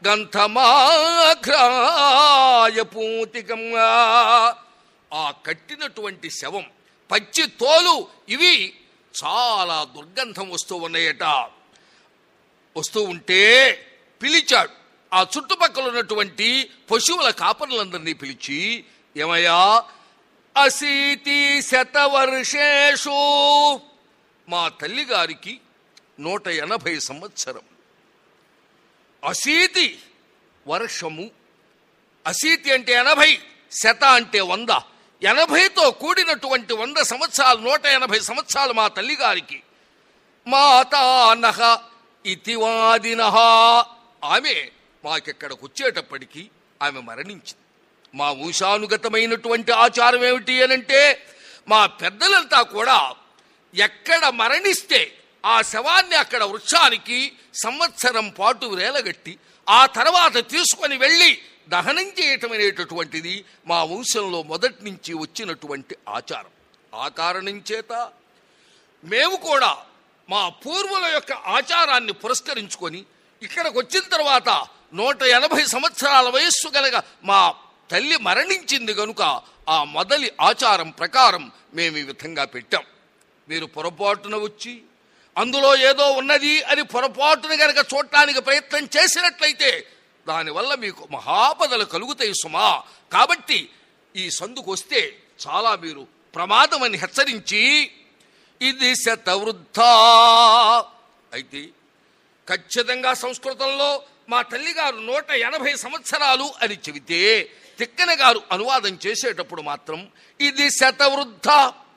Speaker 1: గంధమాఘ్రాయ పూతికంగా ఆ కట్టినటువంటి శవం పచ్చి తోలు ఇవి చాలా దుర్గంధం వస్తూ ఉన్నాయట వస్తూ ఉంటే పిలిచాడు ఆ చుట్టుపక్కల ఉన్నటువంటి పశువుల కాపరులందరినీ పిలిచి ఏమయ్యా అశీతి శతవర్షేషు మా తల్లిగారికి నూట ఎనభై సంవత్సరం అశీతి వర్షము అశీతి అంటే ఎనభై శత అంటే వంద ఎనభైతో కూడినటువంటి వంద సంవత్సరాలు నూట ఎనభై సంవత్సరాలు మా తల్లిగారికి మాతానహ ఇతివాదిన ఆమె మాకిక్కడికి వచ్చేటప్పటికి ఆమె మరణించింది మా వంశానుగతమైనటువంటి ఆచారం ఏమిటి అనంటే మా పెద్దలంతా కూడా ఎక్కడ మరణిస్తే ఆ శవాన్ని అక్కడ వృక్షానికి సంవత్సరం పాటు వేలగట్టి ఆ తర్వాత తీసుకొని వెళ్ళి దహనం చేయటం అనేటటువంటిది మా వంశంలో మొదటి నుంచి వచ్చినటువంటి ఆచారం ఆ కారణం చేత మేము కూడా మా పూర్వుల యొక్క ఆచారాన్ని పురస్కరించుకొని ఇక్కడికి వచ్చిన తర్వాత నూట ఎనభై సంవత్సరాల వయస్సు గలగ మా తల్లి మరణించింది గనుక ఆ మొదలి ఆచారం ప్రకారం మేము ఈ విధంగా పెట్టాం మీరు పొరపాటున వచ్చి అందులో ఏదో ఉన్నది అని పొరపాటున గనక చూడటానికి ప్రయత్నం చేసినట్లయితే దానివల్ల మీకు మహాపదలు కలుగుతాయి సుమా కాబట్టి ఈ సందుకు వస్తే చాలా మీరు ప్రమాదమని హెచ్చరించి ఇది శతవృద్ధ అయితే ఖచ్చితంగా సంస్కృతంలో మా తల్లిగారు నూట ఎనభై సంవత్సరాలు అని చెబితే తిక్కన గారు అనువాదం చేసేటప్పుడు మాత్రం ఇది శతవృద్ధ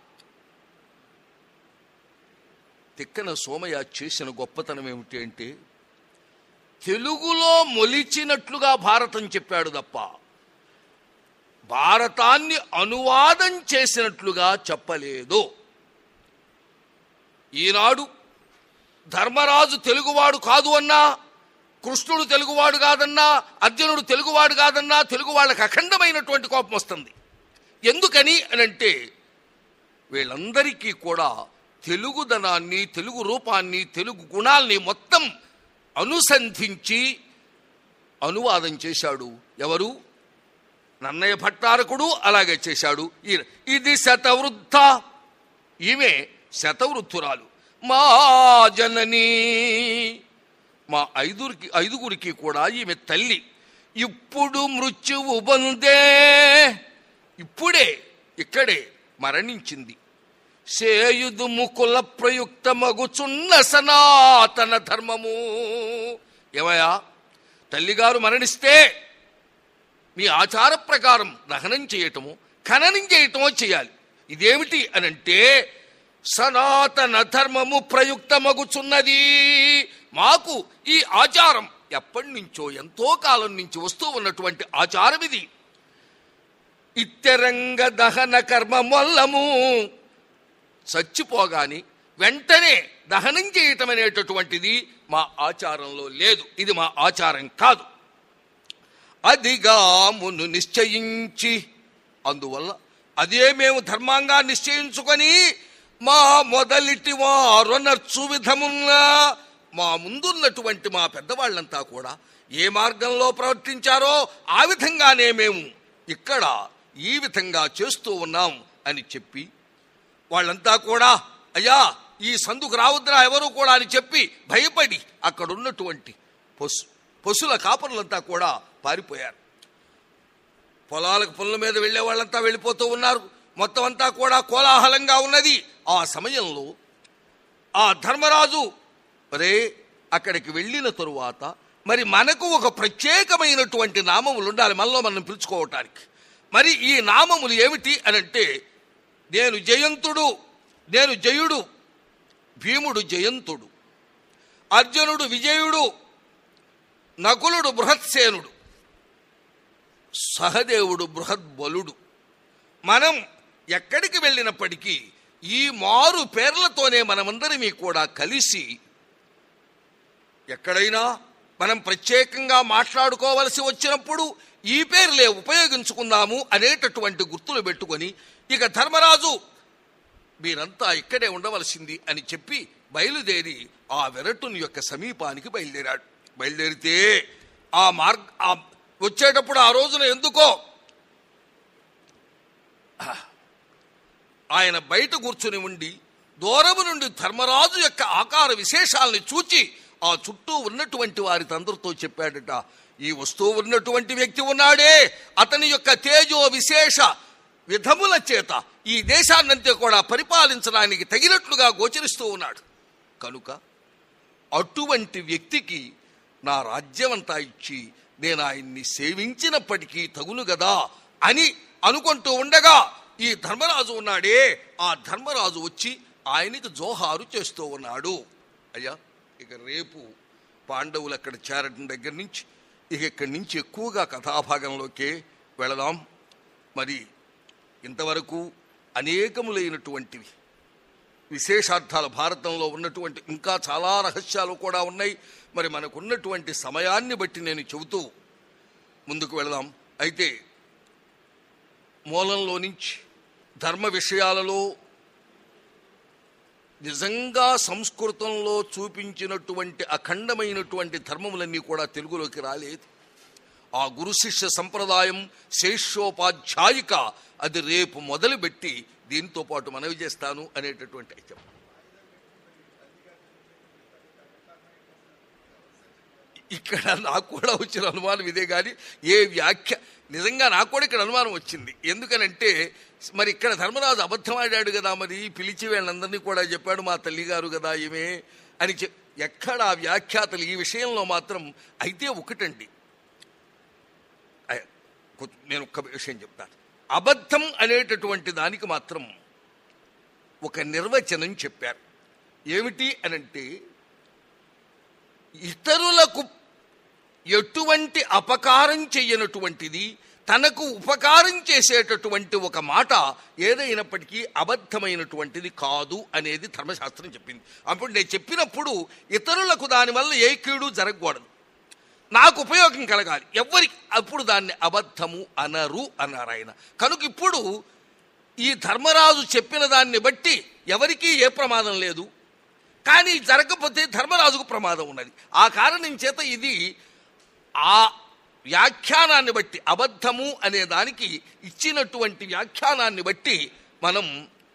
Speaker 1: తిక్కన సోమయ్య చేసిన గొప్పతనం ఏమిటి అంటే తెలుగులో మొలిచినట్లుగా భారతం చెప్పాడు తప్ప భారతాన్ని అనువాదం చేసినట్లుగా చెప్పలేదు ఈనాడు ధర్మరాజు తెలుగువాడు కాదు అన్నా కృష్ణుడు తెలుగువాడు కాదన్నా అర్జునుడు తెలుగువాడు కాదన్నా తెలుగు వాళ్ళకి అఖండమైనటువంటి కోపం వస్తుంది ఎందుకని అని అంటే వీళ్ళందరికీ కూడా తెలుగుదనాన్ని తెలుగు రూపాన్ని తెలుగు గుణాల్ని మొత్తం అనుసంధించి అనువాదం చేశాడు ఎవరు నన్నయ్య భట్టారకుడు అలాగే చేశాడు ఈ- ఇది శతవృద్ధ ఈమె శతవృత్తురాలు మా జననీ మా ఐదుగురికి ఐదుగురికి కూడా ఈమె తల్లి ఇప్పుడు మృత్యువు బందే ఇప్పుడే ఇక్కడే మరణించింది సేయుదు ముకుల ప్రయుక్త మగుచున్న సనాతన ధర్మము ఏమయ్యా తల్లిగారు మరణిస్తే మీ ఆచార ప్రకారం దహనం చేయటము ఖననం చేయటమో చేయాలి ఇదేమిటి అనంటే సనాతన ధర్మము ప్రయుక్తమగుచున్నది మాకు ఈ ఆచారం ఎప్పటి నుంచో ఎంతో కాలం నుంచి వస్తూ ఉన్నటువంటి ఆచారం ఇది ఇత్తెరంగ దహన కర్మ మొల్లము చచ్చిపోగాని వెంటనే దహనం చేయటం అనేటటువంటిది మా ఆచారంలో లేదు ఇది మా ఆచారం కాదు అదిగామును నిశ్చయించి అందువల్ల అదే మేము ధర్మంగా నిశ్చయించుకొని మా మొదలిటి వారొనర్చు విధమున్నా మా ముందున్నటువంటి మా పెద్దవాళ్ళంతా కూడా ఏ మార్గంలో ప్రవర్తించారో ఆ విధంగానే మేము ఇక్కడ ఈ విధంగా చేస్తూ ఉన్నాం అని చెప్పి వాళ్ళంతా కూడా అయ్యా ఈ సందుకు రావద్దురా ఎవరు కూడా అని చెప్పి భయపడి అక్కడ ఉన్నటువంటి పశు పశుల కాపరులంతా కూడా పారిపోయారు పొలాలకు పొలం మీద వెళ్ళే వాళ్ళంతా వెళ్ళిపోతూ ఉన్నారు మొత్తం అంతా కూడా కోలాహలంగా ఉన్నది ఆ సమయంలో ఆ ధర్మరాజు రే అక్కడికి వెళ్ళిన తరువాత మరి మనకు ఒక ప్రత్యేకమైనటువంటి నామములు ఉండాలి మనలో మనం పిలుచుకోవటానికి మరి ఈ నామములు ఏమిటి అని అంటే నేను జయంతుడు నేను జయుడు భీముడు జయంతుడు అర్జునుడు విజయుడు నకులుడు బృహత్సేనుడు సహదేవుడు బృహద్బలుడు మనం ఎక్కడికి వెళ్ళినప్పటికీ ఈ మారు పేర్లతోనే మనమందరమీ కూడా కలిసి ఎక్కడైనా మనం ప్రత్యేకంగా మాట్లాడుకోవలసి వచ్చినప్పుడు ఈ పేర్లే ఉపయోగించుకుందాము అనేటటువంటి గుర్తులు పెట్టుకొని ఇక ధర్మరాజు మీరంతా ఇక్కడే ఉండవలసింది అని చెప్పి బయలుదేరి ఆ వెరటుని యొక్క సమీపానికి బయలుదేరాడు బయలుదేరితే ఆ మార్గ ఆ వచ్చేటప్పుడు ఆ రోజున ఎందుకో ఆయన బయట కూర్చుని ఉండి దూరము నుండి ధర్మరాజు యొక్క ఆకార విశేషాలని చూచి ఆ చుట్టూ ఉన్నటువంటి వారి అందరితో చెప్పాడట ఈ వస్తువు ఉన్నటువంటి వ్యక్తి ఉన్నాడే అతని యొక్క తేజో విశేష విధముల చేత ఈ దేశాన్నంతే కూడా పరిపాలించడానికి తగినట్లుగా గోచరిస్తూ ఉన్నాడు కనుక అటువంటి వ్యక్తికి నా రాజ్యమంతా ఇచ్చి నేను ఆయన్ని సేవించినప్పటికీ తగును గదా అని అనుకుంటూ ఉండగా ఈ ధర్మరాజు ఉన్నాడే ఆ ధర్మరాజు వచ్చి ఆయనకి జోహారు చేస్తూ ఉన్నాడు అయ్యా ఇక రేపు పాండవులు అక్కడ చేరడం దగ్గర నుంచి ఇక ఇక్కడి నుంచి ఎక్కువగా కథాభాగంలోకే వెళదాం మరి ఇంతవరకు అనేకములైనటువంటివి విశేషార్థాలు భారతంలో ఉన్నటువంటి ఇంకా చాలా రహస్యాలు కూడా ఉన్నాయి మరి మనకున్నటువంటి సమయాన్ని బట్టి నేను చెబుతూ ముందుకు వెళదాం అయితే మూలంలో నుంచి ధర్మ విషయాలలో నిజంగా సంస్కృతంలో చూపించినటువంటి అఖండమైనటువంటి ధర్మములన్నీ కూడా తెలుగులోకి రాలేదు ఆ గురు శిష్య సంప్రదాయం శేషోపాధ్యాయిక అది రేపు మొదలుపెట్టి దీంతో పాటు మనవి చేస్తాను అనేటటువంటి ఐక్యం ఇక్కడ నాకు కూడా వచ్చిన అనుమానం ఇదే కానీ ఏ వ్యాఖ్య నిజంగా నాకు కూడా ఇక్కడ అనుమానం వచ్చింది ఎందుకనంటే మరి ఇక్కడ ధర్మరాజు అబద్ధం ఆడాడు కదా మరి పిలిచి వీళ్ళందరినీ కూడా చెప్పాడు మా తల్లిగారు కదా ఈమె అని చె ఎక్కడ ఆ వ్యాఖ్యాతలు ఈ విషయంలో మాత్రం అయితే ఒకటండి అయ్య, కొ- నేను ఒక్క విషయం చెప్తాను అబద్ధం అనేటటువంటి దానికి మాత్రం ఒక నిర్వచనం చెప్పారు ఏమిటి అనంటే ఇతరులకు ఎటువంటి అపకారం చెయ్యనటువంటిది తనకు ఉపకారం చేసేటటువంటి ఒక మాట ఏదైనప్పటికీ అబద్ధమైనటువంటిది కాదు అనేది ధర్మశాస్త్రం చెప్పింది అప్పుడు నేను చెప్పినప్పుడు ఇతరులకు దానివల్ల ఏ కీడు జరగకూడదు నాకు ఉపయోగం కలగాలి ఎవరికి అప్పుడు దాన్ని అబద్ధము అనరు అన్నారు ఆయన కనుక ఇప్పుడు ఈ ధర్మరాజు చెప్పిన దాన్ని బట్టి ఎవరికీ ఏ ప్రమాదం లేదు కానీ జరగకపోతే ధర్మరాజుకు ప్రమాదం ఉన్నది ఆ కారణం చేత ఇది ఆ వ్యాఖ్యానాన్ని బట్టి అబద్ధము అనే దానికి ఇచ్చినటువంటి వ్యాఖ్యానాన్ని బట్టి మనం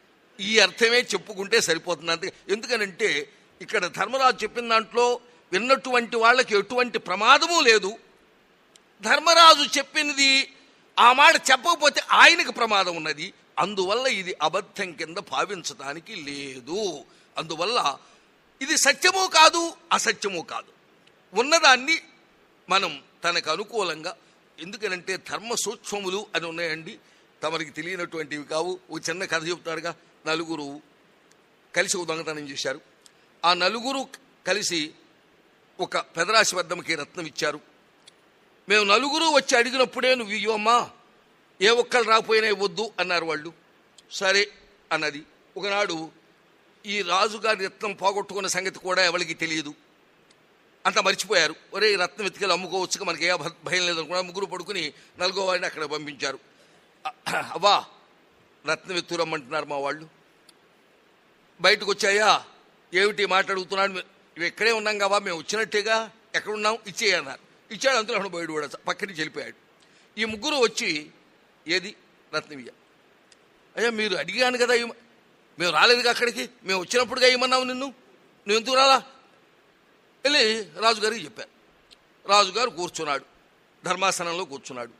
Speaker 1: ఈ అర్థమే చెప్పుకుంటే సరిపోతుంది అంతే ఎందుకనంటే ఇక్కడ ధర్మరాజు చెప్పిన దాంట్లో విన్నటువంటి వాళ్ళకి ఎటువంటి ప్రమాదము లేదు ధర్మరాజు చెప్పినది ఆ మాట చెప్పకపోతే ఆయనకు ప్రమాదం ఉన్నది అందువల్ల ఇది అబద్ధం కింద భావించడానికి లేదు అందువల్ల ఇది సత్యము కాదు అసత్యము కాదు ఉన్నదాన్ని మనం తనకు అనుకూలంగా ఎందుకనంటే ధర్మ సూక్ష్మములు అని ఉన్నాయండి తమరికి తెలియనటువంటివి కావు ఒక చిన్న కథ చెప్తారుగా నలుగురు కలిసి ఒక దొంగతనం చేశారు ఆ నలుగురు కలిసి ఒక పెదరాశి వర్ధంకి రత్నం ఇచ్చారు మేము నలుగురు వచ్చి అడిగినప్పుడే నువ్వు ఇవ్వమ్మా ఏ ఒక్కరు రాకపోయినా ఇవ్వద్దు అన్నారు వాళ్ళు సరే అన్నది ఒకనాడు ఈ రాజుగారి రత్నం పోగొట్టుకున్న సంగతి కూడా ఎవరికి తెలియదు అంత మర్చిపోయారు ఒరే ఈ రత్నం ఎత్తుకెళ్ళి అమ్ముకోవచ్చు మనకి ఏ భ- భయం లేదనుకున్నా ముగ్గురు పడుకుని నలుగో వాడిని అక్కడ పంపించారు అ- అవ్వా రత్నం ఎత్తురమ్మంటున్నారు మా వాళ్ళు బయటకు వచ్చాయా ఏమిటి మాట్లాడుతున్నాడు ఇవి ఇక్కడే ఉన్నాం కావా మేము వచ్చినట్టేగా ఎక్కడున్నాం ఇచ్చేయన్నారు ఇచ్చాడు అంతలో అక్కడ బయట కూడా పక్కకి వెళ్ళిపోయాడు ఈ ముగ్గురు వచ్చి ఏది రత్నవియ్య అయ్యా మీరు అడిగాను కదా ఇవ్వ- మేము రాలేదుగా అక్కడికి మేము వచ్చినప్పుడుగా ఇమ్మన్నావు నిన్ను నువ్వు ఎందుకు రాలా వెళ్ళి రాజుగారికి చెప్పారు రాజుగారు కూర్చున్నాడు ధర్మాసనంలో కూర్చున్నాడు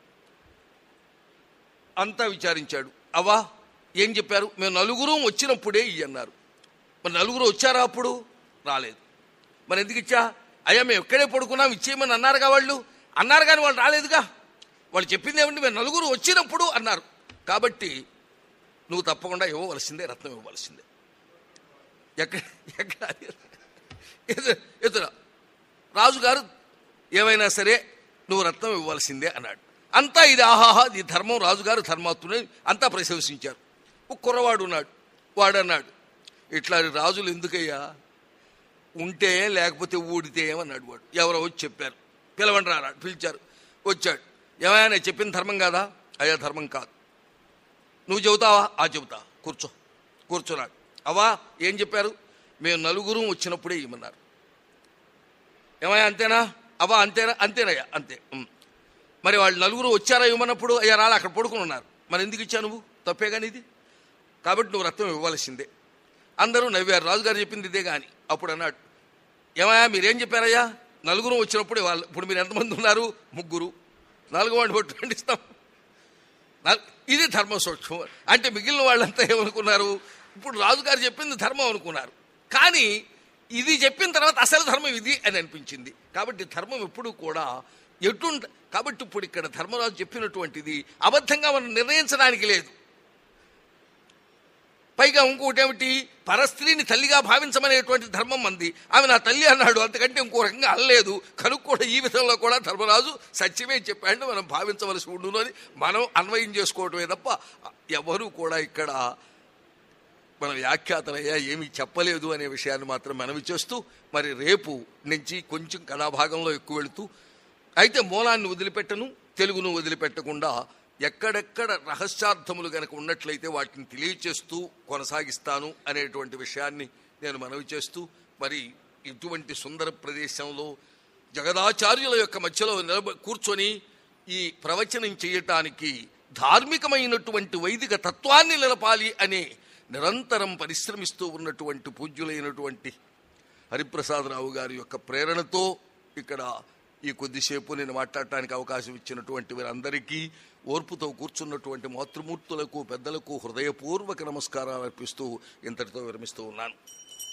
Speaker 1: అంతా విచారించాడు అవ్వా ఏం చెప్పారు మేము నలుగురు వచ్చినప్పుడే ఇయ్యి అన్నారు మరి నలుగురు వచ్చారా అప్పుడు రాలేదు మరి ఎందుకు ఇచ్చా అయ్యా మేము ఎక్కడే పడుకున్నాం ఇచ్చేయమని అన్నారుగా వాళ్ళు అన్నారు కానీ వాళ్ళు రాలేదుగా వాళ్ళు చెప్పింది ఏమంటే మేము నలుగురు వచ్చినప్పుడు అన్నారు కాబట్టి నువ్వు తప్పకుండా ఇవ్వవలసిందే రత్నం ఇవ్వవలసిందే ఎక్కడ ఎక్కడ ఎదురు ఎదురా రాజుగారు ఏమైనా సరే నువ్వు రత్నం ఇవ్వాల్సిందే అన్నాడు అంతా ఇది ఆహాహా ఇది ధర్మం రాజుగారు ధర్మాత్ముని అంతా ప్రశంసించారు ఒక కుర్రవాడు ఉన్నాడు వాడు అన్నాడు ఇట్లా రాజులు ఎందుకయ్యా ఉంటే లేకపోతే ఊడితే ఏమన్నాడు వాడు ఎవరో వచ్చి చెప్పారు పిలవండి రా అన్నాడు పిలిచారు వచ్చాడు ఏమైనా నేను చెప్పిన ధర్మం కాదా అయ్యా ధర్మం కాదు నువ్వు చెబుతావా ఆ చెబుతా కూర్చో కూర్చున్నాడు అవా ఏం చెప్పారు మేము నలుగురు వచ్చినప్పుడే ఇమ్మన్నారు ఏమయ్యా అంతేనా అవా అంతేనా అంతేనయ్యా అంతే ఉమ్. మరి వాళ్ళు నలుగురు వచ్చారా ఇవ్వమన్నప్పుడు అయ్యా రాలే అక్కడ పడుకుని ఉన్నారు మరి ఎందుకు ఇచ్చా నువ్వు తప్పే కానీ ఇది కాబట్టి నువ్వు రక్తం ఇవ్వాల్సిందే అందరూ నవ్వారు రాజుగారు చెప్పింది ఇదే కానీ అప్పుడు అన్నాడు ఏమయ్యా మీరేం చెప్పారయ్యా నలుగురు వచ్చినప్పుడు వాళ్ళు ఇప్పుడు మీరు ఎంతమంది ఉన్నారు ముగ్గురు నాలుగు వాడిని పట్టు ఇస్తాం నాల్- ఇది ధర్మ సూక్ష్మం అంటే మిగిలిన వాళ్ళంతా ఏమనుకున్నారు ఇప్పుడు రాజుగారు చెప్పింది ధర్మం అనుకున్నారు కానీ ఇది చెప్పిన తర్వాత అసలు ధర్మం ఇది అని అనిపించింది కాబట్టి ధర్మం ఎప్పుడు కూడా ఎటు కాబట్టి ఇప్పుడు ఇక్కడ ధర్మరాజు చెప్పినటువంటిది అబద్ధంగా మనం నిర్ణయించడానికి లేదు పైగా ఇంకొకటి ఏమిటి పరస్త్రీని తల్లిగా భావించమనేటువంటి ధర్మం మంది ఆమె నా తల్లి అన్నాడు అంతకంటే ఇంకో రకంగా అనలేదు కనుక కూడా ఈ విధంలో కూడా ధర్మరాజు సత్యమే చెప్పాడు మనం భావించవలసి ఉండును అని మనం అన్వయం చేసుకోవటమే తప్ప ఎవరు కూడా ఇక్కడ మన వ్యాఖ్యాతలయ్యా ఏమీ చెప్పలేదు అనే విషయాన్ని మాత్రం మనవి చేస్తూ మరి రేపు నుంచి కొంచెం కథాభాగంలో ఎక్కువ వెళుతూ అయితే మూలాన్ని వదిలిపెట్టను తెలుగును వదిలిపెట్టకుండా ఎక్కడెక్కడ రహస్యార్థములు గనక ఉన్నట్లయితే వాటిని తెలియచేస్తూ కొనసాగిస్తాను అనేటువంటి విషయాన్ని నేను మనవి చేస్తూ మరి ఇటువంటి సుందర ప్రదేశంలో జగదాచార్యుల యొక్క మధ్యలో నిలబ కూర్చొని ఈ ప్రవచనం చేయటానికి ధార్మికమైనటువంటి వైదిక తత్వాన్ని నిలపాలి అనే నిరంతరం పరిశ్రమిస్తూ ఉన్నటువంటి పూజ్యులైనటువంటి హరిప్రసాదరావు గారి యొక్క ప్రేరణతో ఇక్కడ ఈ కొద్దిసేపు నేను మాట్లాడటానికి అవకాశం ఇచ్చినటువంటి వీరందరికీ ఓర్పుతో కూర్చున్నటువంటి మాతృమూర్తులకు పెద్దలకు హృదయపూర్వక నమస్కారాలు అర్పిస్తూ ఇంతటితో విరమిస్తూ ఉన్నాను